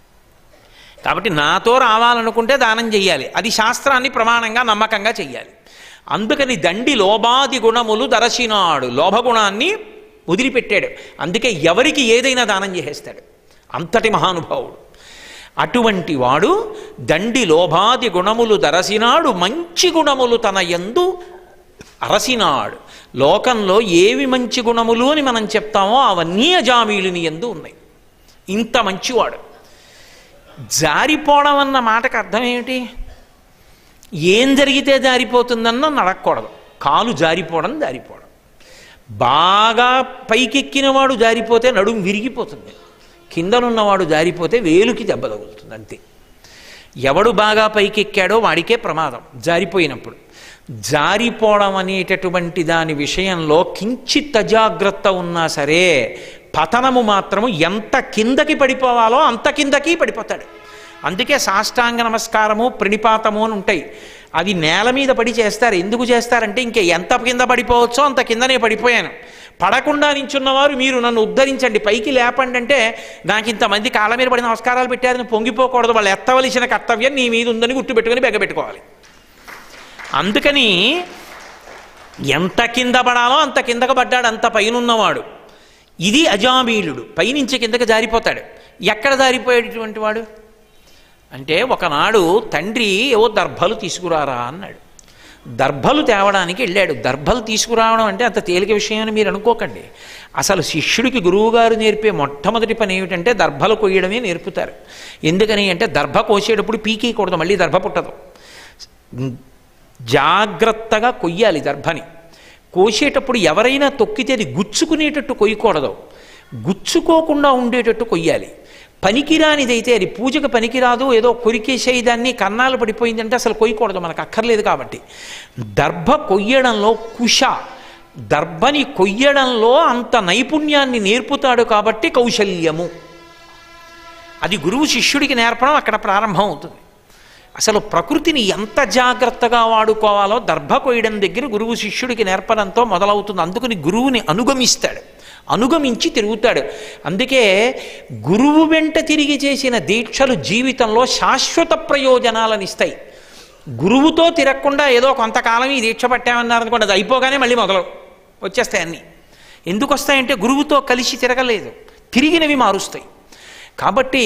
కాబట్టి నాతో రావాలనుకుంటే దానం చెయ్యాలి అది శాస్త్రాన్ని ప్రమాణంగా నమ్మకంగా చెయ్యాలి అందుకని దండి లోభాది గుణములు దరసినాడు లోభగుణాన్ని వదిలిపెట్టాడు అందుకే ఎవరికి ఏదైనా దానం చేసేస్తాడు అంతటి మహానుభావుడు అటువంటి వాడు దండి లోభాది గుణములు దరసినాడు మంచి గుణములు తన యందు అరసినాడు లోకంలో ఏవి మంచి గుణములు అని మనం చెప్తామో అవన్నీ అజామీలుని ఎందు ఉన్నాయి ఇంత మంచివాడు జారిపోవడం అన్న మాటకు అర్థం ఏమిటి ఏం జరిగితే జారిపోతుందన్న నడకూడదు కాలు జారిపోవడం జారిపోవడం బాగా పైకెక్కినవాడు జారిపోతే నడుము విరిగిపోతుంది కిందనున్నవాడు జారిపోతే వేలుకి దెబ్బ తగులుతుంది అంతే ఎవడు బాగా పైకెక్కాడో వాడికే ప్రమాదం జారిపోయినప్పుడు జారిపోవడం అనేటటువంటి దాని విషయంలో కించిత్ అజాగ్రత్త ఉన్నా సరే పతనము మాత్రము ఎంత కిందకి పడిపోవాలో అంత కిందకి పడిపోతాడు అందుకే సాష్టాంగ నమస్కారము ప్రణిపాతము అని ఉంటాయి అవి నేల మీద పడి చేస్తారు ఎందుకు చేస్తారంటే ఇంకే ఎంత కింద పడిపోవచ్చో అంత కిందనే పడిపోయాను పడకుండా నించున్నవారు మీరు నన్ను ఉద్ధరించండి పైకి లేపండి అంటే నాకు ఇంతమంది కాళ్ళ మీద పడి నమస్కారాలు పెట్టారని పొంగిపోకూడదు వాళ్ళు ఎత్తవలసిన కర్తవ్యం నీ మీద ఉందని గుర్తుపెట్టుకుని బెగ్గబెట్టుకోవాలి అందుకని ఎంత కింద పడాలో అంత కిందకు పడ్డాడు అంత పైనున్నవాడు ఇది అజామీలుడు పైనుంచి కిందకి జారిపోతాడు ఎక్కడ జారిపోయేటటువంటి వాడు అంటే ఒకనాడు తండ్రి ఏవో దర్భలు తీసుకురారా అన్నాడు దర్భలు తేవడానికి వెళ్ళాడు దర్భలు తీసుకురావడం అంటే అంత తేలిక విషయం అని మీరు అనుకోకండి అసలు శిష్యుడికి గురువుగారు నేర్పే మొట్టమొదటి పని ఏమిటంటే దర్భలు కొయ్యడమే నేర్పుతారు ఎందుకని అంటే దర్భ కోసేటప్పుడు పీకేయకూడదు మళ్ళీ దర్భ పుట్టదు జాగ్రత్తగా కొయ్యాలి దర్భని కోసేటప్పుడు ఎవరైనా తొక్కితే అది గుచ్చుకునేటట్టు కొయ్యకూడదు గుచ్చుకోకుండా ఉండేటట్టు కొయ్యాలి పనికిరానిదైతే అది పూజకు పనికిరాదు ఏదో కొరికేసేయి దాన్ని కన్నాలు పడిపోయిందంటే అసలు కొయ్యకూడదు మనకు అక్కర్లేదు కాబట్టి దర్భ కొయ్యడంలో కుష దర్భని కొయ్యడంలో అంత నైపుణ్యాన్ని నేర్పుతాడు కాబట్టి కౌశల్యము అది గురువు శిష్యుడికి నేర్పడం అక్కడ ప్రారంభం అవుతుంది అసలు ప్రకృతిని ఎంత జాగ్రత్తగా వాడుకోవాలో దర్భ కొయ్యడం దగ్గర గురువు శిష్యుడికి నేర్పడంతో మొదలవుతుంది అందుకని గురువుని అనుగమిస్తాడు అనుగమించి తిరుగుతాడు అందుకే గురువు వెంట తిరిగి చేసిన దీక్షలు జీవితంలో శాశ్వత ప్రయోజనాలను ఇస్తాయి గురువుతో తిరగకుండా ఏదో కొంతకాలం ఈ దీక్ష పట్టామన్నారనుకోండి అది అయిపోగానే మళ్ళీ మొదలు వచ్చేస్తాయి అన్నీ ఎందుకు వస్తాయంటే గురువుతో కలిసి తిరగలేదు తిరిగినవి మారుస్తాయి కాబట్టి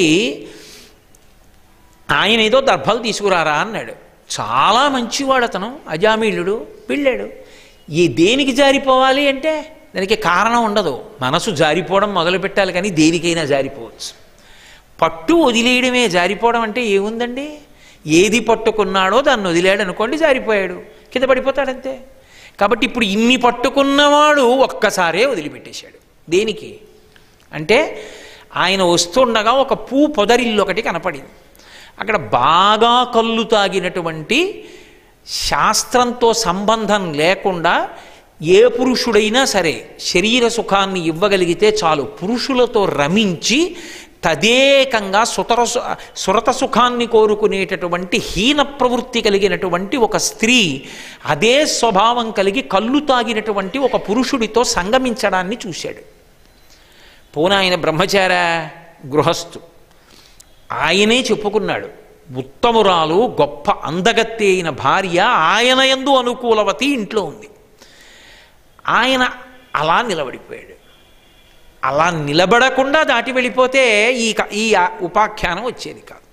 ఆయన ఏదో దర్భలు తీసుకురారా అన్నాడు చాలా మంచివాడు అతను అజామీళుడు వెళ్ళాడు ఈ దేనికి జారిపోవాలి అంటే దానికి కారణం ఉండదు మనసు జారిపోవడం మొదలు పెట్టాలి కానీ దేనికైనా జారిపోవచ్చు పట్టు వదిలేయడమే జారిపోవడం అంటే ఏముందండి ఏది పట్టుకున్నాడో దాన్ని వదిలేడు అనుకోండి జారిపోయాడు కింద పడిపోతాడంతే కాబట్టి ఇప్పుడు ఇన్ని పట్టుకున్నవాడు ఒక్కసారే వదిలిపెట్టేశాడు దేనికి అంటే ఆయన వస్తుండగా ఒక పూ పొదరిల్లు ఒకటి కనపడింది అక్కడ బాగా కళ్ళు తాగినటువంటి శాస్త్రంతో సంబంధం లేకుండా ఏ పురుషుడైనా సరే శరీర సుఖాన్ని ఇవ్వగలిగితే చాలు పురుషులతో రమించి తదేకంగా సుతర సురత సుఖాన్ని కోరుకునేటటువంటి హీన ప్రవృత్తి కలిగినటువంటి ఒక స్త్రీ అదే స్వభావం కలిగి కళ్ళు తాగినటువంటి ఒక పురుషుడితో సంగమించడాన్ని చూశాడు పోనా ఆయన బ్రహ్మచార గృహస్థు ఆయనే చెప్పుకున్నాడు ఉత్తమురాలు గొప్ప అందగత్తి అయిన భార్య ఆయన ఎందు అనుకూలవతి ఇంట్లో ఉంది ఆయన అలా నిలబడిపోయాడు అలా నిలబడకుండా దాటి వెళ్ళిపోతే ఈ క- ఈ ఉపాఖ్యానం వచ్చేది కాదు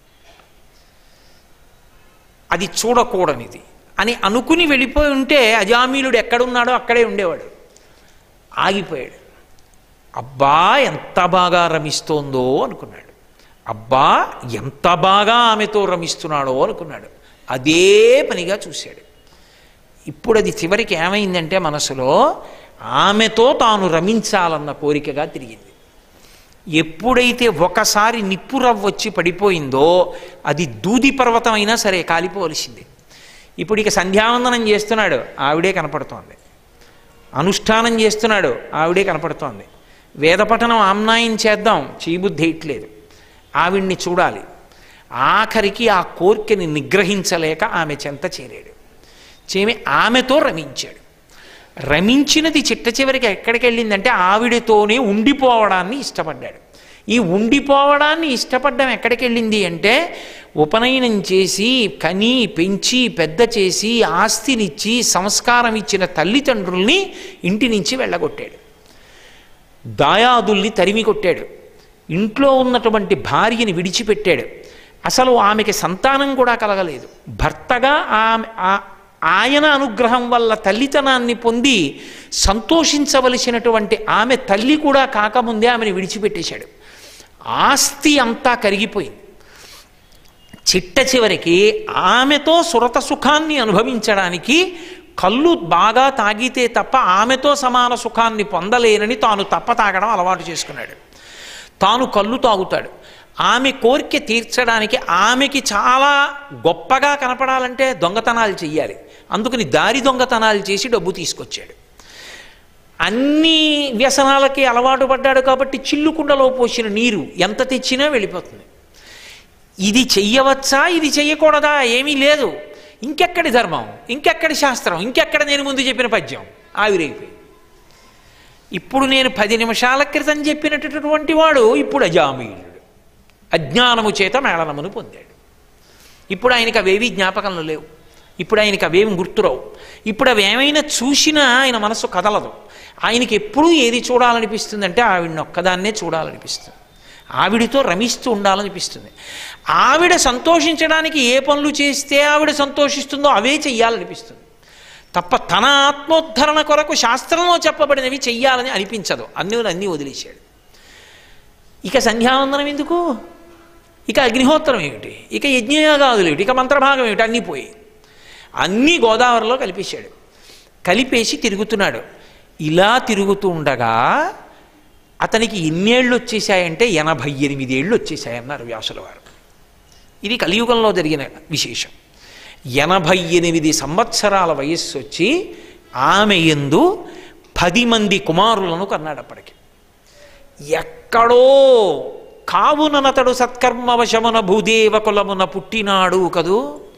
అది చూడకూడనిది అని అనుకుని వెళ్ళిపోయి ఉంటే అజామీలుడు ఎక్కడున్నాడో అక్కడే ఉండేవాడు ఆగిపోయాడు అబ్బా ఎంత బాగా రమిస్తోందో అనుకున్నాడు అబ్బా ఎంత బాగా ఆమెతో రమిస్తున్నాడో అనుకున్నాడు అదే పనిగా చూశాడు ఇప్పుడు అది చివరికి ఏమైందంటే మనసులో ఆమెతో తాను రమించాలన్న కోరికగా తిరిగింది ఎప్పుడైతే ఒకసారి నిప్పురవ్వ వచ్చి పడిపోయిందో అది దూది పర్వతం అయినా సరే కాలిపోవలసిందే ఇప్పుడు ఇక సంధ్యావందనం చేస్తున్నాడు ఆవిడే కనపడుతోంది అనుష్ఠానం చేస్తున్నాడు ఆవిడే కనపడుతోంది వేదపఠనం ఆమ్నాయం చేద్దాం చేయబుద్ధి వేయట్లేదు ఆవిడ్ని చూడాలి ఆఖరికి ఆ కోరికని నిగ్రహించలేక ఆమె చెంత చేరాడు చేమి ఆమెతో రమించాడు రమించినది చిట్ట చివరికి ఎక్కడికి వెళ్ళిందంటే ఆవిడతోనే ఉండిపోవడాన్ని ఇష్టపడ్డాడు ఈ ఉండిపోవడాన్ని ఇష్టపడ్డం ఎక్కడికి వెళ్ళింది అంటే ఉపనయనం చేసి కని పెంచి పెద్ద చేసి ఆస్తినిచ్చి సంస్కారం ఇచ్చిన తల్లిదండ్రుల్ని ఇంటి నుంచి వెళ్ళగొట్టాడు దాయాదుల్ని తరిమి కొట్టాడు ఇంట్లో ఉన్నటువంటి భార్యని విడిచిపెట్టాడు అసలు ఆమెకి సంతానం కూడా కలగలేదు భర్తగా ఆమె ఆ- ఆయన అనుగ్రహం వల్ల తల్లితనాన్ని పొంది సంతోషించవలసినటువంటి ఆమె తల్లి కూడా కాకముందే ఆమెను విడిచిపెట్టేశాడు ఆస్తి అంతా కరిగిపోయింది చిట్ట చివరికి ఆమెతో సురత సుఖాన్ని అనుభవించడానికి కళ్ళు బాగా తాగితే తప్ప ఆమెతో సమాన సుఖాన్ని పొందలేనని తాను తప్ప తాగడం అలవాటు చేసుకున్నాడు తాను కళ్ళు తాగుతాడు ఆమె కోరిక తీర్చడానికి ఆమెకి చాలా గొప్పగా కనపడాలంటే దొంగతనాలు చెయ్యాలి అందుకని దారి దొంగతనాలు చేసి డబ్బు తీసుకొచ్చాడు అన్ని వ్యసనాలకి అలవాటు పడ్డాడు కాబట్టి చిల్లుకుండలో పోసిన నీరు ఎంత తెచ్చినా వెళ్ళిపోతుంది ఇది చెయ్యవచ్చా ఇది చెయ్యకూడదా ఏమీ లేదు ఇంకెక్కడి ధర్మం ఇంకెక్కడి శాస్త్రం ఇంకెక్కడ నేను ముందు చెప్పిన పద్యం ఆవిరైపోయింది ఇప్పుడు నేను పది నిమిషాల క్రితం చెప్పినటువంటి వాడు ఇప్పుడు అజామీయుడు అజ్ఞానము చేత మేళనమును పొందాడు ఇప్పుడు ఆయనకి అవేవి జ్ఞాపకంలో లేవు ఇప్పుడు ఆయనకి అవేమి గుర్తురావు ఇప్పుడు అవి ఏమైనా చూసినా ఆయన మనసు కదలదు ఆయనకి ఎప్పుడూ ఏది చూడాలనిపిస్తుందంటే ఆవిడని ఒక్కదాన్నే చూడాలనిపిస్తుంది ఆవిడితో రమిస్తూ ఉండాలనిపిస్తుంది ఆవిడ సంతోషించడానికి ఏ పనులు చేస్తే ఆవిడ సంతోషిస్తుందో అవే చెయ్యాలనిపిస్తుంది తప్ప తన ఆత్మోద్ధరణ కొరకు శాస్త్రంలో చెప్పబడినవి చెయ్యాలని అనిపించదు అన్నీ అన్నీ వదిలేశాడు ఇక సంధ్యావందనం ఎందుకు ఇక అగ్నిహోత్రం ఏమిటి ఇక యజ్ఞయాగాదులు ఏమిటి ఇక మంత్రభాగం ఏమిటి అన్నీ పోయి అన్నీ గోదావరిలో కలిపేశాడు కలిపేసి తిరుగుతున్నాడు ఇలా తిరుగుతూ ఉండగా అతనికి ఎన్నేళ్ళు వచ్చేసాయంటే ఎనభై ఎనిమిది ఏళ్ళు వచ్చేసాయన్నారు వ్యాసుల వారు ఇది కలియుగంలో జరిగిన విశేషం ఎనభై ఎనిమిది సంవత్సరాల వయస్సు వచ్చి ఆమె ఎందు పది మంది కుమారులను కన్నాడు అప్పటికి ఎక్కడో కావుననతడు సత్కర్మవశమున భూదేవ కులమున పుట్టినాడు కదూ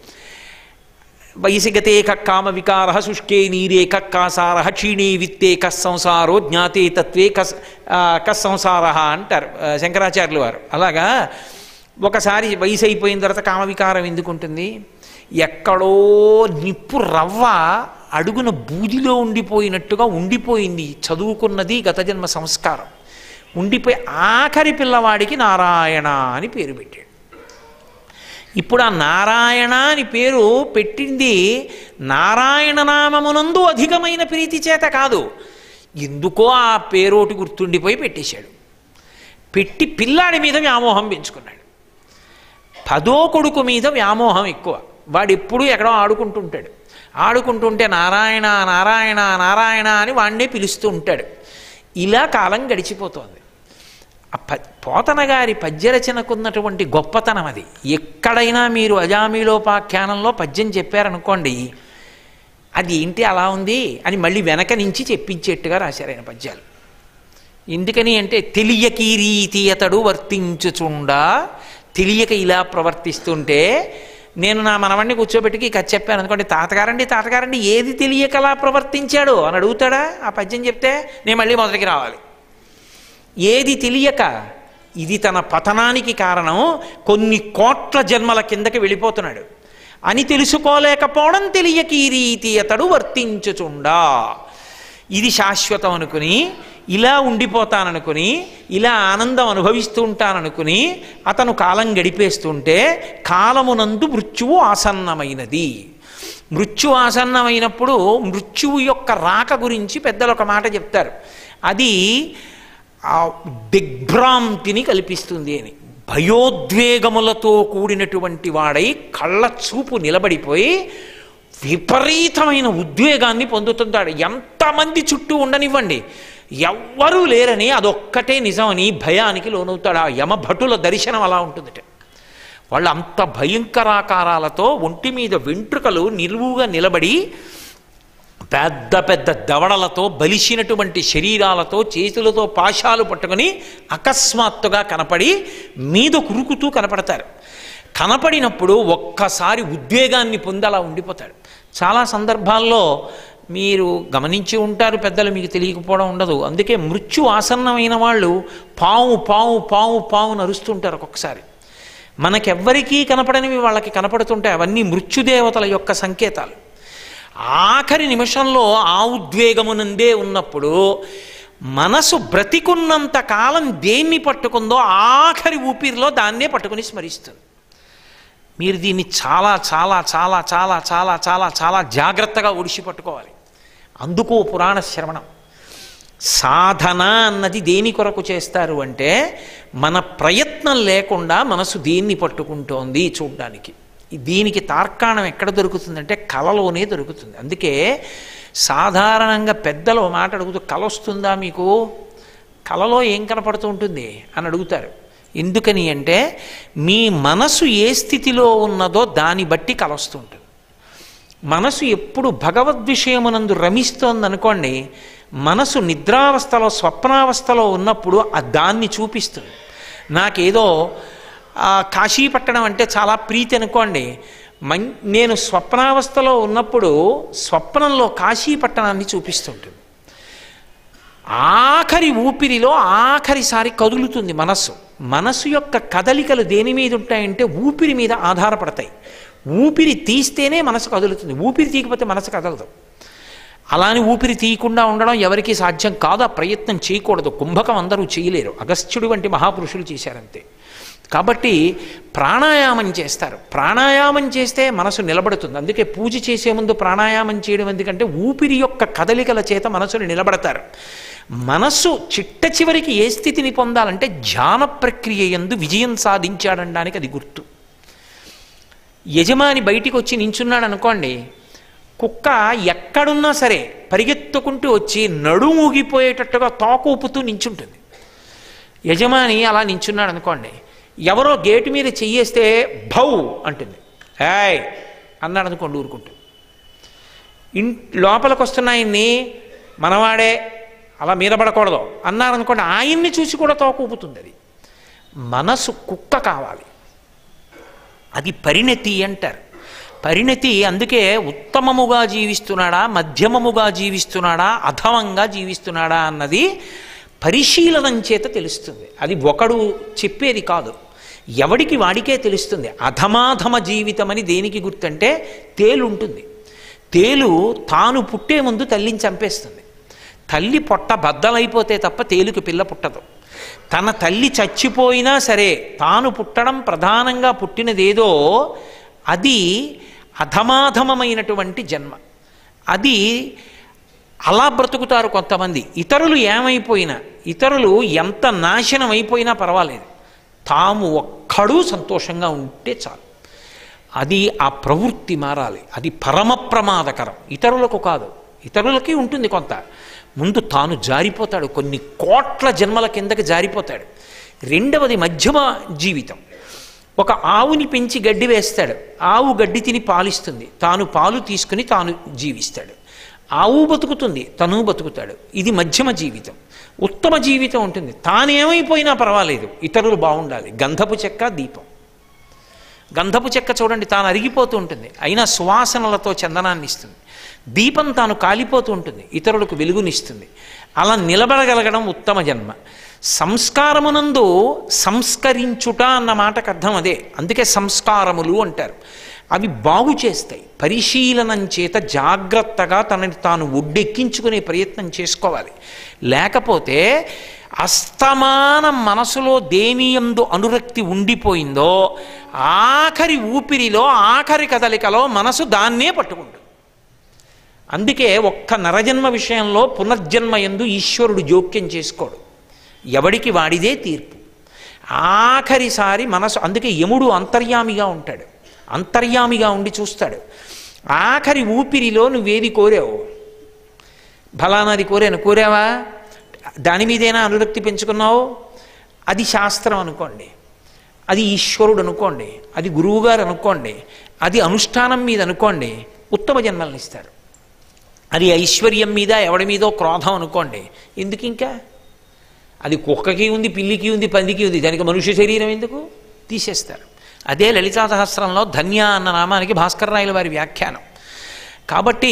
వయసిగతే కక్కామ వికార శుష్కే నీరే కక్కాసార క్షీణే విత్తే కస్సంసారో జ్ఞాతే తత్వే కస్ కస్సంసార అంటారు ఆ, శంకరాచార్యులు వారు అలాగా ఒకసారి వయసు అయిపోయిన తర్వాత కామవికారం ఎందుకు ఉంటుంది ఎక్కడో నిప్పు రవ్వ అడుగున బూదిలో ఉండిపోయినట్టుగా ఉండిపోయింది చదువుకున్నది గత జన్మ సంస్కారం ఉండిపోయి ఆఖరి పిల్లవాడికి నారాయణ అని పేరు పెట్టాడు ఇప్పుడు ఆ నారాయణ అని పేరు పెట్టింది నారాయణ నామమునందు అధికమైన ప్రీతి చేత కాదు ఎందుకో ఆ పేరోటి గుర్తుండిపోయి పెట్టేశాడు పెట్టి పిల్లాడి మీద వ్యామోహం పెంచుకున్నాడు పదో కొడుకు మీద వ్యామోహం ఎక్కువ వాడు ఎప్పుడూ ఎక్కడో ఆడుకుంటుంటాడు ఆడుకుంటుంటే నారాయణ నారాయణ నారాయణ అని వాడినే పిలుస్తూ ఉంటాడు ఇలా కాలం గడిచిపోతోంది ఆ ప పోతన గారి పద్యరచనకున్నటువంటి గొప్పతనం అది ఎక్కడైనా మీరు అజామీలోపాఖ్యానంలో పద్యం చెప్పారనుకోండి అది ఏంటి అలా ఉంది అని మళ్ళీ వెనక నుంచి చెప్పించేట్టుగా రాశారు ఆయన పద్యాలు ఎందుకని అంటే తెలియక ఈ రీతి అతడు వర్తించుచుండా తెలియక ఇలా ప్రవర్తిస్తుంటే నేను నా మనవణ్ణి కూర్చోబెట్టుకి కథ చెప్పాను అనుకోండి తాతగారండి తాతగారండి ఏది తెలియక అలా ప్రవర్తించాడు అని అడుగుతాడా ఆ పద్యం చెప్తే నేను మళ్ళీ మొదటికి రావాలి ఏది తెలియక ఇది తన పతనానికి కారణం కొన్ని కోట్ల జన్మల కిందకి వెళ్ళిపోతున్నాడు అని తెలుసుకోలేకపోవడం తెలియక ఈ రీతి అతడు వర్తించుచుండా ఇది శాశ్వతం అనుకుని ఇలా ఉండిపోతాననుకుని ఇలా ఆనందం అనుభవిస్తూ ఉంటాననుకుని అతను కాలం గడిపేస్తుంటే కాలమునందు మృత్యువు ఆసన్నమైనది మృత్యు ఆసన్నమైనప్పుడు మృత్యువు యొక్క రాక గురించి పెద్దలు ఒక మాట చెప్తారు అది ఆ దిగ్భ్రాంతిని కల్పిస్తుంది అని భయోద్వేగములతో కూడినటువంటి వాడై కళ్ళ చూపు నిలబడిపోయి విపరీతమైన ఉద్వేగాన్ని పొందుతుంటాడు ఎంతమంది చుట్టూ ఉండనివ్వండి ఎవ్వరూ లేరని అదొక్కటే నిజమని భయానికి లోనవుతాడు ఆ యమభటుల దర్శనం అలా ఉంటుందట వాళ్ళు అంత భయంకరాకారాలతో ఒంటి మీద వెంట్రుకలు నిలువుగా నిలబడి పెద్ద పెద్ద దవడలతో బలిసినటువంటి శరీరాలతో చేతులతో పాశాలు పట్టుకొని అకస్మాత్తుగా కనపడి మీద కురుకుతూ కనపడతారు కనపడినప్పుడు ఒక్కసారి ఉద్వేగాన్ని పొంది అలా ఉండిపోతాడు చాలా సందర్భాల్లో మీరు గమనించి ఉంటారు పెద్దలు మీకు తెలియకపోవడం ఉండదు అందుకే మృత్యు ఆసన్నమైన వాళ్ళు పాము పాము పాము పాము నరుస్తుంటారు ఒక్కొక్కసారి మనకెవ్వరికీ కనపడనివి వాళ్ళకి కనపడుతుంటాయి అవన్నీ మృత్యుదేవతల యొక్క సంకేతాలు ఆఖరి నిమిషంలో ఆ ఉద్వేగమునందే ఉన్నప్పుడు మనసు బ్రతికున్నంత కాలం దేన్ని పట్టుకుందో ఆఖరి ఊపిరిలో దాన్నే పట్టుకుని స్మరిస్తుంది మీరు దీన్ని చాలా చాలా చాలా చాలా చాలా చాలా చాలా జాగ్రత్తగా ఒడిసి పట్టుకోవాలి అందుకు పురాణ శ్రవణం సాధన అన్నది దేని కొరకు చేస్తారు అంటే మన ప్రయత్నం లేకుండా మనసు దేన్ని పట్టుకుంటోంది చూడ్డానికి దీనికి తార్కాణం ఎక్కడ దొరుకుతుందంటే కళలోనే దొరుకుతుంది అందుకే సాధారణంగా పెద్దలు ఓ మాట అడుగుతూ కళ వస్తుందా మీకు కళలో ఏం కనపడుతూ ఉంటుంది అని అడుగుతారు ఎందుకని అంటే మీ మనసు ఏ స్థితిలో ఉన్నదో దాన్ని బట్టి కళ వస్తుంటుంది మనసు ఎప్పుడు భగవద్ విషయమునందు రమిస్తోందనుకోండి మనసు నిద్రావస్థలో స్వప్నావస్థలో ఉన్నప్పుడు ఆ దాన్ని చూపిస్తుంది నాకేదో ఆ, కాశీపట్టణం అంటే చాలా ప్రీతి అనుకోండి మం నేను స్వప్నావస్థలో ఉన్నప్పుడు స్వప్నంలో కాశీపట్టణాన్ని చూపిస్తుంటుంది ఆఖరి ఊపిరిలో ఆఖరిసారి కదులుతుంది మనస్సు మనస్సు యొక్క కదలికలు దేని మీద ఉంటాయంటే ఊపిరి మీద ఆధారపడతాయి ఊపిరి తీస్తేనే మనసు కదులుతుంది ఊపిరి తీయకపోతే మనసు కదలదు అలాని ఊపిరి తీయకుండా ఉండడం ఎవరికీ సాధ్యం కాదు ఆ ప్రయత్నం చేయకూడదు కుంభకం అందరూ చేయలేరు అగస్త్యుడు వంటి మహాపురుషులు చేశారంతే కాబట్టి ప్రాణాయామం చేస్తారు ప్రాణాయామం చేస్తే మనసు నిలబడుతుంది అందుకే పూజ చేసే ముందు ప్రాణాయామం చేయడం ఎందుకంటే ఊపిరి యొక్క కదలికల చేత మనసుని నిలబడతారు మనస్సు చిట్ట చివరికి ఏ స్థితిని పొందాలంటే ధ్యాన ప్రక్రియ ఎందు విజయం సాధించాడనడానికి అది గుర్తు యజమాని బయటికి వచ్చి నించున్నాడు అనుకోండి కుక్క ఎక్కడున్నా సరే పరిగెత్తుకుంటూ వచ్చి నడుము ఊగిపోయేటట్టుగా తోక ఊపుతూ నించుంటుంది యజమాని అలా నించున్నాడు అనుకోండి ఎవరో గేటు మీద చెయ్యేస్తే భౌ అంటుంది ఏయ్ అన్నాడు అనుకోండి ఊరుకుంటుంది ఇన్ లోపలికి వస్తున్న ఆయన్ని మనవాడే అలా మీద పడకూడదు అన్నారనుకోండి ఆయన్ని చూసి కూడా తోక ఊపుతుంది అది మనసు కుక్క కావాలి అది పరిణతి అంటారు పరిణతి అందుకే ఉత్తమముగా జీవిస్తున్నాడా మధ్యమముగా జీవిస్తున్నాడా అధమంగా జీవిస్తున్నాడా అన్నది పరిశీలనం చేత తెలుస్తుంది అది ఒకడు చెప్పేది కాదు ఎవడికి వాడికే తెలుస్తుంది అధమాధమ జీవితం అని దేనికి గుర్తంటే తేలు ఉంటుంది తేలు తాను పుట్టే ముందు తల్లిని చంపేస్తుంది తల్లి పొట్ట బద్దలైపోతే తప్ప తేలుకి పిల్ల పుట్టదు తన తల్లి చచ్చిపోయినా సరే తాను పుట్టడం ప్రధానంగా పుట్టినదేదో అది అధమాధమమైనటువంటి జన్మ అది అలా బ్రతుకుతారు కొంతమంది ఇతరులు ఏమైపోయినా ఇతరులు ఎంత నాశనం అయిపోయినా పర్వాలేదు తాము ఒక్కడూ సంతోషంగా ఉంటే చాలు అది ఆ ప్రవృత్తి మారాలి అది పరమ ప్రమాదకరం ఇతరులకు కాదు ఇతరులకి ఉంటుంది కొంత ముందు తాను జారిపోతాడు కొన్ని కోట్ల జన్మల కిందకి జారిపోతాడు రెండవది మధ్యమ జీవితం ఒక ఆవుని పెంచి గడ్డి వేస్తాడు ఆవు గడ్డి తిని పాలిస్తుంది తాను పాలు తీసుకుని తాను జీవిస్తాడు ఆవు బతుకుతుంది తను బతుకుతాడు ఇది మధ్యమ జీవితం ఉత్తమ జీవితం ఉంటుంది తానేమైపోయినా పర్వాలేదు ఇతరులు బాగుండాలి గంధపు చెక్క దీపం గంధపు చెక్క చూడండి తాను అరిగిపోతూ ఉంటుంది అయినా సువాసనలతో చందనాన్ని ఇస్తుంది దీపం తాను కాలిపోతూ ఉంటుంది ఇతరులకు వెలుగునిస్తుంది అలా నిలబడగలగడం ఉత్తమ జన్మ సంస్కారమునందు సంస్కరించుట అన్న మాటకు అర్థం అదే అందుకే సంస్కారములు అంటారు అవి బాగు చేస్తాయి పరిశీలనం చేత జాగ్రత్తగా తనని తాను ఒడ్డెక్కించుకునే ప్రయత్నం చేసుకోవాలి లేకపోతే అస్తమాన మనసులో దేనియందు అనురక్తి ఉండిపోయిందో ఆఖరి ఊపిరిలో ఆఖరి కదలికలో మనసు దాన్నే పట్టుకుంటుంది అందుకే ఒక్క నరజన్మ విషయంలో పునర్జన్మ ఎందు ఈశ్వరుడు జోక్యం చేసుకోడు ఎవడికి వాడిదే తీర్పు ఆఖరిసారి మనసు అందుకే యముడు అంతర్యామిగా ఉంటాడు అంతర్యామిగా ఉండి చూస్తాడు ఆఖరి ఊపిరిలో నువ్వేది కోరావు ఫలానాది కోరాను కోరావా దాని మీదైనా అనురక్తి పెంచుకున్నావు అది శాస్త్రం అనుకోండి అది ఈశ్వరుడు అనుకోండి అది గురువుగారు అనుకోండి అది అనుష్ఠానం మీద అనుకోండి ఉత్తమ జన్మలను ఇస్తారు అది ఐశ్వర్యం మీద ఎవడి మీదో క్రోధం అనుకోండి ఎందుకు ఇంకా అది కుక్కకి ఉంది పిల్లికి ఉంది పందికి ఉంది దానికి మనుష్య శరీరం ఎందుకు తీసేస్తారు అదే లలితా సహస్రంలో ధన్య అన్న నామానికి భాస్కర్ రాయల వారి వ్యాఖ్యానం కాబట్టి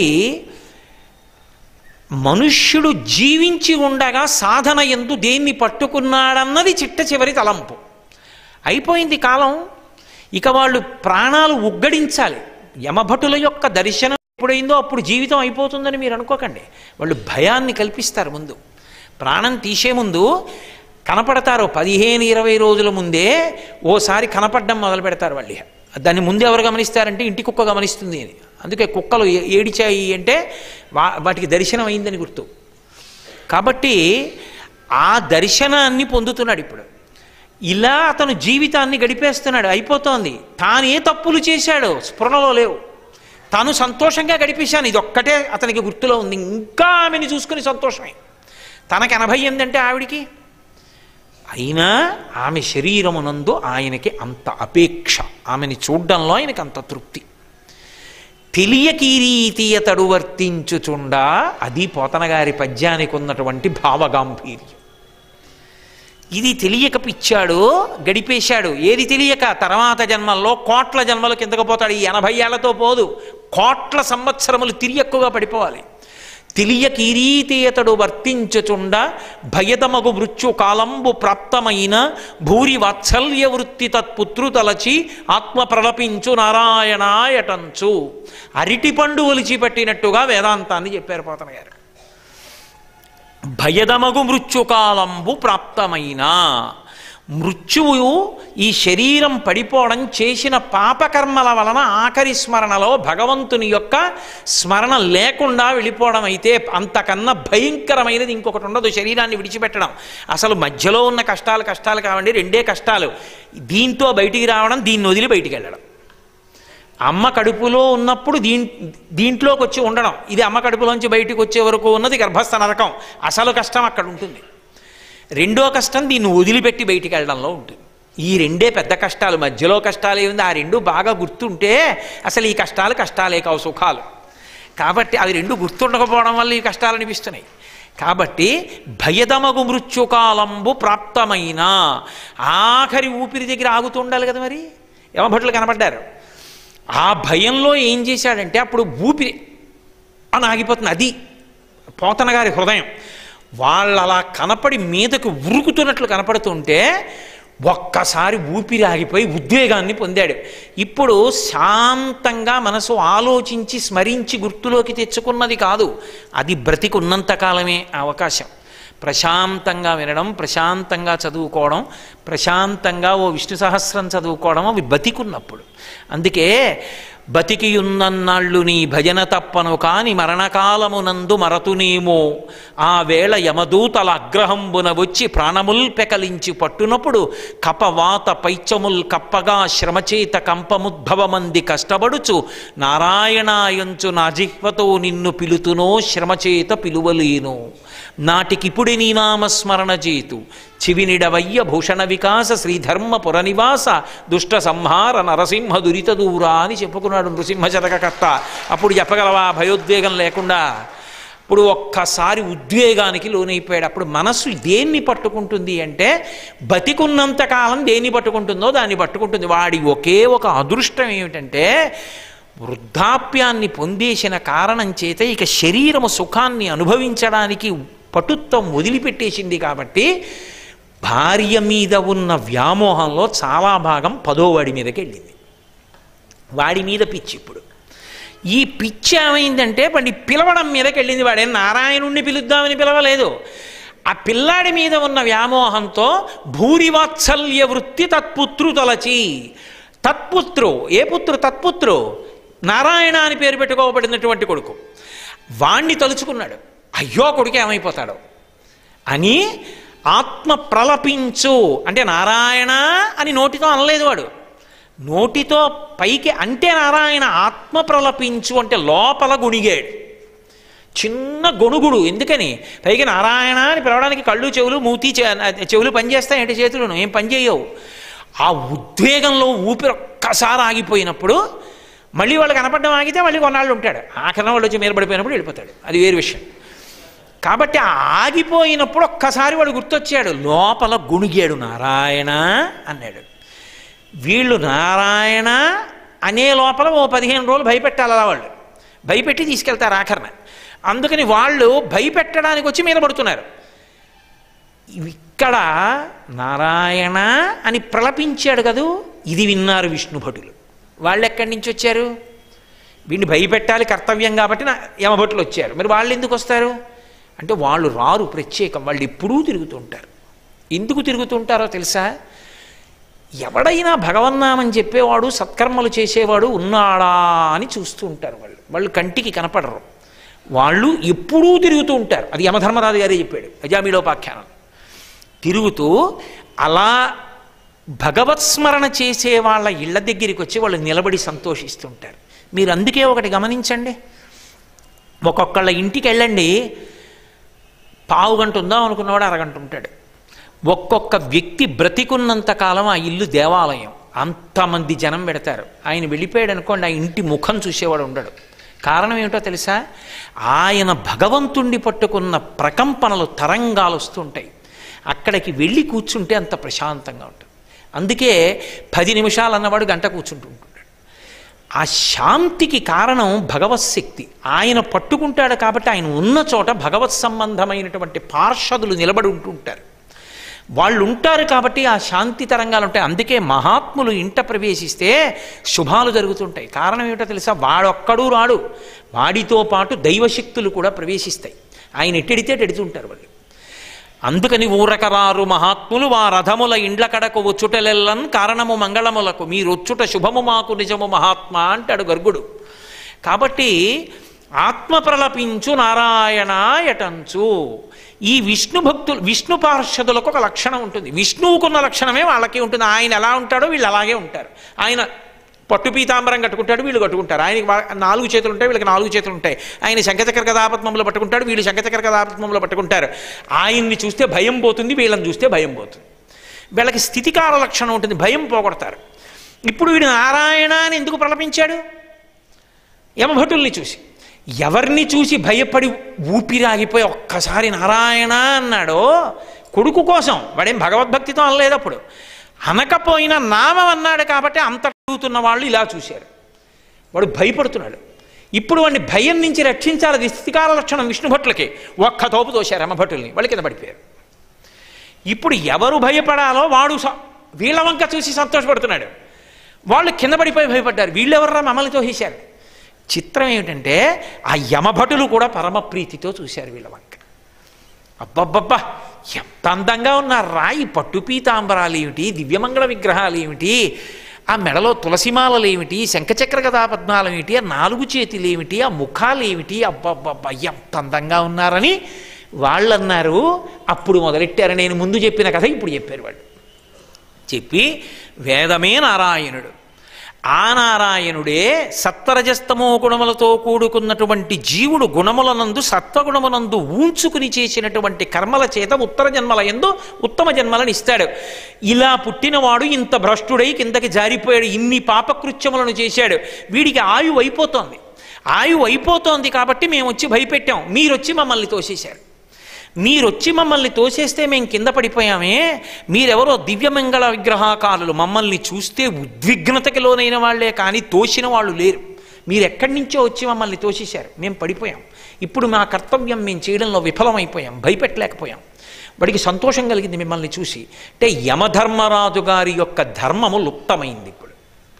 మనుష్యుడు జీవించి ఉండగా సాధన ఎందు దేన్ని పట్టుకున్నాడన్నది చిట్ట చివరి తలంపు అయిపోయింది కాలం ఇక వాళ్ళు ప్రాణాలు ఉగ్గడించాలి యమభటుల యొక్క దర్శనం ఎప్పుడైందో అప్పుడు జీవితం అయిపోతుందని మీరు అనుకోకండి వాళ్ళు భయాన్ని కల్పిస్తారు ముందు ప్రాణం తీసే ముందు కనపడతారు పదిహేను ఇరవై రోజుల ముందే ఓసారి కనపడడం మొదలు పెడతారు వాళ్ళు దాన్ని ముందు ఎవరు గమనిస్తారంటే ఇంటి కుక్క గమనిస్తుంది అని అందుకే కుక్కలు ఏ- ఏడిచాయి అంటే వా వాటికి దర్శనం అయిందని గుర్తు కాబట్టి ఆ దర్శనాన్ని పొందుతున్నాడు ఇప్పుడు ఇలా అతను జీవితాన్ని గడిపేస్తున్నాడు అయిపోతోంది తాను ఏ తప్పులు చేశాడో స్ఫురణలో లేవు తాను సంతోషంగా గడిపేశాను ఇది ఒక్కటే అతనికి గుర్తులో ఉంది ఇంకా ఆమెని చూసుకుని సంతోషమే తనకి ఎనభై ఎనిమిది అంటే ఆవిడికి అయినా ఆమె శరీరమునందు ఆయనకి అంత అపేక్ష ఆమెని చూడ్డంలో ఆయనకి అంత తృప్తి తెలియక ఈ రీతి అతడు వర్తించుచుండా అది పోతనగారి పద్యానికి ఉన్నటువంటి భావగాంభీర్యం ఇది తెలియక పిచ్చాడు గడిపేశాడు ఏది తెలియక తర్వాత జన్మల్లో కోట్ల జన్మలు కిందకు పోతాడు ఈ ఎనభై ఏళ్లతో పోదు కోట్ల సంవత్సరములు తిరియక్కువగా పడిపోవాలి తెలియ కీరీతేతడు వర్తించుచుండ భయదమగు మృత్యు కాలంబు ప్రాప్తమైన భూరి వాత్సల్య వృత్తి తత్పుత్రు తలచి ఆత్మ ప్రలపించు నారాయణాయటంచు అరిటి పండు ఒలిచిపెట్టినట్టుగా వేదాంతాన్ని చెప్పారు పోతన గారు భయదమగు మృత్యుకాలంబు ప్రాప్తమైన మృత్యువు ఈ శరీరం పడిపోవడం చేసిన పాపకర్మల వలన ఆఖరి స్మరణలో భగవంతుని యొక్క స్మరణ లేకుండా వెళ్ళిపోవడం అయితే అంతకన్నా భయంకరమైనది ఇంకొకటి ఉండదు శరీరాన్ని విడిచిపెట్టడం అసలు మధ్యలో ఉన్న కష్టాలు కష్టాలు కావండి రెండే కష్టాలు దీంతో బయటికి రావడం దీన్ని వదిలి బయటికి వెళ్ళడం అమ్మ కడుపులో ఉన్నప్పుడు దీం దీంట్లోకి వచ్చి ఉండడం ఇది అమ్మ కడుపులోంచి బయటికి వచ్చే వరకు ఉన్నది గర్భస్థ నరకం అసలు కష్టం అక్కడ ఉంటుంది రెండో కష్టం దీన్ని వదిలిపెట్టి బయటికి వెళ్ళడంలో ఉంటుంది ఈ రెండే పెద్ద కష్టాలు మధ్యలో కష్టాలు ఏముంది ఆ రెండు బాగా గుర్తుంటే అసలు ఈ కష్టాలు కష్టాలే కావు సుఖాలు కాబట్టి అవి రెండు గుర్తుండకపోవడం వల్ల ఈ కష్టాలు అనిపిస్తున్నాయి కాబట్టి భయదమగు మృత్యుకాలంబు ప్రాప్తమైన ఆఖరి ఊపిరి దగ్గర ఆగుతుండాలి కదా మరి యమభట్లు కనపడ్డారు ఆ భయంలో ఏం చేశాడంటే అప్పుడు ఊపిరి అని ఆగిపోతుంది అది పోతన గారి హృదయం వాళ్ళు అలా కనపడి మీదకు ఉరుకుతున్నట్లు కనపడుతుంటే ఒక్కసారి ఊపిరి ఆగిపోయి ఉద్వేగాన్ని పొందాడు ఇప్పుడు శాంతంగా మనసు ఆలోచించి స్మరించి గుర్తులోకి తెచ్చుకున్నది కాదు అది బ్రతికున్నంతకాలమే ఆ అవకాశం ప్రశాంతంగా వినడం ప్రశాంతంగా చదువుకోవడం ప్రశాంతంగా ఓ విష్ణు సహస్రం చదువుకోవడం అవి బతికున్నప్పుడు అందుకే బతికియున్నన్నాళ్ళు నీ భజన తప్పను కాని మరణకాలమునందు మరతునేమో ఆ వేళ యమదూతల అగ్రహంబున వచ్చి ప్రాణముల్ పెకలించి పట్టునప్పుడు కపవాత పైచముల్ కప్పగా శ్రమచేత కంపముద్భవమంది కష్టపడుచు నారాయణాయంచు నా జిహ్వతో నిన్ను పిలుతునో శ్రమచేత పిలువలేను నాటికిపుడి నీ నామస్మరణ చేతు చివినిడవయ్య భూషణ వికాస శ్రీధర్మ పురనివాస దుష్ట సంహార నరసింహ దురిత దూరా అని చెప్పుకున్నాడు నృసింహ శతకర్త అప్పుడు చెప్పగలవా భయోద్వేగం లేకుండా ఇప్పుడు ఒక్కసారి ఉద్వేగానికి లోనైపోయాడు అప్పుడు మనస్సు దేన్ని పట్టుకుంటుంది అంటే బతికున్నంతకాలం దేన్ని పట్టుకుంటుందో దాన్ని పట్టుకుంటుంది వాడి ఒకే ఒక అదృష్టం ఏమిటంటే వృద్ధాప్యాన్ని పొందేసిన కారణం చేత ఇక శరీరము సుఖాన్ని అనుభవించడానికి పటుత్వం వదిలిపెట్టేసింది కాబట్టి భార్య మీద ఉన్న వ్యామోహంలో చాలా భాగం పదోవాడి మీదకి వెళ్ళింది వాడి మీద పిచ్చి ఇప్పుడు ఈ పిచ్చి ఏమైందంటే వాడి పిలవడం మీదకి వెళ్ళింది వాడే నారాయణుణ్ణి పిలుద్దామని పిలవలేదు ఆ పిల్లాడి మీద ఉన్న వ్యామోహంతో భూరివాత్సల్య వృత్తి తత్పుత్రు తలచి తత్పుత్రు ఏ పుత్రు తత్పుత్రు నారాయణ అని పేరు పెట్టుకోబడినటువంటి కొడుకు వాణ్ణి తలుచుకున్నాడు అయ్యో కొడుకు ఏమైపోతాడు అని ఆత్మ ప్రలపించు అంటే నారాయణ అని నోటితో అనలేదు వాడు నోటితో పైకి అంటే నారాయణ ఆత్మ ప్రలపించు అంటే లోపల గుణిగాడు చిన్న గొణుగుడు ఎందుకని పైకి నారాయణ అని పిలవడానికి కళ్ళు చెవులు మూతి చె- చెవులు పనిచేస్తాయి చేతులను ఏం పనిచేయవు ఆ ఉద్వేగంలో ఊపిరి ఒక్కసారి ఆగిపోయినప్పుడు మళ్ళీ వాళ్ళు కనపడడం ఆగితే మళ్ళీ కొన్నాళ్ళు ఉంటాడు ఆఖరణ వాళ్ళు వచ్చి మీరపడిపోయినప్పుడు వెళ్ళిపోతాడు అది వేరు విషయం కాబట్టి ఆ ఆగిపోయినప్పుడు ఒక్కసారి వాడు గుర్తొచ్చాడు లోపల గుణిగాడు నారాయణ అన్నాడు వీళ్ళు నారాయణ అనే లోపల ఓ పదిహేను రోజులు భయపెట్టాలి అలా వాళ్ళు భయపెట్టి తీసుకెళ్తారు ఆఖరణ అందుకని వాళ్ళు భయపెట్టడానికి వచ్చి మీద పడుతున్నారు ఇక్కడ నారాయణ అని ప్రలపించాడు కదూ ఇది విన్నారు విష్ణు భటులు వాళ్ళు ఎక్కడి నుంచి వచ్చారు వీడిని భయపెట్టాలి కర్తవ్యం కాబట్టి నా యమభటులు వచ్చారు మరి వాళ్ళు ఎందుకు వస్తారు అంటే వాళ్ళు రారు ప్రత్యేకం వాళ్ళు ఎప్పుడూ తిరుగుతుంటారు ఎందుకు తిరుగుతుంటారో తెలుసా ఎవడైనా భగవన్నామని చెప్పేవాడు సత్కర్మలు చేసేవాడు ఉన్నాడా అని చూస్తూ ఉంటారు వాళ్ళు వాళ్ళు కంటికి కనపడరు వాళ్ళు ఎప్పుడూ తిరుగుతూ ఉంటారు అది యమధర్మరాజు గారే చెప్పాడు అజామిలోపాఖ్యానం తిరుగుతూ అలా భగవత్ స్మరణ చేసే వాళ్ళ ఇళ్ళ దగ్గరికి వచ్చి వాళ్ళు నిలబడి సంతోషిస్తుంటారు మీరు అందుకే ఒకటి గమనించండి ఒక్కొక్కళ్ళ ఇంటికి వెళ్ళండి పావు గంట ఉందాం అనుకున్నవాడు అరగంట ఉంటాడు ఒక్కొక్క వ్యక్తి బ్రతికున్నంత కాలం ఆ ఇల్లు దేవాలయం అంతమంది జనం పెడతారు ఆయన వెళ్ళిపోయాడు అనుకోండి ఆ ఇంటి ముఖం చూసేవాడు ఉండడు కారణం ఏమిటో తెలుసా ఆయన భగవంతుణ్ణి పట్టుకున్న ప్రకంపనలు తరంగాలు వస్తుంటాయి అక్కడికి వెళ్ళి కూర్చుంటే అంత ప్రశాంతంగా ఉంటుంది అందుకే పది నిమిషాలు అన్నవాడు గంట కూర్చుంటూ ఉంటాడు ఆ శాంతికి కారణం భగవత్ శక్తి ఆయన పట్టుకుంటాడు కాబట్టి ఆయన ఉన్న చోట భగవత్ సంబంధమైనటువంటి పార్షదులు నిలబడి ఉంటుంటారు వాళ్ళు ఉంటారు కాబట్టి ఆ శాంతి తరంగాలు ఉంటాయి అందుకే మహాత్ములు ఇంట ప్రవేశిస్తే శుభాలు జరుగుతుంటాయి కారణం ఏమిటో తెలుసా వాడొక్కడూ రాడు వాడితో పాటు దైవశక్తులు కూడా ప్రవేశిస్తాయి ఆయన ఎట్టెడితే ఎడుతుంటారు వాళ్ళు అందుకని ఊరకరారు మహాత్ములు వా రథముల ఇండ్ల కడకు వచ్చుటలెల్లన్ కారణము మంగళములకు మీరొచ్చుట శుభము మాకు నిజము మహాత్మా అంటాడు గర్గుడు కాబట్టి ఆత్మ ప్రలపించు నారాయణ ఎటంచు ఈ విష్ణు భక్తులు విష్ణు పార్షదులకు ఒక లక్షణం ఉంటుంది విష్ణువుకున్న లక్షణమే వాళ్ళకి ఉంటుంది ఆయన ఎలా ఉంటాడో వీళ్ళు అలాగే ఉంటారు ఆయన పట్టు పీతాంబరం కట్టుకుంటాడు వీళ్ళు కట్టుకుంటారు ఆయనకి వా- నాలుగు చేతులు ఉంటాయి వీళ్ళకి నాలుగు చేతులు ఉంటాయి ఆయన శంఖచక్ర కథాపద్మంలో పట్టుకుంటాడు వీళ్ళు శంఖచక్ర కథాపద్మంలో పట్టుకుంటారు ఆయన్ని చూస్తే భయం పోతుంది వీళ్ళని చూస్తే భయం పోతుంది వీళ్ళకి స్థితికాల లక్షణం ఉంటుంది భయం పోగొడతారు ఇప్పుడు వీడు నారాయణ అని ఎందుకు ప్రలపించాడు యమభటుల్ని చూసి ఎవరిని చూసి భయపడి ఊపిరాగిపోయి ఒక్కసారి నారాయణ అన్నాడో కొడుకు కోసం వాడేం భగవద్భక్తితో అనలేదు అప్పుడు అనకపోయినా నామం అన్నాడు కాబట్టి అంత అడుగుతున్న వాళ్ళు ఇలా చూశారు వాడు భయపడుతున్నాడు ఇప్పుడు వాడిని భయం నుంచి రక్షించాలి అది స్థితికాల లక్షణం విష్ణు భట్లకి ఒక్క తోపు తోశారు యమభటుల్ని వాళ్ళు కింద పడిపోయారు ఇప్పుడు ఎవరు భయపడాలో వాడు స- వీళ్ళ వంక చూసి సంతోషపడుతున్నాడు వాళ్ళు కింద పడిపోయి భయపడ్డారు వీళ్ళెవర్రా మమ్మల్ని తోసేశారు చిత్రం ఏమిటంటే ఆ యమభటులు కూడా పరమ ప్రీతితో చూశారు వీళ్ళ వంక అబ్బబ్బబ్బా ఎంత అందంగా ఉన్నారు రాయి పట్టు పీతాంబరాలు ఏమిటి దివ్యమంగళ విగ్రహాలు ఏమిటి ఆ మెడలో తులసిమాలలు ఏమిటి శంఖచక్ర గదాపద్మాలు ఏమిటి ఆ నాలుగు చేతులు ఏమిటి ఆ ముఖాలు ఏమిటి అబ్బబ్బబ్బా ఎంత అందంగా ఉన్నారని వాళ్ళు అన్నారు అప్పుడు మొదలెట్టారు నేను ముందు చెప్పిన కథ ఇప్పుడు చెప్పారు వాళ్ళు చెప్పి వేదమే నారాయణుడు ఆ నారాయణుడే సత్వరజస్తమో గుణములతో కూడుకున్నటువంటి జీవుడు గుణములనందు సత్వగుణమునందు ఊంచుకుని చేసినటువంటి కర్మల చేత ఉత్తర జన్మల ఎందు ఉత్తమ జన్మలను ఇస్తాడు ఇలా పుట్టినవాడు ఇంత భ్రష్టుడై కిందకి జారిపోయాడు ఇన్ని పాపకృత్యములను చేశాడు వీడికి ఆయువు అయిపోతోంది ఆయువు అయిపోతోంది కాబట్టి మేము వచ్చి భయపెట్టాం మీరొచ్చి మమ్మల్ని తోసేశారు మీరొచ్చి మమ్మల్ని తోసేస్తే మేము కింద పడిపోయామే మీరెవరో దివ్యమంగళ విగ్రహాకారులు మమ్మల్ని చూస్తే ఉద్విగ్నతకి లోనైన వాళ్లే కానీ తోసిన వాళ్ళు లేరు మీరు ఎక్కడి నుంచో వచ్చి మమ్మల్ని తోసేశారు మేము పడిపోయాం ఇప్పుడు మా కర్తవ్యం మేము చేయడంలో విఫలమైపోయాం భయపెట్టలేకపోయాం వాడికి సంతోషం కలిగింది మిమ్మల్ని చూసి అంటే యమధర్మరాజు గారి యొక్క ధర్మము లుప్తమైంది ఇప్పుడు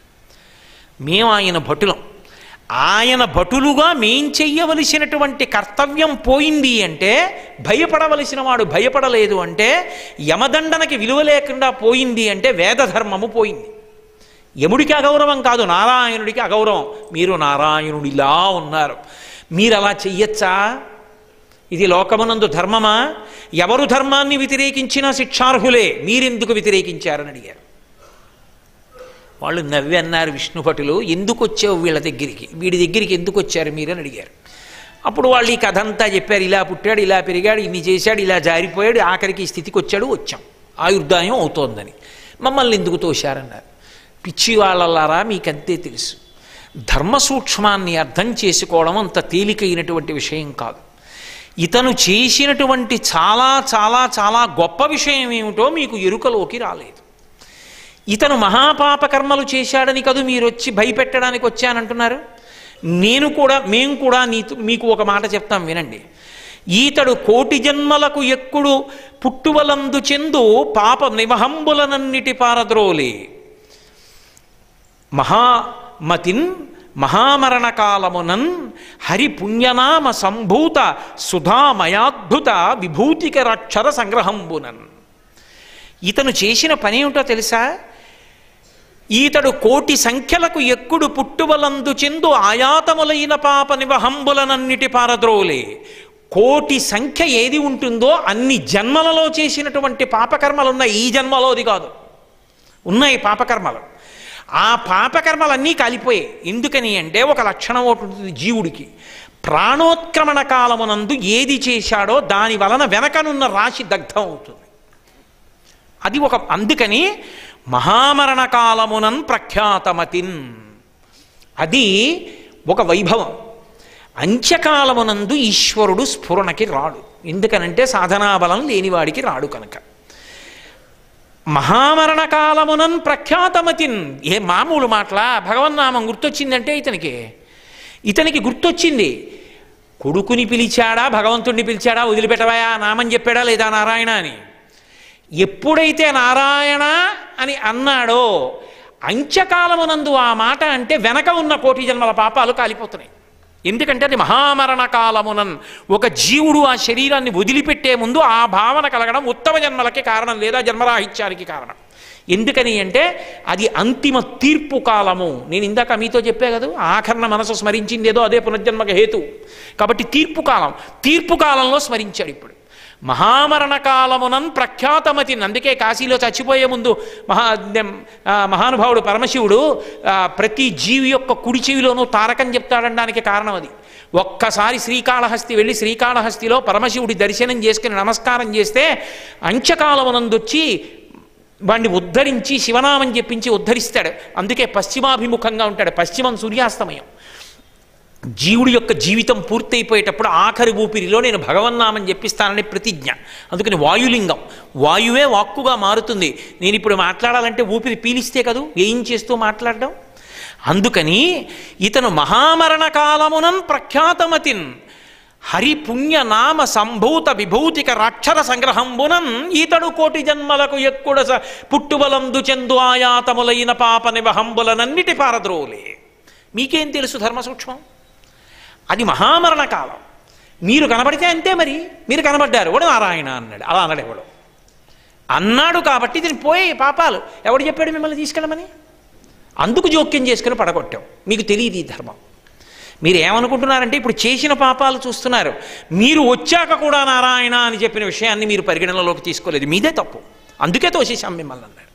మేము ఆయన భటులం ఆయన భటులుగా మేం చెయ్యవలసినటువంటి కర్తవ్యం పోయింది అంటే భయపడవలసిన వాడు భయపడలేదు అంటే యమదండనకి విలువ లేకుండా పోయింది అంటే వేదధర్మము పోయింది యముడికి అగౌరవం కాదు నారాయణుడికి అగౌరవం మీరు నారాయణుడిలా ఉన్నారు మీరు అలా చెయ్యొచ్చా ఇది లోకమునందు ధర్మమా ఎవరు ధర్మాన్ని వ్యతిరేకించినా శిక్షార్హులే మీరెందుకు వ్యతిరేకించారని అడిగారు వాళ్ళు నవ్వి అన్నారు విష్ణుభటులు ఎందుకు వచ్చావు వీళ్ళ దగ్గరికి వీడి దగ్గరికి ఎందుకు వచ్చారు మీరని అడిగారు అప్పుడు వాళ్ళు ఈ కథ అంతా చెప్పారు ఇలా పుట్టాడు ఇలా పెరిగాడు ఇన్ని చేశాడు ఇలా జారిపోయాడు ఆఖరికి ఈ స్థితికి వచ్చాడు వచ్చాం ఆయుర్దాయం అవుతోందని మమ్మల్ని ఎందుకు తోశారన్నారు పిచ్చి వాళ్ళలారా మీకంతే తెలుసు ధర్మ సూక్ష్మాన్ని అర్థం చేసుకోవడం అంత తేలికైనటువంటి విషయం కాదు ఇతను చేసినటువంటి చాలా చాలా చాలా గొప్ప విషయం ఏమిటో మీకు ఎరుకలోకి రాలేదు ఇతను మహాపాప కర్మలు చేశాడని కదూ మీరు వచ్చి భయపెట్టడానికి వచ్చానంటున్నారు నేను కూడా మేము కూడా నీతో మీకు ఒక మాట చెప్తాం వినండి ఈతడు కోటి జన్మలకు ఎక్కుడు పుట్టువలందు చెందు పాప నివహంబులనన్నిటి పారద్రోలే మహామతిన్ మహామరణ కాలమునన్ హరి పుణ్యనామ సంభూత సుధామయాద్భుత విభూతికరక్షర సంగ్రహంబునన్ ఇతను చేసిన పని ఏమిటో తెలుసా ఈతడు కోటి సంఖ్యలకు ఎక్కుడు పుట్టువలందు చెందు ఆయాతములైన పాప నివహంబులనన్నిటి పారద్రోలే కోటి సంఖ్య ఏది ఉంటుందో అన్ని జన్మలలో చేసినటువంటి పాపకర్మలు ఉన్నాయి ఈ జన్మలోది కాదు ఉన్నాయి పాపకర్మలు ఆ పాపకర్మలన్నీ కాలిపోయాయి ఎందుకని అంటే ఒక లక్షణం ఒకటి ఉంటుంది జీవుడికి ప్రాణోత్క్రమణ కాలమునందు ఏది చేశాడో దాని వలన వెనకనున్న రాశి దగ్ధం అవుతుంది అది ఒక అందుకని మహామరణ కాలమునన్ ప్రఖ్యాతమతిన్ అది ఒక వైభవం అంత్యకాలమునందు ఈశ్వరుడు స్ఫురణకి రాడు ఎందుకనంటే సాధనాబలం లేనివాడికి రాడు కనుక మహామరణ కాలమునన్ ప్రఖ్యాతమతిన్ ఏ మామూలు మాటలా భగవన్నామం గుర్తొచ్చిందంటే ఇతనికి ఇతనికి గుర్తొచ్చింది కొడుకుని పిలిచాడా భగవంతుడిని పిలిచాడా వదిలిపెట్టవయా నామం చెప్పాడా లేదా నారాయణ అని ఎప్పుడైతే నారాయణ అని అన్నాడో అంత్యకాలమునందు ఆ మాట అంటే వెనక ఉన్న కోటి జన్మల పాపాలు కాలిపోతున్నాయి ఎందుకంటే అది మహామరణ కాలమునన్ ఒక జీవుడు ఆ శరీరాన్ని వదిలిపెట్టే ముందు ఆ భావన కలగడం ఉత్తమ జన్మలకి కారణం లేదా జన్మరాహిత్యానికి కారణం ఎందుకని అంటే అది అంతిమ తీర్పు కాలము నేను ఇందాక మీతో చెప్పే కదా ఆఖరణ మనసు స్మరించింది ఏదో అదే పునర్జన్మక హేతు కాబట్టి తీర్పు కాలం తీర్పు కాలంలో స్మరించాడు ఇప్పుడు మహామరణ కాలమునన్ ప్రఖ్యాతమతి అందుకే కాశీలో చచ్చిపోయే ముందు మహా ఆ, మహానుభావుడు పరమశివుడు ఆ, ప్రతి జీవి యొక్క కుడి చెవిలోనూ తారకం చెప్తాడనడానికి కారణం అది ఒక్కసారి శ్రీకాళహస్తి వెళ్ళి శ్రీకాళహస్తిలో పరమశివుడి దర్శనం చేసుకుని నమస్కారం చేస్తే అంత్యకాలమునందొచ్చి వాడిని ఉద్ధరించి శివనామం చెప్పించి ఉద్ధరిస్తాడు అందుకే పశ్చిమాభిముఖంగా ఉంటాడు పశ్చిమం సూర్యాస్తమయం జీవుడి యొక్క జీవితం పూర్తయిపోయేటప్పుడు ఆఖరి ఊపిరిలో నేను భగవన్నామని చెప్పిస్తానని ప్రతిజ్ఞ అందుకని వాయులింగం వాయువే వాక్కుగా మారుతుంది నేను ఇప్పుడు మాట్లాడాలంటే ఊపిరి పీలిస్తే కదూ ఏం చేస్తూ మాట్లాడడం అందుకని ఇతను మహామరణ కాలమునన్ ప్రఖ్యాతమతిన్ హరిపుణ్య నామ సంభూత విభూతిక రాక్షర సంగ్రహంబునన్ ఈతడు కోటి జన్మలకు ఎక్కుడ స పుట్టుబలందు చెందు ఆయాతములైన పాప నివహంబులనన్నిటి పారద్రోలే మీకేం తెలుసు ధర్మ సూక్ష్మం అది మహామరణ కాలం మీరు కనబడితే అంతే మరి మీరు కనబడ్డారు కూడా నారాయణ అన్నాడు అలా అన్నాడు ఎవడు అన్నాడు కాబట్టి దీని పోయే పాపాలు ఎవడు చెప్పాడు మిమ్మల్ని తీసుకెళ్ళమని అందుకు జోక్యం చేసుకుని పడగొట్టాం మీకు తెలియదు ఈ ధర్మం మీరు ఏమనుకుంటున్నారంటే ఇప్పుడు చేసిన పాపాలు చూస్తున్నారు మీరు వచ్చాక కూడా నారాయణ అని చెప్పిన విషయాన్ని మీరు పరిగణనలోకి తీసుకోలేదు మీదే తప్పు అందుకే తోసేశాం మిమ్మల్ని అన్నాడు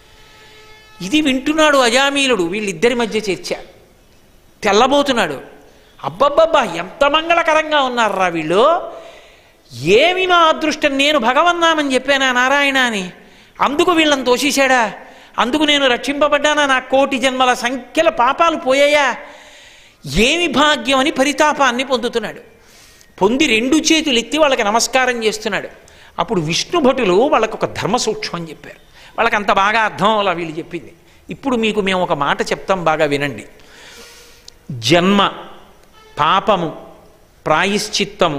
ఇది వింటున్నాడు అజామీలుడు వీళ్ళిద్దరి మధ్య చర్చ తెల్లబోతున్నాడు అబ్బబ్బబ్బా ఎంత మంగళకరంగా ఉన్నారా వీళ్ళు ఏమి మా అదృష్టం నేను భగవన్నామని చెప్పానా నారాయణ అని అందుకు వీళ్ళని తోసేశాడా అందుకు నేను రక్షింపబడ్డానా నా కోటి జన్మల సంఖ్యల పాపాలు పోయాయా ఏమి భాగ్యం అని పరితాపాన్ని పొందుతున్నాడు పొంది రెండు చేతులు ఎత్తి వాళ్ళకి నమస్కారం చేస్తున్నాడు అప్పుడు విష్ణు భటులు వాళ్ళకు ఒక ధర్మ సూక్ష్మం చెప్పారు వాళ్ళకి అంత బాగా అర్థం అలా వీళ్ళు చెప్పింది ఇప్పుడు మీకు మేము ఒక మాట చెప్తాం బాగా వినండి జన్మ పాపము ప్రాయశ్చిత్తము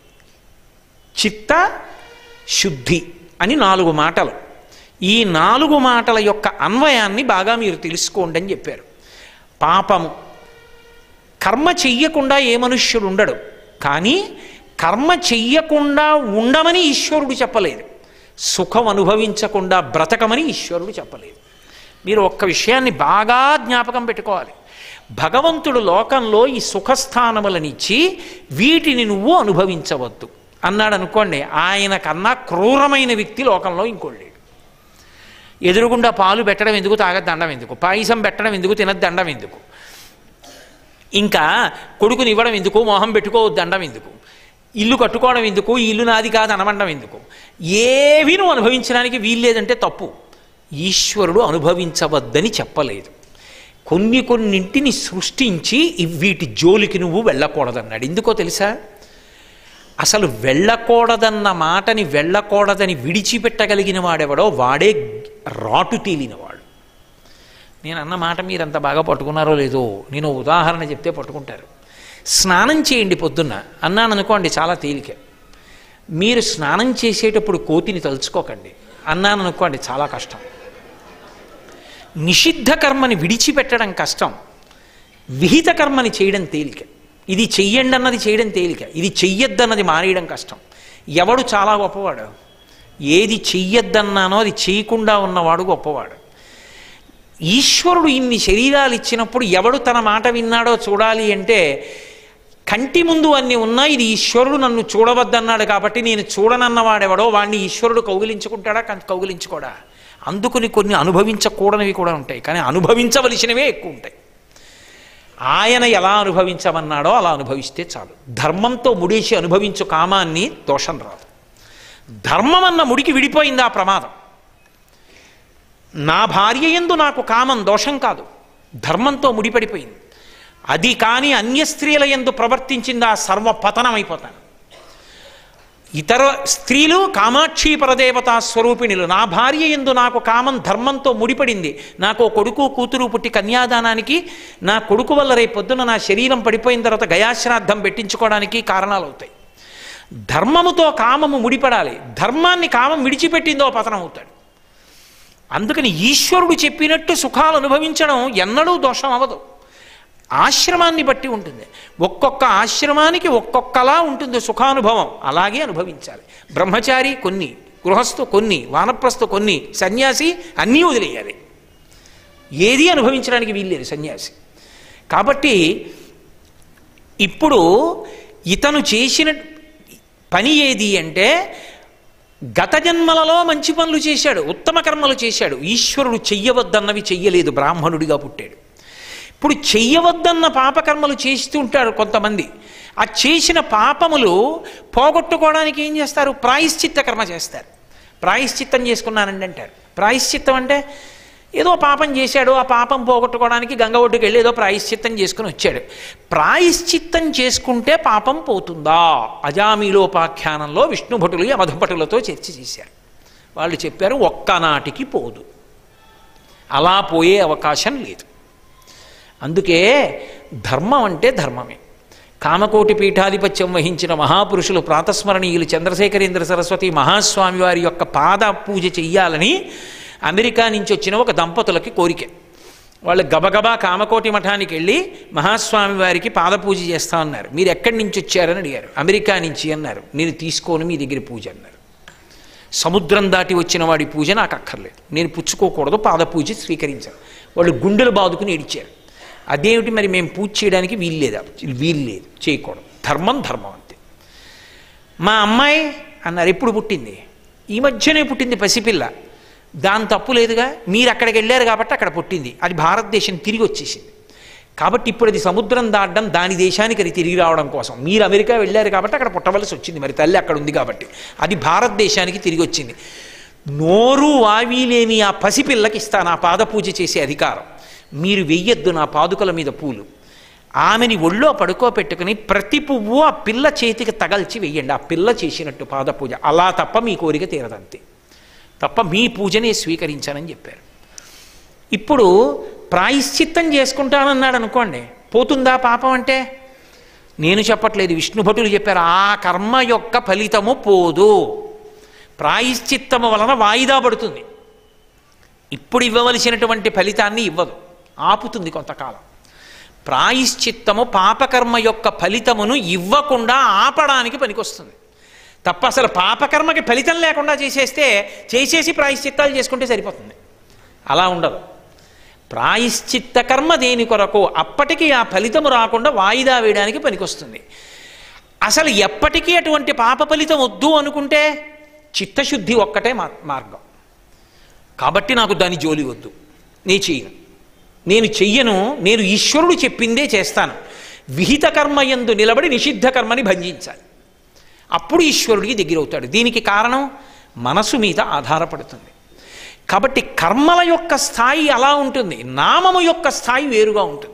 చిత్త శుద్ధి అని నాలుగు మాటలు ఈ నాలుగు మాటల యొక్క అన్వయాన్ని బాగా మీరు తెలుసుకోండి అని చెప్పారు పాపము కర్మ చెయ్యకుండా ఏ మనుష్యుడు ఉండడు కానీ కర్మ చెయ్యకుండా ఉండమని ఈశ్వరుడు చెప్పలేదు సుఖం అనుభవించకుండా బ్రతకమని ఈశ్వరుడు చెప్పలేదు మీరు ఒక్క విషయాన్ని బాగా జ్ఞాపకం పెట్టుకోవాలి భగవంతుడు లోకంలో ఈ సుఖస్థానములనిచ్చి వీటిని నువ్వు అనుభవించవద్దు అన్నాడు అనుకోండి ఆయన కన్నా క్రూరమైన వ్యక్తి లోకంలో ఇంకోటి లేడు ఎదురుగుండా పాలు పెట్టడం ఎందుకు తాగ దండం ఎందుకు పాయసం పెట్టడం ఎందుకు తినద్దు దండం ఎందుకు ఇంకా కొడుకుని ఇవ్వడం ఎందుకు మొహం పెట్టుకోవద్దు దండం ఎందుకు ఇల్లు కట్టుకోవడం ఎందుకు ఈ ఇల్లు నాది కాదు అనమండం ఎందుకు ఏవి నువ్వు అనుభవించడానికి వీల్లేదంటే తప్పు ఈశ్వరుడు అనుభవించవద్దని చెప్పలేదు కొన్ని కొన్నింటిని సృష్టించి ఇవ్ వీటి జోలికి నువ్వు వెళ్ళకూడదన్నాడు ఎందుకో తెలుసా అసలు వెళ్ళకూడదన్న మాటని వెళ్ళకూడదని విడిచిపెట్టగలిగిన వాడెవడో వాడే రాటు తేలినవాడు నేను అన్న మాట మీరు అంత బాగా పట్టుకున్నారో లేదో నేను ఓ ఉదాహరణ చెప్తే పట్టుకుంటారు స్నానం చేయండి పొద్దున్న అన్నాను అనుకోండి చాలా తేలిక మీరు స్నానం చేసేటప్పుడు కోతిని తలుచుకోకండి అన్నాను అనుకోండి చాలా కష్టం నిషిద్ధ కర్మని విడిచిపెట్టడం కష్టం విహిత కర్మని చేయడం తేలిక ఇది చెయ్యండి అన్నది చేయడం తేలిక ఇది చెయ్యొద్దన్నది మానేయడం కష్టం ఎవడు చాలా గొప్పవాడు ఏది చెయ్యొద్దన్నానో అది చేయకుండా ఉన్నవాడు గొప్పవాడు ఈశ్వరుడు ఇన్ని శరీరాలు ఇచ్చినప్పుడు ఎవడు తన మాట విన్నాడో చూడాలి అంటే కంటి ముందు అన్ని ఉన్నా ఇది ఈశ్వరుడు నన్ను చూడవద్దన్నాడు కాబట్టి నేను చూడనన్నవాడెవడో వాడిని ఈశ్వరుడు కౌగిలించుకుంటాడా కం- కౌగిలించుకోడా అందుకుని కొన్ని అనుభవించకూడనివి కూడా ఉంటాయి కానీ అనుభవించవలసినవే ఎక్కువ ఉంటాయి ఆయన ఎలా అనుభవించమన్నాడో అలా అనుభవిస్తే చాలు ధర్మంతో ముడేసి అనుభవించు కామాన్ని దోషం రాదు ధర్మం అన్న ముడికి విడిపోయింది ఆ ప్రమాదం నా భార్య ఎందు నాకు కామం దోషం కాదు ధర్మంతో ముడిపడిపోయింది అది కానీ అన్య స్త్రీల ఎందు ప్రవర్తించింది ఆ సర్వ పతనం అయిపోతాను ఇతర స్త్రీలు కామాక్షి పరదేవతా స్వరూపిణులు నా భార్య ఎందు నాకు కామం ధర్మంతో ముడిపడింది నాకు ఓ కొడుకు కూతురు పుట్టి కన్యాదానానికి నా కొడుకు వల్ల రేపు పొద్దున నా శరీరం పడిపోయిన తర్వాత గయాశ్రాద్ధం పెట్టించుకోవడానికి కారణాలు అవుతాయి ధర్మముతో కామము ముడిపడాలి ధర్మాన్ని కామం విడిచిపెట్టిందో పతనం అవుతాడు అందుకని ఈశ్వరుడు చెప్పినట్టు సుఖాలు అనుభవించడం ఎన్నడూ దోషం అవ్వదు ఆశ్రమాన్ని బట్టి ఉంటుంది ఒక్కొక్క ఆశ్రమానికి ఒక్కొక్కలా ఉంటుంది సుఖానుభవం అలాగే అనుభవించాలి బ్రహ్మచారి కొన్ని గృహస్థు కొన్ని వానప్రస్థు కొన్ని సన్యాసి అన్నీ వదిలేయాలి ఏది అనుభవించడానికి వీల్లేదు సన్యాసి కాబట్టి ఇప్పుడు ఇతను చేసిన పని ఏది అంటే గత జన్మలలో మంచి పనులు చేశాడు ఉత్తమ కర్మలు చేశాడు ఈశ్వరుడు చెయ్యవద్దన్నవి చెయ్యలేదు బ్రాహ్మణుడిగా పుట్టాడు ఇప్పుడు చెయ్యవద్దన్న పాపకర్మలు చేస్తూ ఉంటారు కొంతమంది ఆ చేసిన పాపములు పోగొట్టుకోవడానికి ఏం చేస్తారు ప్రాయశ్చిత్త కర్మ చేస్తారు ప్రాయశ్చిత్తం చేసుకున్నానండి అంటారు ప్రాయశ్చిత్తం అంటే ఏదో పాపం చేశాడు ఆ పాపం పోగొట్టుకోవడానికి గంగ ఒడ్డుకు వెళ్ళి ఏదో ప్రాయశ్చిత్తం చేసుకుని వచ్చాడు ప్రాయశ్చిత్తం చేసుకుంటే పాపం పోతుందా అజామీలోపాఖ్యానంలో విష్ణుభటులు యమధభటులతో చర్చ చేశారు వాళ్ళు చెప్పారు ఒక్కనాటికి పోదు అలా పోయే అవకాశం లేదు అందుకే ధర్మం అంటే ధర్మమే కామకోటి పీఠాధిపత్యం వహించిన మహాపురుషులు ప్రాతస్మరణీయులు చంద్రశేఖరేంద్ర సరస్వతి మహాస్వామి వారి యొక్క పాద పూజ చెయ్యాలని అమెరికా నుంచి వచ్చిన ఒక దంపతులకి కోరిక వాళ్ళు గబగబా కామకోటి మఠానికి వెళ్ళి మహాస్వామి వారికి పాద పూజ చేస్తా ఉన్నారు మీరు ఎక్కడి నుంచి వచ్చారని అడిగారు అమెరికా నుంచి అన్నారు నేను తీసుకోను మీ దగ్గర పూజ అన్నారు సముద్రం దాటి వచ్చిన వాడి పూజ నాకు అక్కర్లేదు నేను పుచ్చుకోకూడదు పాద పూజ స్వీకరించాను వాళ్ళు గుండెలు బాదుకుని ఏడిచారు అదేమిటి మరి మేము పూజ చేయడానికి వీల్లేదా వీల్లేదు చేయకూడదు ధర్మం ధర్మం అంతే మా అమ్మాయి అన్నారు ఎప్పుడు పుట్టింది ఈ మధ్యనే పుట్టింది పసిపిల్ల దాని తప్పు లేదుగా మీరు అక్కడికి వెళ్ళారు కాబట్టి అక్కడ పుట్టింది అది భారతదేశం తిరిగి వచ్చేసింది కాబట్టి ఇప్పుడు అది సముద్రం దాటడం దాని దేశానికి అది తిరిగి రావడం కోసం మీరు అమెరికా వెళ్ళారు కాబట్టి అక్కడ పుట్టవలసి వచ్చింది మరి తల్లి అక్కడ ఉంది కాబట్టి అది భారతదేశానికి తిరిగి వచ్చింది నోరు వావి లేని ఆ పసిపిల్లకి ఇస్తాను ఆ పాద పూజ చేసే అధికారం మీరు వెయ్యొద్దు నా పాదుకల మీద పూలు ఆమెని ఒళ్ళో పడుకోబెట్టుకుని ప్రతి పువ్వు ఆ పిల్ల చేతికి తగల్చి వెయ్యండి ఆ పిల్ల చేసినట్టు పాద పూజ అలా తప్ప మీ కోరిక తీరదంతే తప్ప మీ పూజనే స్వీకరించానని చెప్పారు ఇప్పుడు ప్రాయశ్చిత్తం చేసుకుంటానన్నాడు అనుకోండి పోతుందా పాపం అంటే నేను చెప్పట్లేదు విష్ణు భటులు చెప్పారు ఆ కర్మ యొక్క ఫలితము పోదు ప్రాయశ్చిత్తము వలన వాయిదా పడుతుంది ఇప్పుడు ఇవ్వవలసినటువంటి ఫలితాన్ని ఇవ్వదు ఆపుతుంది కొంతకాలం ప్రాయశ్చిత్తము పాపకర్మ యొక్క ఫలితమును ఇవ్వకుండా ఆపడానికి పనికొస్తుంది తప్ప అసలు పాపకర్మకి ఫలితం లేకుండా చేసేస్తే చేసేసి ప్రాయశ్చిత్తాలు చేసుకుంటే సరిపోతుంది అలా ఉండదు ప్రాయశ్చిత్త కర్మ దేని కొరకు అప్పటికి ఆ ఫలితము రాకుండా వాయిదా వేయడానికి పనికొస్తుంది అసలు ఎప్పటికీ అటువంటి పాప ఫలితం వద్దు అనుకుంటే చిత్తశుద్ధి ఒక్కటే మా మార్గం కాబట్టి నాకు దాని జోలి వద్దు నేను చెయ్యను నేను చెయ్యను నేను ఈశ్వరుడు చెప్పిందే చేస్తాను విహిత కర్మ ఎందు నిలబడి నిషిద్ధ కర్మని భంజించాలి అప్పుడు ఈశ్వరుడికి దగ్గరవుతాడు దీనికి కారణం మనసు మీద ఆధారపడుతుంది కాబట్టి కర్మల యొక్క స్థాయి అలా ఉంటుంది నామము యొక్క స్థాయి వేరుగా ఉంటుంది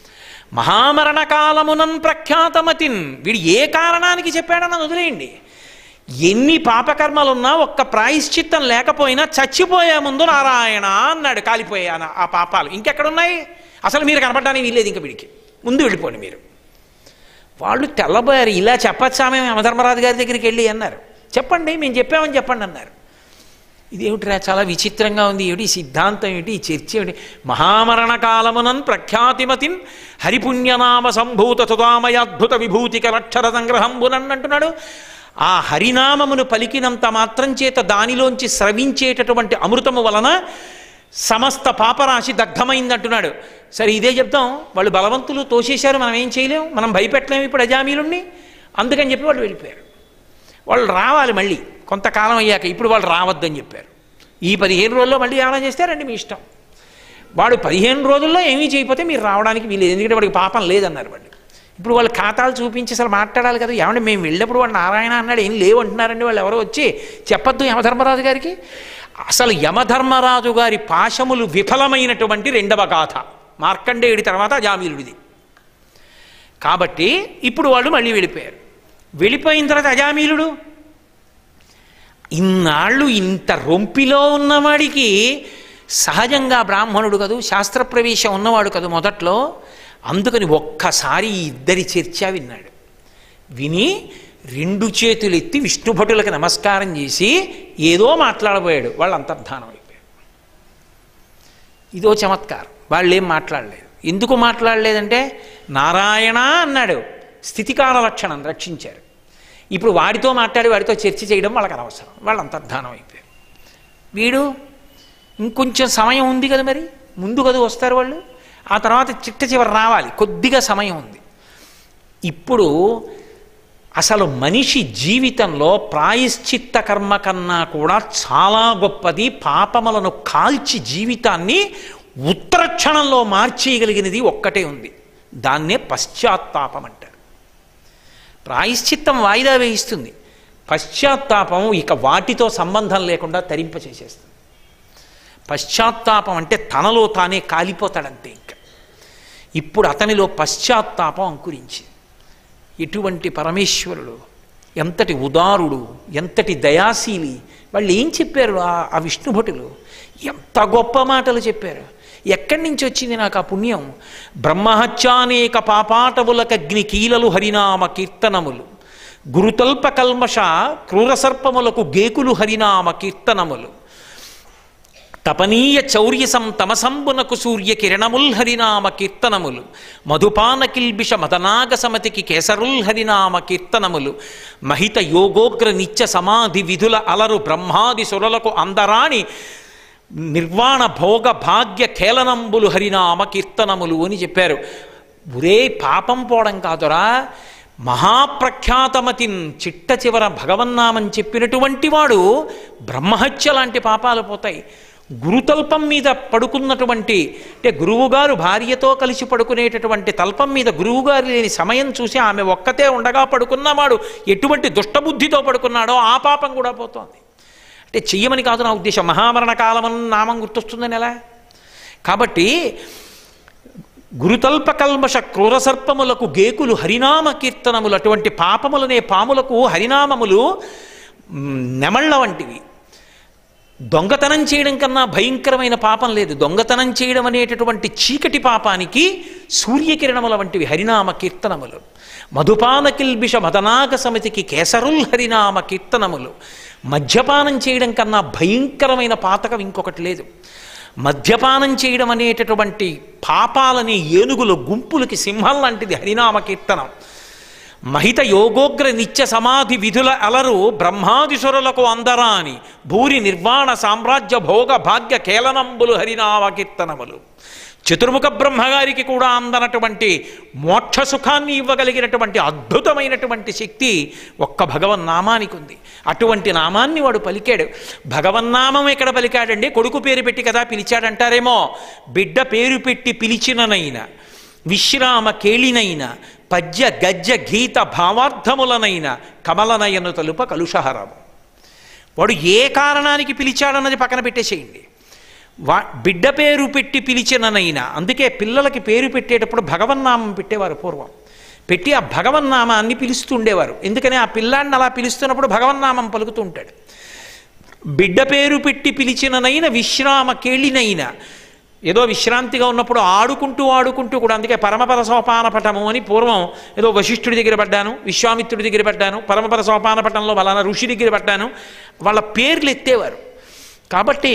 మహామరణ కాలమునన్ ప్రఖ్యాతమతిన్ వీడు ఏ కారణానికి చెప్పాడని వదిలేయండి ఎన్ని పాపకర్మలున్నా ఒక్క ప్రాయశ్చిత్తం లేకపోయినా చచ్చిపోయే ముందు నారాయణ అన్నాడు కాలిపోయాను ఆ పాపాలు ఇంకెక్కడున్నాయి అసలు మీరు కనపడడానికి వీల్లేదు ఇంక వీడికి ముందు వెళ్ళిపోండి మీరు వాళ్ళు తెల్లబోయారు ఇలా చెప్పచ్చా మేము యమధర్మరాజు గారి దగ్గరికి వెళ్ళి అన్నారు చెప్పండి మేము చెప్పామని చెప్పండి అన్నారు ఇదేమిట్రా చాలా విచిత్రంగా ఉంది ఏమిటి ఈ సిద్ధాంతం ఏమిటి ఈ చర్చ ఏమిటి మహామరణ కాలమునన్ ప్రఖ్యాతిమతిన్ హరిపుణ్యనామ సంభూత సుధామయాద్భుత విభూతిక లక్షర సంగ్రహంబునన్ అంటున్నాడు ఆ హరినామమును పలికినంత మాత్రం చేత దానిలోంచి స్రవించేటటువంటి అమృతము వలన సమస్త పాపరాశి దగ్ధమైందంటున్నాడు సరే ఇదే చెప్తాం వాళ్ళు బలవంతులు తోసేశారు మనం ఏం చేయలేం మనం భయపెట్టలేము ఇప్పుడు అజామీలుణ్ణి అందుకని చెప్పి వాళ్ళు వెళ్ళిపోయారు వాళ్ళు రావాలి మళ్ళీ కొంతకాలం అయ్యాక ఇప్పుడు వాళ్ళు రావద్దని చెప్పారు ఈ పదిహేను రోజుల్లో మళ్ళీ ఏమైనా చేస్తారండి మీ ఇష్టం వాడు పదిహేను రోజుల్లో ఏమీ చేయకపోతే మీరు రావడానికి వీలేదు ఎందుకంటే వాడికి పాపం లేదన్నారు వాళ్ళు ఇప్పుడు వాళ్ళు ఖాతాలు చూపించి అసలు మాట్లాడాలి కదా ఏమంటే మేము వెళ్ళినప్పుడు వాడు నారాయణ అన్నాడు ఏం లేవు అంటున్నారండి వాళ్ళు ఎవరో వచ్చి చెప్పొద్దు యమధర్మరాజు గారికి అసలు యమధర్మరాజు గారి పాశములు విఫలమైనటువంటి రెండవ గాథ మార్కండేయుడి తర్వాత అజామీలుడిది కాబట్టి ఇప్పుడు వాళ్ళు మళ్ళీ వెళ్ళిపోయారు వెళ్ళిపోయిన తర్వాత అజామీలుడు ఇన్నాళ్ళు ఇంత రొంపిలో ఉన్నవాడికి సహజంగా బ్రాహ్మణుడు కదూ శాస్త్ర ప్రవేశం ఉన్నవాడు కదూ మొదట్లో అందుకని ఒక్కసారి ఈ ఇద్దరి చర్చ విన్నాడు విని రెండు చేతులు ఎత్తి విష్ణుభటులకు నమస్కారం చేసి ఏదో మాట్లాడబోయాడు వాళ్ళు అంతర్ధానం అయిపోయారు ఇదో చమత్కారం వాళ్ళు ఏం మాట్లాడలేదు ఎందుకు మాట్లాడలేదంటే నారాయణ అన్నాడు స్థితికాల లక్షణం రక్షించారు ఇప్పుడు వాడితో మాట్లాడి వాడితో చర్చ చేయడం వాళ్ళకి అనవసరం వాళ్ళు అంతర్ధానం అయిపోయారు వీడు ఇంకొంచెం సమయం ఉంది కదా మరి ముందు కదా వస్తారు వాళ్ళు ఆ తర్వాత చిట్ట చివరి రావాలి కొద్దిగా సమయం ఉంది ఇప్పుడు అసలు మనిషి జీవితంలో ప్రాయశ్చిత్త కర్మ కన్నా కూడా చాలా గొప్పది పాపములను కాల్చి జీవితాన్ని ఉత్తర క్షణంలో మార్చేయగలిగినది ఒక్కటే ఉంది దాన్నే పశ్చాత్తాపం అంటారు ప్రాయశ్చిత్తం వాయిదా వేయిస్తుంది పశ్చాత్తాపం ఇక వాటితో సంబంధం లేకుండా తరింప చేసేస్తుంది పశ్చాత్తాపం అంటే తనలో తానే కాలిపోతాడంతే ఇంకా ఇప్పుడు అతనిలో పశ్చాత్తాపం అంకురించి ఎటువంటి పరమేశ్వరుడు ఎంతటి ఉదారుడు ఎంతటి దయాశీలి వాళ్ళు ఏం చెప్పారు ఆ ఆ విష్ణుభటులు ఎంత గొప్ప మాటలు చెప్పారు ఎక్కడి నుంచి వచ్చింది నాకు ఆ పుణ్యం బ్రహ్మహత్యానేక పాపాటవులకగ్ని కీలలు హరినామ కీర్తనములు గురుతల్ప కల్మష క్రూరసర్పములకు గేకులు హరినామ కీర్తనములు తపనీయ చౌర్యసం తమసంబునకు సూర్య కిరణముల్ హరినామ కీర్తనములు మధుపాన కిల్బిష మదనాగ సమతికి కేసరుల్ హరినామ కీర్తనములు మహిత యోగోగ్ర నిత్య సమాధి విధుల అలరు బ్రహ్మాది సురలకు అందరాణి నిర్వాణ భోగ భాగ్య కేలనంబులు హరినామ కీర్తనములు అని చెప్పారు ఒరే పాపం పోవడం కాదురా మహాప్రఖ్యాతమతిన్ చిట్ట చివర భగవన్నామం చెప్పినటువంటి వాడు బ్రహ్మహత్య లాంటి పాపాలు పోతాయి గురుతల్పం మీద పడుకున్నటువంటి అంటే గురువుగారు భార్యతో కలిసి పడుకునేటటువంటి తల్పం మీద గురువుగారు లేని సమయం చూసి ఆమె ఒక్కతే ఉండగా పడుకున్నవాడు ఎటువంటి దుష్టబుద్ధితో పడుకున్నాడో ఆ పాపం కూడా పోతోంది అంటే చెయ్యమని కాదు నా ఉద్దేశం మహామరణ కాలమని నామం గుర్తొస్తుందని ఎలా కాబట్టి గురుతల్ప కల్మష క్రూరసర్పములకు గేకులు హరినామ కీర్తనములు అటువంటి పాపములనే పాములకు హరినామములు మ్, నెమళ్ళ వంటివి దొంగతనం చేయడం కన్నా భయంకరమైన పాపం లేదు దొంగతనం చేయడం అనేటటువంటి చీకటి పాపానికి సూర్యకిరణముల వంటివి హరినామ కీర్తనములు మధుపాన కిల్బిష మదనాగ సమితికి కేసరుల్ హరినామ కీర్తనములు మద్యపానం చేయడం కన్నా భయంకరమైన పాతకం ఇంకొకటి లేదు మద్యపానం చేయడం అనేటటువంటి పాపాలని ఏనుగుల గుంపులకి సింహం లాంటిది హరినామ కీర్తనం మహిత యోగోగ్ర నిత్య సమాధి విధుల అలరు బ్రహ్మాదిసురులకు అందరాని భూరి నిర్వాణ సామ్రాజ్య భోగ భాగ్య కేలనంబులు హరినామ కీర్తనములు చతుర్ముఖ బ్రహ్మగారికి కూడా అందనటువంటి మోక్ష సుఖాన్ని ఇవ్వగలిగినటువంటి అద్భుతమైనటువంటి శక్తి ఒక్క భగవన్నామానికి ఉంది అటువంటి నామాన్ని వాడు పలికాడు భగవన్నామం ఎక్కడ పలికాడండి కొడుకు పేరు పెట్టి కదా పిలిచాడంటారేమో బిడ్డ పేరు పెట్టి పిలిచిననైనా విశ్రామ కేళినైన పద్య గజ్జ గీత భావార్థములనైన కమలనయను తలుప కలుషహరము వాడు ఏ కారణానికి పిలిచాడన్నది పక్కన పెట్టేసేయండి వా బిడ్డ పేరు పెట్టి పిలిచిననైనా అందుకే పిల్లలకి పేరు పెట్టేటప్పుడు భగవన్నామం పెట్టేవారు పూర్వం పెట్టి ఆ భగవన్నామాన్ని పిలుస్తూ ఉండేవారు ఎందుకని ఆ పిల్లాడిని అలా పిలుస్తున్నప్పుడు భగవన్నామం పలుకుతూ ఉంటాడు బిడ్డ పేరు పెట్టి పిలిచిననైన విశ్రామ కేళినైన ఏదో విశ్రాంతిగా ఉన్నప్పుడు ఆడుకుంటూ ఆడుకుంటూ కూడా అందుకే పరమపద సోపాన పటము అని పూర్వం ఏదో వశిష్ఠుడి దగ్గర పడ్డాను విశ్వామిత్రుడి దగ్గర పడ్డాను పరమపద సోపాన పటంలో వాళ్ళ ఋషి దగ్గర పడ్డాను వాళ్ళ పేర్లు ఎత్తేవారు కాబట్టి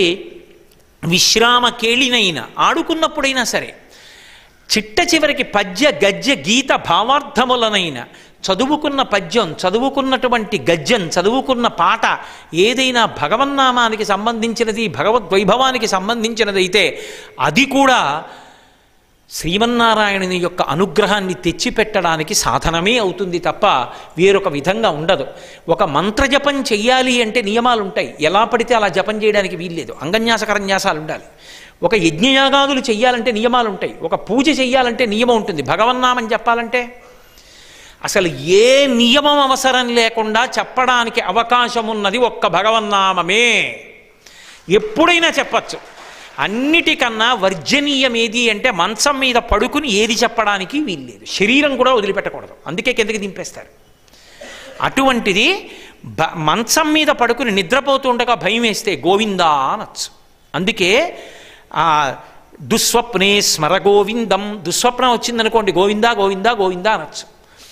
విశ్రామ కేళినైన ఆడుకున్నప్పుడైనా సరే చిట్ట చివరికి పద్య గద్య గీత భావార్థములనైన చదువుకున్న పద్యం చదువుకున్నటువంటి గద్యం చదువుకున్న పాట ఏదైనా భగవన్నామానికి సంబంధించినది భగవద్వైభవానికి సంబంధించినదైతే అది కూడా శ్రీమన్నారాయణుని యొక్క అనుగ్రహాన్ని తెచ్చిపెట్టడానికి సాధనమే అవుతుంది తప్ప వేరొక విధంగా ఉండదు ఒక మంత్రజపం చెయ్యాలి అంటే నియమాలు ఉంటాయి ఎలా పడితే అలా జపం చేయడానికి వీల్లేదు అంగన్యాసకరన్యాసాలు ఉండాలి ఒక యజ్ఞయాగాదులు చెయ్యాలంటే నియమాలు ఉంటాయి ఒక పూజ చెయ్యాలంటే నియమం ఉంటుంది భగవన్నామం చెప్పాలంటే అసలు ఏ నియమం అవసరం లేకుండా చెప్పడానికి అవకాశం ఉన్నది ఒక్క భగవన్నామమే ఎప్పుడైనా చెప్పచ్చు అన్నిటికన్నా వర్జనీయం ఏది అంటే మంచం మీద పడుకుని ఏది చెప్పడానికి వీల్లేదు శరీరం కూడా వదిలిపెట్టకూడదు అందుకే కిందకి దింపేస్తారు అటువంటిది బ మంచం మీద పడుకుని నిద్రపోతుండగా భయం వేస్తే గోవిందా అనొచ్చు అందుకే ఆ దుస్వప్నే స్మర గోవిందం దుస్వప్నం వచ్చిందనుకోండి గోవిందా గోవిందా గోవిందా అనొచ్చు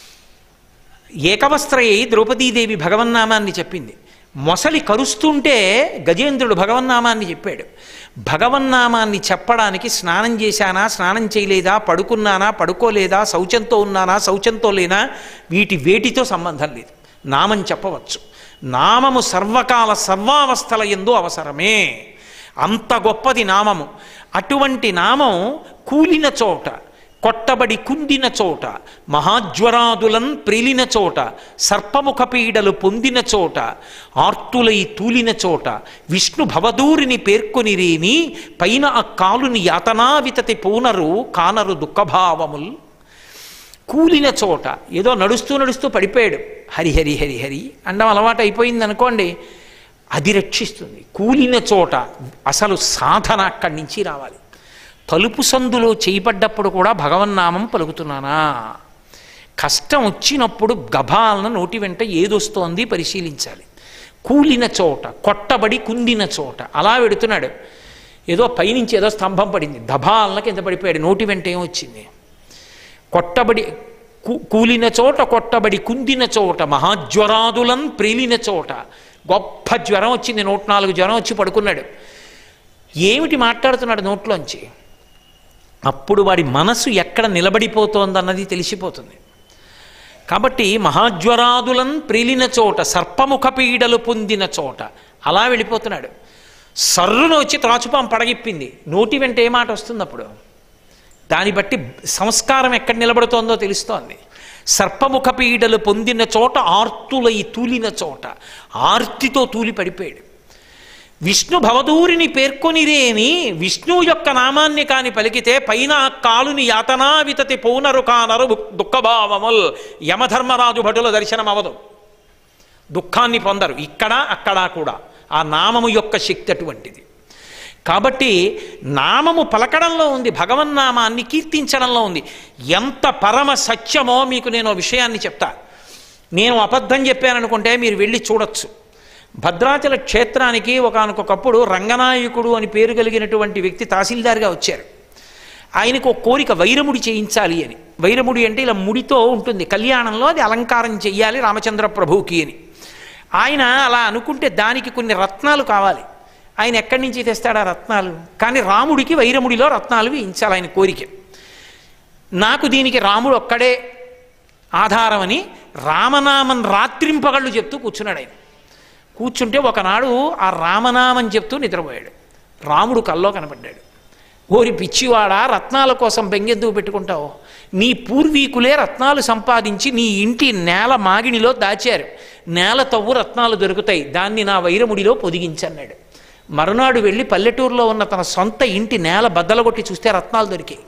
ఏకవస్త్రయ్యి ద్రౌపదీదేవి భగవన్నామాన్ని చెప్పింది మొసలి కరుస్తుంటే గజేంద్రుడు భగవన్నామాన్ని చెప్పాడు భగవన్నామాన్ని చెప్పడానికి స్నానం చేశానా స్నానం చేయలేదా పడుకున్నానా పడుకోలేదా శౌచంతో ఉన్నానా శౌచంతో లేనా వీటి వేటితో సంబంధం లేదు నామం చెప్పవచ్చు నామము సర్వకాల సర్వావస్థల ఎందు అవసరమే అంత గొప్పది నామము అటువంటి నామం కూలిన చోట కొట్టబడి కుందిన చోట మహాజ్వరాదులన్ ప్రేలిన చోట సర్పముఖ పీడలు పొందిన చోట ఆర్తులై తూలిన చోట విష్ణు భవదూరిని పేర్కొనిరేని పైన ఆ కాలుని యాతనావితతి పూనరు కానరు దుఃఖభావముల్ కూలిన చోట ఏదో నడుస్తూ నడుస్తూ పడిపోయాడు హరి హరి హరి హరి అండం అలవాటు అయిపోయింది అనుకోండి అది రక్షిస్తుంది కూలిన చోట అసలు సాధన అక్కడి నుంచి రావాలి తలుపు సందులో చేయబడ్డప్పుడు కూడా భగవన్నామం పలుకుతున్నానా కష్టం వచ్చినప్పుడు గభాలన నోటి వెంట ఏదొస్తోంది పరిశీలించాలి కూలిన చోట కొట్టబడి కుందిన చోట అలా వెడుతున్నాడు ఏదో పైనుంచి ఏదో స్తంభం పడింది దభాలన కింద పడిపోయాడు నోటి వెంట ఏమొచ్చింది కొట్టబడి కు- కూలిన చోట కొట్టబడి కుందిన చోట మహాజ్వరాదులన్ ప్రేలిన చోట గొప్ప జ్వరం వచ్చింది నూట నాలుగు జ్వరం వచ్చి పడుకున్నాడు ఏమిటి మాట్లాడుతున్నాడు నోట్లోంచి అప్పుడు వాడి మనసు ఎక్కడ నిలబడిపోతోందన్నది తెలిసిపోతుంది కాబట్టి మహాజ్వరాదులన్ ప్రిలిన చోట సర్పముఖ పీడలు పొందిన చోట అలా వెళ్ళిపోతున్నాడు సర్రును వచ్చి త్రాచుపాం పడగిప్పింది నోటి వెంట ఏ మాట వస్తుంది అప్పుడు దాన్ని బట్టి సంస్కారం ఎక్కడ నిలబడుతోందో తెలుస్తోంది సర్పముఖ పీడలు పొందిన చోట ఆర్తులై తూలిన చోట ఆర్తితో తూలి పడిపోయాడు విష్ణు భవదూరిని పేర్కొనిరేని విష్ణువు యొక్క నామాన్ని కాని పలికితే పైన ఆ కాలుని యాతనా వితతి పౌనరు కానరు దుఃఖభావముల్ యమధర్మరాజు భటుల దర్శనం అవదు దుఃఖాన్ని పొందరు ఇక్కడ అక్కడ కూడా ఆ నామము యొక్క శక్తి అటువంటిది కాబట్టి నామము పలకడంలో ఉంది భగవన్నామాన్ని కీర్తించడంలో ఉంది ఎంత పరమ సత్యమో మీకు నేను ఓ విషయాన్ని చెప్తా నేను అబద్ధం చెప్పాననుకుంటే మీరు వెళ్ళి చూడొచ్చు భద్రాచల క్షేత్రానికి ఒకనకొకప్పుడు రంగనాయకుడు అని పేరు కలిగినటువంటి వ్యక్తి తహసీల్దార్గా వచ్చారు ఆయనకు ఒక కోరిక వైరముడి చేయించాలి అని వైరముడి అంటే ఇలా ముడితో ఉంటుంది కళ్యాణంలో అది అలంకారం చెయ్యాలి రామచంద్ర ప్రభువుకి అని ఆయన అలా అనుకుంటే దానికి కొన్ని రత్నాలు కావాలి ఆయన ఎక్కడి నుంచి తెస్తాడు ఆ రత్నాలు కానీ రాముడికి వైరముడిలో రత్నాలు వేయించాలి ఆయన కోరిక నాకు దీనికి రాముడు ఒక్కడే ఆధారమని రామనామం రాత్రింపగళ్ళు చెప్తూ కూర్చున్నాడు ఆయన కూర్చుంటే ఒకనాడు ఆ రామనామం చెప్తూ నిద్రపోయాడు రాముడు కల్లో కనపడ్డాడు ఓరి పిచ్చివాడా రత్నాల కోసం బెంగెందుకు పెట్టుకుంటావు నీ పూర్వీకులే రత్నాలు సంపాదించి నీ ఇంటి నేల మాగిణిలో దాచారు నేల తవ్వు రత్నాలు దొరుకుతాయి దాన్ని నా వైరముడిలో పొదిగించన్నాడు మరునాడు వెళ్ళి పల్లెటూరులో ఉన్న తన సొంత ఇంటి నేల బద్దలగొట్టి చూస్తే రత్నాలు దొరికాయి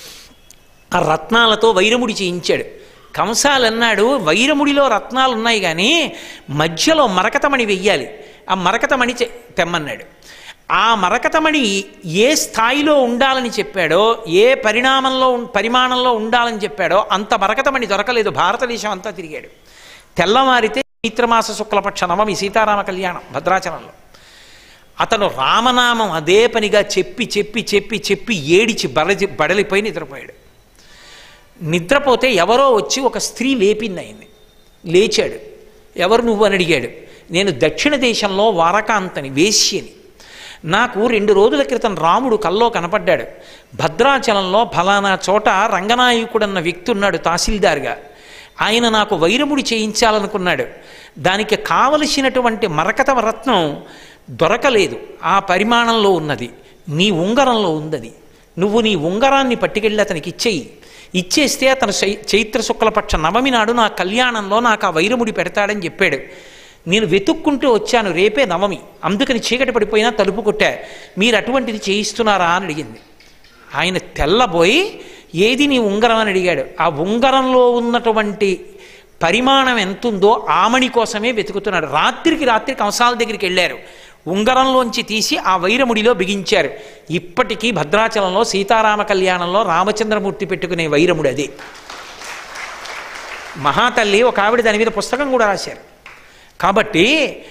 ఆ రత్నాలతో వైరముడి చేయించాడు కంసాలు అన్నాడు వైరముడిలో రత్నాలు ఉన్నాయి కానీ మధ్యలో మరకతమణి వెయ్యాలి ఆ మరకతమణి చె- తెమ్మన్నాడు ఆ మరకతమణి ఏ స్థాయిలో ఉండాలని చెప్పాడో ఏ పరిణామంలో ఉం- పరిమాణంలో ఉండాలని చెప్పాడో అంత మరకతమణి దొరకలేదు భారతదేశం అంతా తిరిగాడు తెల్లవారితే చైత్రమాస శుక్లపక్ష నవమి సీతారామ కళ్యాణం భద్రాచలంలో అతను రామనామం అదే పనిగా చెప్పి చెప్పి చెప్పి చెప్పి ఏడిచి బడలి బడలిపోయి నిద్రపోయాడు నిద్రపోతే ఎవరో వచ్చి ఒక స్త్రీ లేపింది ఆయన్ని లేచాడు ఎవరు నువ్వు అని అడిగాడు నేను దక్షిణ దేశంలో వారకాంతని వేశ్యని నాకు రెండు రోజుల క్రితం రాముడు కల్లో కనపడ్డాడు భద్రాచలంలో ఫలానా చోట రంగనాయకుడన్న వ్యక్తి ఉన్నాడు తహసీల్దార్గా ఆయన నాకు వైరముడి చేయించాలనుకున్నాడు దానికి కావలసినటువంటి మరకత రత్నం దొరకలేదు ఆ పరిమాణంలో ఉన్నది నీ ఉంగరంలో ఉందది నువ్వు నీ ఉంగరాన్ని పట్టుకెళ్ళి అతనికి ఇచ్చేయి ఇచ్చేస్తే అతను చై చైత్ర శుక్లపక్ష నవమి నాడు నా కళ్యాణంలో నాకు ఆ వైరముడి పెడతాడని చెప్పాడు నేను వెతుక్కుంటూ వచ్చాను రేపే నవమి అందుకని చీకటి పడిపోయినా తలుపు కొట్టా మీరు అటువంటిది చేయిస్తున్నారా అని అడిగింది ఆయన తెల్లబోయి ఏది నీ ఉంగరం అని అడిగాడు ఆ ఉంగరంలో ఉన్నటువంటి పరిమాణం ఎంతుందో ఆమణి కోసమే వెతుకుతున్నాడు రాత్రికి రాత్రి కంసాల దగ్గరికి వెళ్ళారు ఉంగరంలోంచి తీసి ఆ వైరముడిలో బిగించారు ఇప్పటికీ భద్రాచలంలో సీతారామ కళ్యాణంలో రామచంద్రమూర్తి పెట్టుకునే వైరముడు అది మహాతల్లి ఒక ఆవిడ దాని మీద పుస్తకం కూడా రాశారు కాబట్టి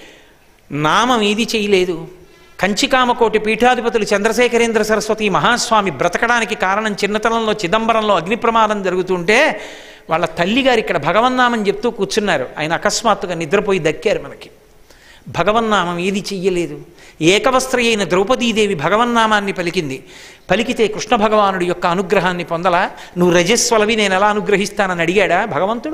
నామం ఏది చేయలేదు కంచికామకోటి పీఠాధిపతులు చంద్రశేఖరేంద్ర సరస్వతి మహాస్వామి బ్రతకడానికి కారణం చిన్నతనంలో చిదంబరంలో అగ్ని ప్రమాదం జరుగుతుంటే వాళ్ళ తల్లిగారు ఇక్కడ భగవన్నామని చెప్తూ కూర్చున్నారు ఆయన అకస్మాత్తుగా నిద్రపోయి దక్కారు మనకి భగవన్నామం ఏది చెయ్యలేదు ఏకవస్త్ర అయిన ద్రౌపదీదేవి భగవన్నామాన్ని పలికింది పలికితే కృష్ణ భగవానుడి యొక్క అనుగ్రహాన్ని పొందలా నువ్వు రజస్వలవి నేను ఎలా అనుగ్రహిస్తానని అడిగాడా భగవంతుడు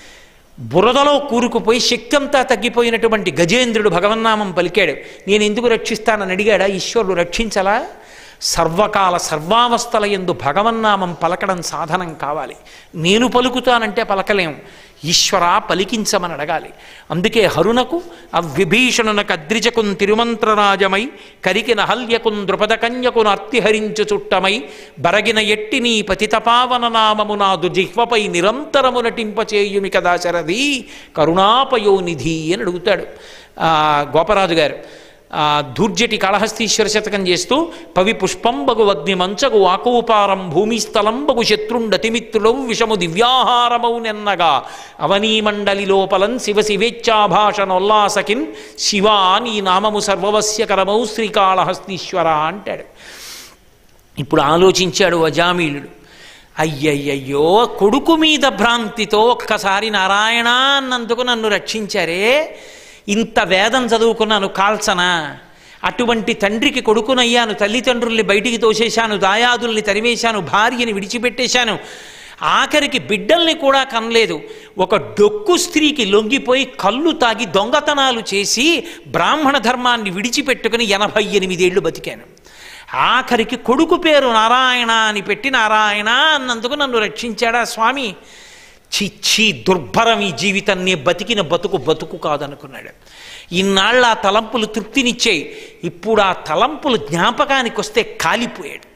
బురదలో కూరుకుపోయి శక్తి అంతా తగ్గిపోయినటువంటి గజేంద్రుడు భగవన్నామం పలికాడు నేను ఎందుకు రక్షిస్తానని అడిగాడా ఈశ్వరుడు రక్షించలా సర్వకాల సర్వావస్థల ఎందు భగవన్నామం పలకడం సాధనం కావాలి నేను పలుకుతానంటే పలకలేం ఈశ్వర పలికించమని అడగాలి అందుకే హరునకు అవ్విభీషణునకు అద్రిజకున్ తిరుమంత్రరాజమై కరికిన హల్యకున్ ద్రుపద కన్యకును అర్తిహరించు చుట్టమై బరగిన ఎట్టి నీ పతితపావన నామము నాదు జిహ్వపై నిరంతరము నటింపచేయుమి కదా శరది కరుణాపయోనిధి అని అడుగుతాడు ఆ, గోపరాజు గారు ఆ, ధూర్జటి కాళహస్తీశ్వర శతకం చేస్తూ పవి పుష్పంబగు అగ్ని మంచగు ఆకూపారం భూమిస్థలంబగు శత్రుండతిమిత్రులవు విషము దివ్యాహారమౌ నెన్నగా అవనీమండలి లోపలన్ శివ శివేచ్ఛాభాషణోల్లాసకిన్ శివా నీ నామము సర్వవస్యకరమౌ శ్రీకాళహస్తీశ్వర అంటాడు ఇప్పుడు ఆలోచించాడు అజామీలుడు అయ్యయ్యయ్యో కొడుకు మీద భ్రాంతితో ఒక్కసారి నారాయణ అన్నందుకు నన్ను రక్షించారే ఇంత వేదం చదువుకున్నాను కాల్చనా అటువంటి తండ్రికి కొడుకునయ్యాను తల్లిదండ్రుల్ని బయటికి తోసేశాను దాయాదుల్ని తరివేశాను భార్యని విడిచిపెట్టేశాను ఆఖరికి బిడ్డల్ని కూడా కనలేదు ఒక డొక్కు స్త్రీకి లొంగిపోయి కళ్ళు తాగి దొంగతనాలు చేసి బ్రాహ్మణ ధర్మాన్ని విడిచిపెట్టుకుని ఎనభై ఎనిమిదేళ్లు బతికాను ఆఖరికి కొడుకు పేరు నారాయణ అని పెట్టి నారాయణ అన్నందుకు నన్ను రక్షించాడా స్వామి చిచ్చి దుర్భరం ఈ జీవితం నే బతికిన బతుకు బతుకు కాదనుకున్నాడు ఇన్నాళ్ళ ఆ తలంపులు తృప్తినిచ్చాయి ఇప్పుడు ఆ తలంపులు జ్ఞాపకానికి వస్తే కాలిపోయాడు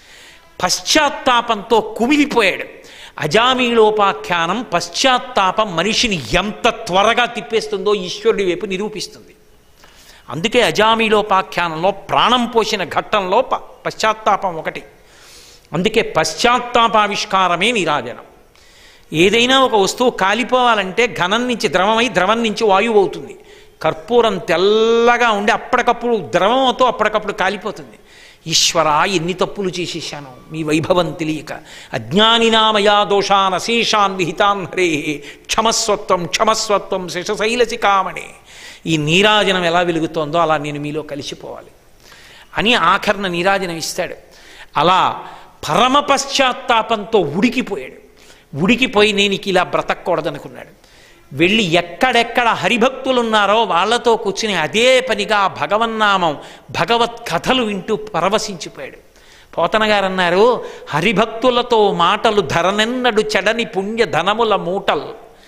పశ్చాత్తాపంతో కుమిలిపోయాడు అజామీలోపాఖ్యానం పశ్చాత్తాపం మనిషిని ఎంత త్వరగా తిప్పేస్తుందో ఈశ్వరుడి వైపు నిరూపిస్తుంది అందుకే అజామీలోపాఖ్యానంలో ప్రాణం పోసిన ఘట్టంలో ప పశ్చాత్తాపం ఒకటి అందుకే పశ్చాత్తాపావిష్కారమే నీరాజనం ఏదైనా ఒక వస్తువు కాలిపోవాలంటే ఘనం నుంచి ద్రవమై ద్రవం నుంచి వాయువు అవుతుంది కర్పూరం తెల్లగా ఉండి అప్పటికప్పుడు ద్రవంతో అప్పటికప్పుడు కాలిపోతుంది ఈశ్వర ఎన్ని తప్పులు చేసేసాను మీ వైభవం తెలియక అజ్ఞానినామయా దోషాన్ అశేషాన్ విహితాన్ హరే క్షమస్వత్వం క్షమస్వత్వం శశశైలసికామణి ఈ నీరాజనం ఎలా వెలుగుతోందో అలా నేను మీలో కలిసిపోవాలి అని ఆఖరణ నీరాజనం ఇస్తాడు అలా పరమ పశ్చాత్తాపంతో ఉడికిపోయాడు ఉడికిపోయి నేను ఇక ఇలా బ్రతకూడదనుకున్నాడు వెళ్ళి ఎక్కడెక్కడ హరిభక్తులు ఉన్నారో వాళ్ళతో కూర్చుని అదే పనిగా భగవన్నామం భగవత్ కథలు వింటూ పరవశించిపోయాడు పోతన గారు అన్నారు హరిభక్తులతో మాటలు ధరనెన్నడు చెడని పుణ్య ధనముల మూటలు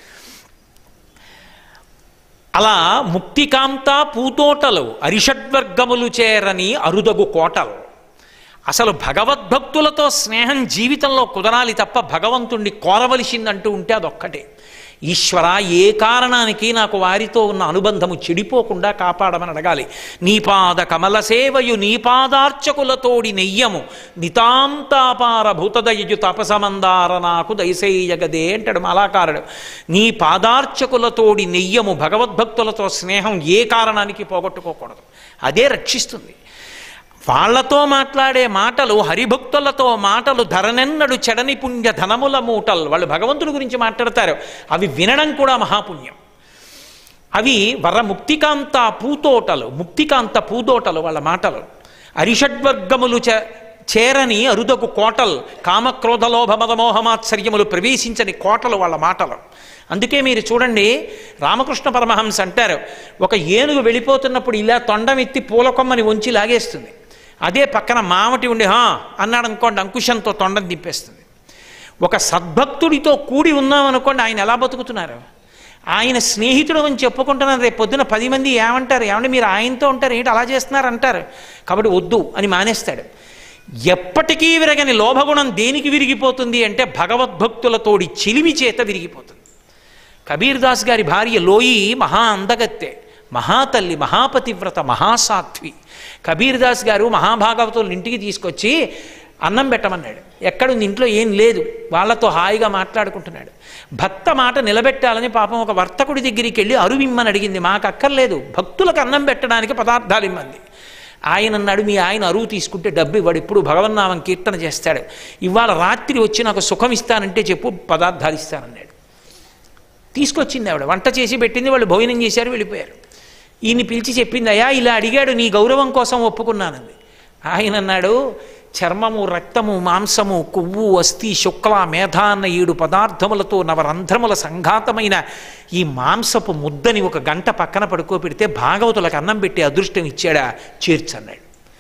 అలా ముక్తికాంత పూతోటలు అరిషడ్వర్గములు చేరని అరుదగు కోటలు అసలు భగవద్భక్తులతో స్నేహం జీవితంలో కుదరాలి తప్ప భగవంతుణ్ణి కోరవలసిందంటూ ఉంటే అదొక్కటే ఈశ్వర ఏ కారణానికి నాకు వారితో ఉన్న అనుబంధము చెడిపోకుండా కాపాడమని అడగాలి నీ పాద కమల సేవయు నీ పాదార్చకులతోడి నెయ్యము నితాంతాపార భూతదయజు తపసమందార నాకు దయసేయగదే అంటాడు మాలాకారుడు నీ పాదార్చకులతోడి నెయ్యము భగవద్భక్తులతో స్నేహం ఏ కారణానికి పోగొట్టుకోకూడదు అదే రక్షిస్తుంది వాళ్ళతో మాట్లాడే మాటలు హరిభక్తులతో మాటలు ధరనెన్నడు చెడని పుణ్య ధనముల మూటలు వాళ్ళు భగవంతుడి గురించి మాట్లాడతారు అవి వినడం కూడా మహాపుణ్యం అవి వర ముక్తికాంత పూతోటలు ముక్తికాంత పూతోటలు వాళ్ళ మాటలు అరిషడ్వర్గములు చ చేరని అరుదకు కోటలు కామక్రోధలోభ మదమోహమాత్సర్యములు ప్రవేశించని కోటలు వాళ్ళ మాటలు అందుకే మీరు చూడండి రామకృష్ణ పరమహంస అంటారు ఒక ఏనుగు వెళ్ళిపోతున్నప్పుడు ఇలా తొండమెత్తి పూలకొమ్మని వంచి లాగేస్తుంది అదే పక్కన మామటి ఉండి హా అన్నాడు అనుకోండి అంకుశంతో తొండం దింపేస్తుంది ఒక సద్భక్తుడితో కూడి ఉన్నామనుకోండి ఆయన ఎలా బతుకుతున్నారు ఆయన స్నేహితుడు అని చెప్పుకుంటున్నారు రేపు పొద్దున పది మంది ఏమంటారు ఏమంటే మీరు ఆయనతో ఉంటారు ఏంటి అలా చేస్తున్నారు అంటారు కాబట్టి వద్దు అని మానేస్తాడు ఎప్పటికీ విరగని లోభగుణం దేనికి విరిగిపోతుంది అంటే భగవద్భక్తులతోడి చిలిమి చేత విరిగిపోతుంది కబీర్ దాస్ గారి భార్య లోయి మహా అందగత్తె మహాతల్లి మహాపతివ్రత మహాసాధ్వి కబీర్ దాస్ గారు మహాభాగవతులను ఇంటికి తీసుకొచ్చి అన్నం పెట్టమన్నాడు ఎక్కడుంది ఇంట్లో ఏం లేదు వాళ్ళతో హాయిగా మాట్లాడుకుంటున్నాడు భక్త మాట నిలబెట్టాలని పాపం ఒక వర్తకుడి దగ్గరికి వెళ్ళి అరువిమ్మని అడిగింది మాకు అక్కర్లేదు భక్తులకు అన్నం పెట్టడానికి పదార్థాలు ఇమ్మంది ఆయన అన్నాడు మీ ఆయన అరువు తీసుకుంటే డబ్బు ఇవ్వడు ఇప్పుడు భగవన్నామం కీర్తన చేస్తాడు ఇవాళ రాత్రి వచ్చి నాకు సుఖం ఇస్తానంటే చెప్పు పదార్థాలు ఇస్తానన్నాడు తీసుకొచ్చింది ఆవిడ వంట చేసి పెట్టింది వాళ్ళు భోజనం చేశారు వెళ్ళిపోయారు ఈయన్ని పిలిచి చెప్పింది అయ్యా ఇలా అడిగాడు నీ గౌరవం కోసం ఒప్పుకున్నానంది ఆయన అన్నాడు చర్మము రక్తము మాంసము కొవ్వు అస్థి శుక్ల మేధ అన్న ఏడు పదార్థములతో నవరంధ్రముల సంఘాతమైన ఈ మాంసపు ముద్దని ఒక గంట పక్కన పడుకోబెడితే భాగవతులకు అన్నం పెట్టి అదృష్టం ఇచ్చాడా చేర్చన్నాడు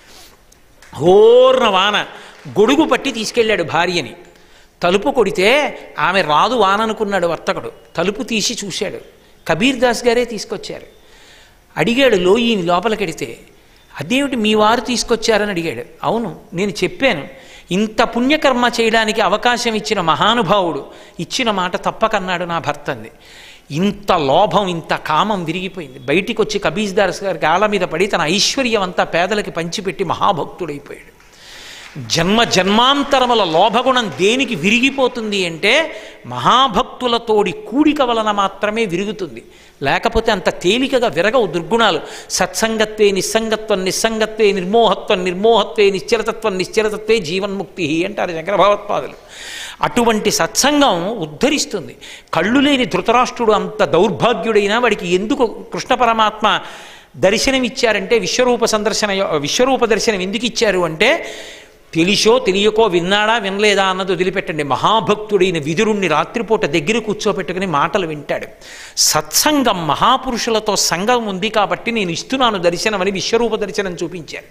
హోర్న వాన గొడుగు పట్టి తీసుకెళ్ళాడు భార్యని తలుపు కొడితే ఆమె రాదు వాన అనుకున్నాడు వర్తకుడు తలుపు తీసి చూశాడు కబీర్ దాస్ గారే తీసుకొచ్చారు అడిగాడు లోయిని లోపలికెడితే అదేమిటి మీ వారు తీసుకొచ్చారని అడిగాడు అవును నేను చెప్పాను ఇంత పుణ్యకర్మ చేయడానికి అవకాశం ఇచ్చిన మహానుభావుడు ఇచ్చిన మాట తప్పకన్నాడు నా భర్త అంది ఇంత లోభం ఇంత కామం విరిగిపోయింది బయటికి వచ్చి కబీజ్ దాస్ గారి కాళ్ళ మీద పడి తన ఐశ్వర్యం అంతా పేదలకి పంచిపెట్టి మహాభక్తుడైపోయాడు జన్మ జన్మాంతరముల లోభగుణం దేనికి విరిగిపోతుంది అంటే మహాభక్తులతోడి కూడిక వలన మాత్రమే విరుగుతుంది లేకపోతే అంత తేలికగా విరగవు దుర్గుణాలు సత్సంగత్వే నిస్సంగత్వం నిస్సంగత్వే నిర్మోహత్వం నిర్మోహత్వే నిశ్చలతత్వం నిశ్చలతత్వే జీవన్ముక్తి అంటారు శంకర భగవత్పాదులు అటువంటి సత్సంగం ఉద్ధరిస్తుంది కళ్ళు లేని ధృతరాష్ట్రుడు అంత దౌర్భాగ్యుడైనా వాడికి ఎందుకు కృష్ణ పరమాత్మ దర్శనం ఇచ్చారంటే విశ్వరూప సందర్శన విశ్వరూప దర్శనం ఎందుకు ఇచ్చారు అంటే తెలిసో తెలియకో విన్నాడా వినలేదా అన్నది వదిలిపెట్టండి మహాభక్తుడైన విదురుణ్ణి రాత్రిపూట దగ్గర కూర్చోబెట్టుకుని మాటలు వింటాడు సత్సంగం మహాపురుషులతో సంఘం ఉంది కాబట్టి నేను ఇస్తున్నాను దర్శనం అని విశ్వరూప దర్శనం చూపించారు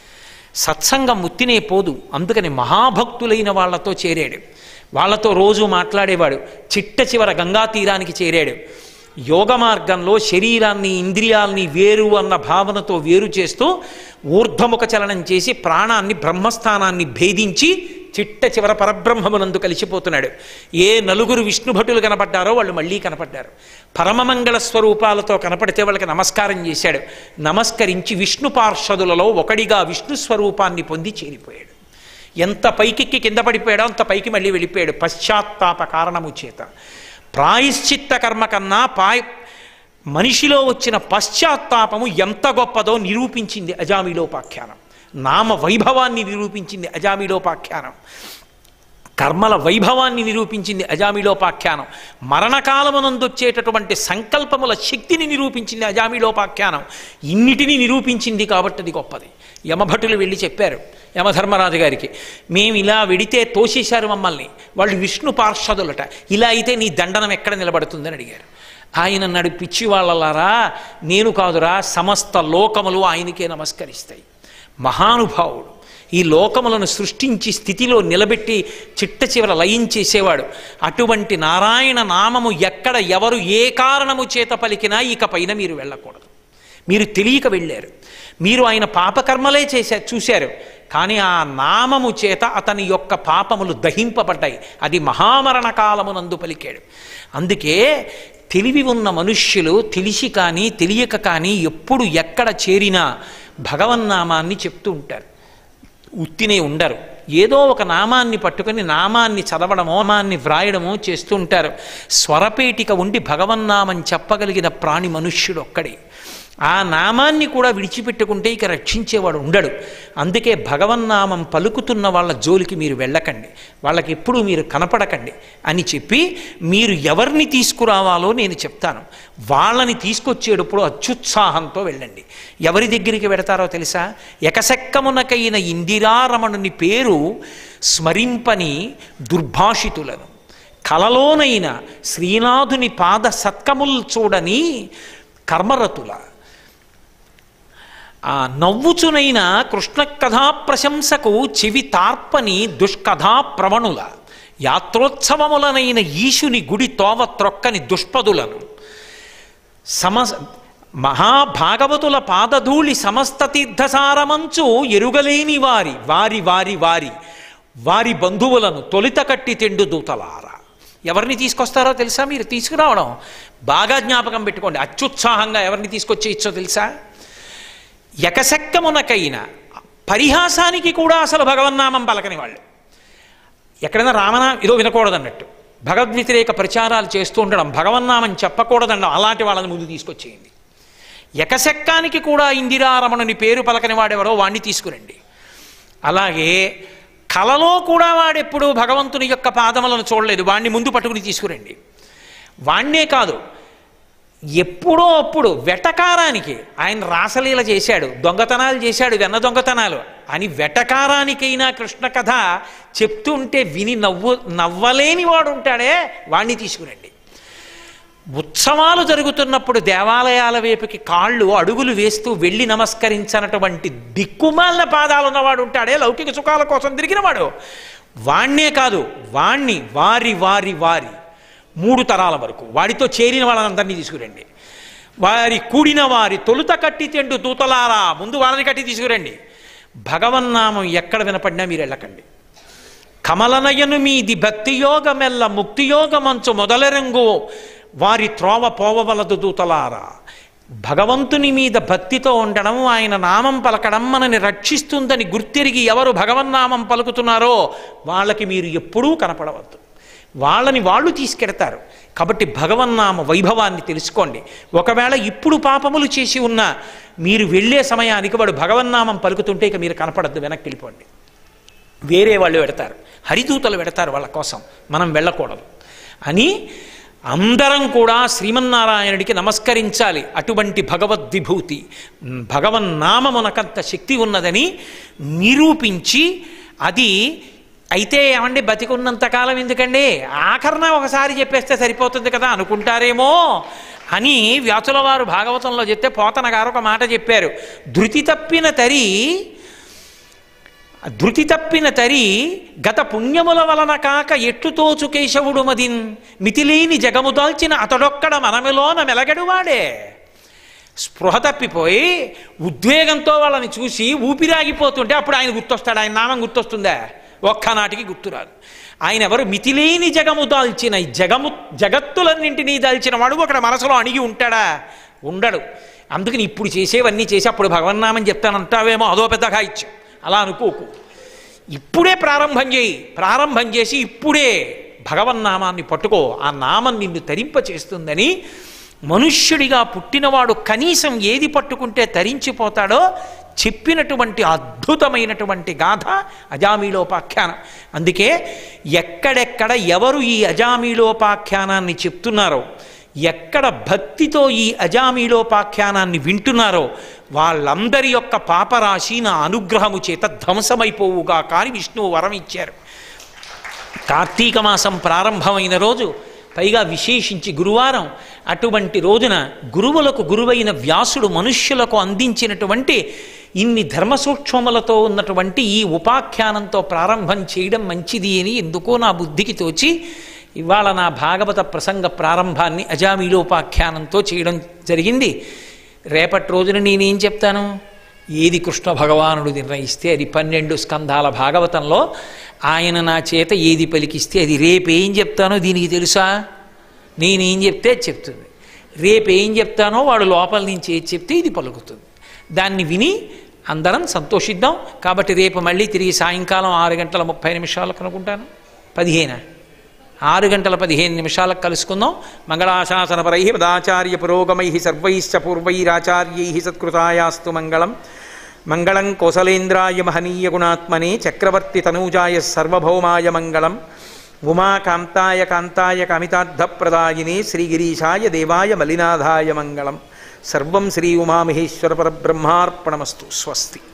సత్సంగం ముత్తినే పోదు అందుకని మహాభక్తులైన వాళ్ళతో చేరాడు వాళ్ళతో రోజు మాట్లాడేవాడు చిట్ట చివర గంగా తీరానికి చేరాడు యోగ మార్గంలో శరీరాన్ని ఇంద్రియాల్ని వేరు అన్న భావనతో వేరు చేస్తూ ఊర్ధముఖ చలనం చేసి ప్రాణాన్ని బ్రహ్మస్థానాన్ని భేదించి చిట్ట చివర పరబ్రహ్మమునందు కలిసిపోతున్నాడు ఏ నలుగురు విష్ణుభటులు కనపడ్డారో వాళ్ళు మళ్ళీ కనపడ్డారు పరమమంగళ స్వరూపాలతో కనపడితే వాళ్ళకి నమస్కారం చేశాడు నమస్కరించి విష్ణు పార్షదులలో ఒకడిగా విష్ణు స్వరూపాన్ని పొంది చేరిపోయాడు ఎంత పైకెక్కి కింద పడిపోయాడో అంత పైకి మళ్ళీ వెళ్ళిపోయాడు పశ్చాత్తాప కారణము చేత ప్రాయశ్చిత్త కర్మ కన్నా పాయ్ మనిషిలో వచ్చిన పశ్చాత్తాపము ఎంత గొప్పదో నిరూపించింది అజామిలోపాఖ్యానం నామ వైభవాన్ని నిరూపించింది అజామిలోపాఖ్యానం కర్మల వైభవాన్ని నిరూపించింది అజామిలోపాఖ్యానం మరణకాలమునందొచ్చేటటువంటి సంకల్పముల శక్తిని నిరూపించింది అజామిలోపాఖ్యానం ఇన్నిటినీ నిరూపించింది కాబట్టి అది గొప్పది యమభటులు వెళ్ళి చెప్పారు యమధర్మరాజు గారికి మేము ఇలా వెడితే తోసేశారు మమ్మల్ని వాళ్ళు విష్ణు పార్షదులట ఇలా అయితే నీ దండనం ఎక్కడ నిలబడుతుందని అడిగారు ఆయన అన్నాడు పిచ్చి వాళ్ళలారా నేను కాదురా సమస్త లోకములు ఆయనకే నమస్కరిస్తాయి మహానుభావుడు ఈ లోకములను సృష్టించి స్థితిలో నిలబెట్టి చిట్ట చివర లయించేసేవాడు అటువంటి నారాయణ నామము ఎక్కడ ఎవరు ఏ కారణము చేత పలికినా ఇక పైన మీరు వెళ్ళకూడదు మీరు తెలియక వెళ్ళారు మీరు ఆయన పాపకర్మలే చేశా చూశారు కానీ ఆ నామము చేత అతని యొక్క పాపములు దహింపబడ్డాయి అది మహామరణ కాలమునందు పలికాడు అందుకే తెలివి ఉన్న మనుష్యులు తెలిసి కానీ తెలియక కానీ ఎప్పుడు ఎక్కడ చేరినా భగవన్నామాన్ని చెప్తూ ఉంటారు ఉత్తినే ఉండరు ఏదో ఒక నామాన్ని పట్టుకొని నామాన్ని చదవడమో నామాన్ని వ్రాయడమో చేస్తూ ఉంటారు స్వరపేటిక ఉండి భగవన్నామం చెప్పగలిగిన ప్రాణి మనుష్యుడు ఒక్కడే ఆ నామాన్ని కూడా విడిచిపెట్టుకుంటే ఇక రక్షించేవాడు ఉండడు అందుకే భగవన్నామం పలుకుతున్న వాళ్ళ జోలికి మీరు వెళ్ళకండి వాళ్ళకి ఎప్పుడూ మీరు కనపడకండి అని చెప్పి మీరు ఎవరిని తీసుకురావాలో నేను చెప్తాను వాళ్ళని తీసుకొచ్చేటప్పుడు అత్యుత్సాహంతో వెళ్ళండి ఎవరి దగ్గరికి వెడతారో తెలుసా ఎకసెక్కమునకైన ఇందిరారమణుని పేరు స్మరింపని దుర్భాషితులను కలలోనైన శ్రీనాథుని పాద సత్కముల్ చూడని కర్మరతుల ఆ నవ్వుచునైన కృష్ణ కథా ప్రశంసకు చెవి తార్పని దుష్కథా ప్రవణుల యాత్రోత్సవములనైన ఈశుని గుడి తోవ త్రొక్కని దుష్పదులను సమ మహాభాగవతుల పాదధూళి సమస్త తీర్థసారమంచు ఎరుగలేని వారి వారి వారి వారి వారి బంధువులను తొలిత కట్టి తెండు దూతలారా ఎవరిని తీసుకొస్తారో తెలుసా మీరు తీసుకురావడం బాగా జ్ఞాపకం పెట్టుకోండి అత్యుత్సాహంగా ఎవరిని తీసుకొచ్చేయచ్చో తెలుసా ఎకసెక్కమునకైన పరిహాసానికి కూడా అసలు భగవన్నామం పలకని వాళ్ళు ఎక్కడైనా రామనా ఏదో వినకూడదన్నట్టు భగవద్వ్యతిరేక ప్రచారాలు చేస్తూ ఉండడం భగవన్నామని చెప్పకూడదనడం అలాంటి వాళ్ళని ముందు తీసుకొచ్చేయండి ఎకశెక్కానికి కూడా ఇందిరారమణుని పేరు పలకని వాడెవరో వాణ్ణి తీసుకురండి అలాగే కలలో కూడా వాడెప్పుడు భగవంతుని యొక్క పాదములను చూడలేదు వాణ్ణి ముందు పట్టుకుని తీసుకురండి వాణ్ణే కాదు ఎప్పుడో అప్పుడు వెటకారానికి ఆయన రాసలీల చేశాడు దొంగతనాలు చేశాడు వెన్న దొంగతనాలు అని వెటకారానికైనా కృష్ణ కథ చెప్తుంటే విని నవ్వు నవ్వలేని వాడు ఉంటాడే వాణ్ణి తీసుకురండి ఉత్సవాలు జరుగుతున్నప్పుడు దేవాలయాల వైపుకి కాళ్ళు అడుగులు వేస్తూ వెళ్ళి నమస్కరించనటువంటి దిక్కుమాలిన పాదాలు ఉన్నవాడు ఉంటాడే లౌకిక సుఖాల కోసం తిరిగినవాడు వాణ్ణే కాదు వాణ్ణి వారి వారి వారి మూడు తరాల వరకు వాడితో చేరిన వాళ్ళందరినీ తీసుకురండి వారి కూడిన వారి తొలుత కట్టి తెండు దూతలారా ముందు వాళ్ళని కట్టి తీసుకురండి భగవన్నామం ఎక్కడ వినపడినా మీరు వెళ్ళకండి కమలనయను మీది భక్తియోగమెల్ల ముక్తియోగమంచు మొదలరంగు వారి త్రోవ పోవవలదు దూతలారా భగవంతుని మీద భక్తితో ఉండడం ఆయన నామం పలకడం మనని రక్షిస్తుందని గుర్తిరిగి ఎవరు భగవన్నామం పలుకుతున్నారో వాళ్ళకి మీరు ఎప్పుడూ కనపడవద్దు వాళ్ళని వాళ్ళు తీసుకెడతారు కాబట్టి భగవన్నామ వైభవాన్ని తెలుసుకోండి ఒకవేళ ఇప్పుడు పాపములు చేసి ఉన్నా మీరు వెళ్ళే సమయానికి వాడు భగవన్నామం పలుకుతుంటే ఇక మీరు కనపడద్దు వెనక్కి వెళ్ళిపోండి వేరే వాళ్ళు పెడతారు హరిదూతలు పెడతారు వాళ్ళ కోసం మనం వెళ్ళకూడదు అని అందరం కూడా శ్రీమన్నారాయణుడికి నమస్కరించాలి అటువంటి భగవద్విభూతి భగవన్నామమునకంత శక్తి ఉన్నదని నిరూపించి అది అయితే ఏమండి బతికున్నంతకాలం ఎందుకండి ఆఖరణ ఒకసారి చెప్పేస్తే సరిపోతుంది కదా అనుకుంటారేమో అని వ్యాసుల వారు భాగవతంలో చెప్తే పోతన గారు ఒక మాట చెప్పారు ధృతి తప్పిన తరి ధృతి తప్పిన తరి గత పుణ్యముల వలన కాక ఎట్టుతోచు కేశవుడు మదిన్ మితిలేని జగము దాల్చిన అతడొక్కడ మనమిలోన మెలగడువాడే స్పృహ తప్పిపోయి ఉద్వేగంతో వాళ్ళని చూసి ఊపిరాగిపోతుంటే అప్పుడు ఆయన గుర్తొస్తాడు ఆయన నామం గుర్తొస్తుందా ఒక్కనాటికి గుర్తురాదు ఆయన ఎవరు మితిలేని జగము దాల్చిన ఈ జగము జగత్తులన్నింటినీ దాల్చిన వాడు అక్కడ మనసులో అణిగి ఉంటాడా ఉండడు అందుకని ఇప్పుడు చేసేవన్నీ చేసి అప్పుడు భగవన్నామని చెప్తానంటావేమో అదో పెద్ద కాయిచ్చు అలా అనుకోకు ఇప్పుడే ప్రారంభం చేయి ప్రారంభం చేసి ఇప్పుడే భగవన్నామాన్ని పట్టుకో ఆ నామం నిన్ను తరింప చేస్తుందని మనుష్యుడిగా పుట్టినవాడు కనీసం ఏది పట్టుకుంటే తరించిపోతాడో చెప్పినటువంటి అద్భుతమైనటువంటి గాథ అజామీలోపాఖ్యానం అందుకే ఎక్కడెక్కడ ఎవరు ఈ అజామీలోపాఖ్యానాన్ని చెప్తున్నారో ఎక్కడ భక్తితో ఈ అజామీలోపాఖ్యానాన్ని వింటున్నారో వాళ్ళందరి యొక్క పాపరాశి నా అనుగ్రహము చేత ధ్వంసమైపోవుగా కాని విష్ణువు వరం ఇచ్చారు కార్తీక మాసం ప్రారంభమైన రోజు పైగా విశేషించి గురువారం అటువంటి రోజున గురువులకు గురువైన వ్యాసుడు మనుష్యులకు అందించినటువంటి ఇన్ని ధర్మ సూక్ష్మములతో ఉన్నటువంటి ఈ ఉపాఖ్యానంతో ప్రారంభం చేయడం మంచిది అని ఎందుకో నా బుద్ధికి తోచి ఇవాళ నా భాగవత ప్రసంగ ప్రారంభాన్ని అజామీలోపాఖ్యానంతో చేయడం జరిగింది రేపటి రోజున నేనేం చెప్తాను ఏది కృష్ణ భగవానుడు నిర్ణయిస్తే అది పన్నెండు స్కంధాల భాగవతంలో ఆయన నా చేత ఏది పలికిస్తే అది రేపేం చెప్తానో దీనికి తెలుసా నేనేం చెప్తే అది చెప్తుంది రేపేం చెప్తానో వాడు లోపల నుంచి ఏది చెప్తే ఇది పలుకుతుంది దాన్ని విని అందరం సంతోషిద్దాం కాబట్టి రేపు మళ్ళీ తిరిగి సాయంకాలం ఆరు గంటల ముప్పై నిమిషాలకు అనుకుంటాను పదిహేనా ఆరు గంటల పదిహేను నిమిషాలకు కలుసుకుందాం మంగళాశాసనపరై పదాచార్య పురోగమై సర్వైశ్చ పూర్వైరాచార్యై సత్కృతాయాస్తు మంగళం మంగళం కోసలేంద్రాయ మహనీయ గుణాత్మనే చక్రవర్తి తనూజాయ సర్వభౌమాయ మంగళం ఉమాకాంతాయ కాంతాయ కామితార్థప్రదాయినే శ్రీగిరీశాయ దేవాయ మలినాథాయ మంగళం సర్వం శ్రీ ఉమామహేశ్వర పరబ్రహ్మార్పణమస్తు స్వస్తి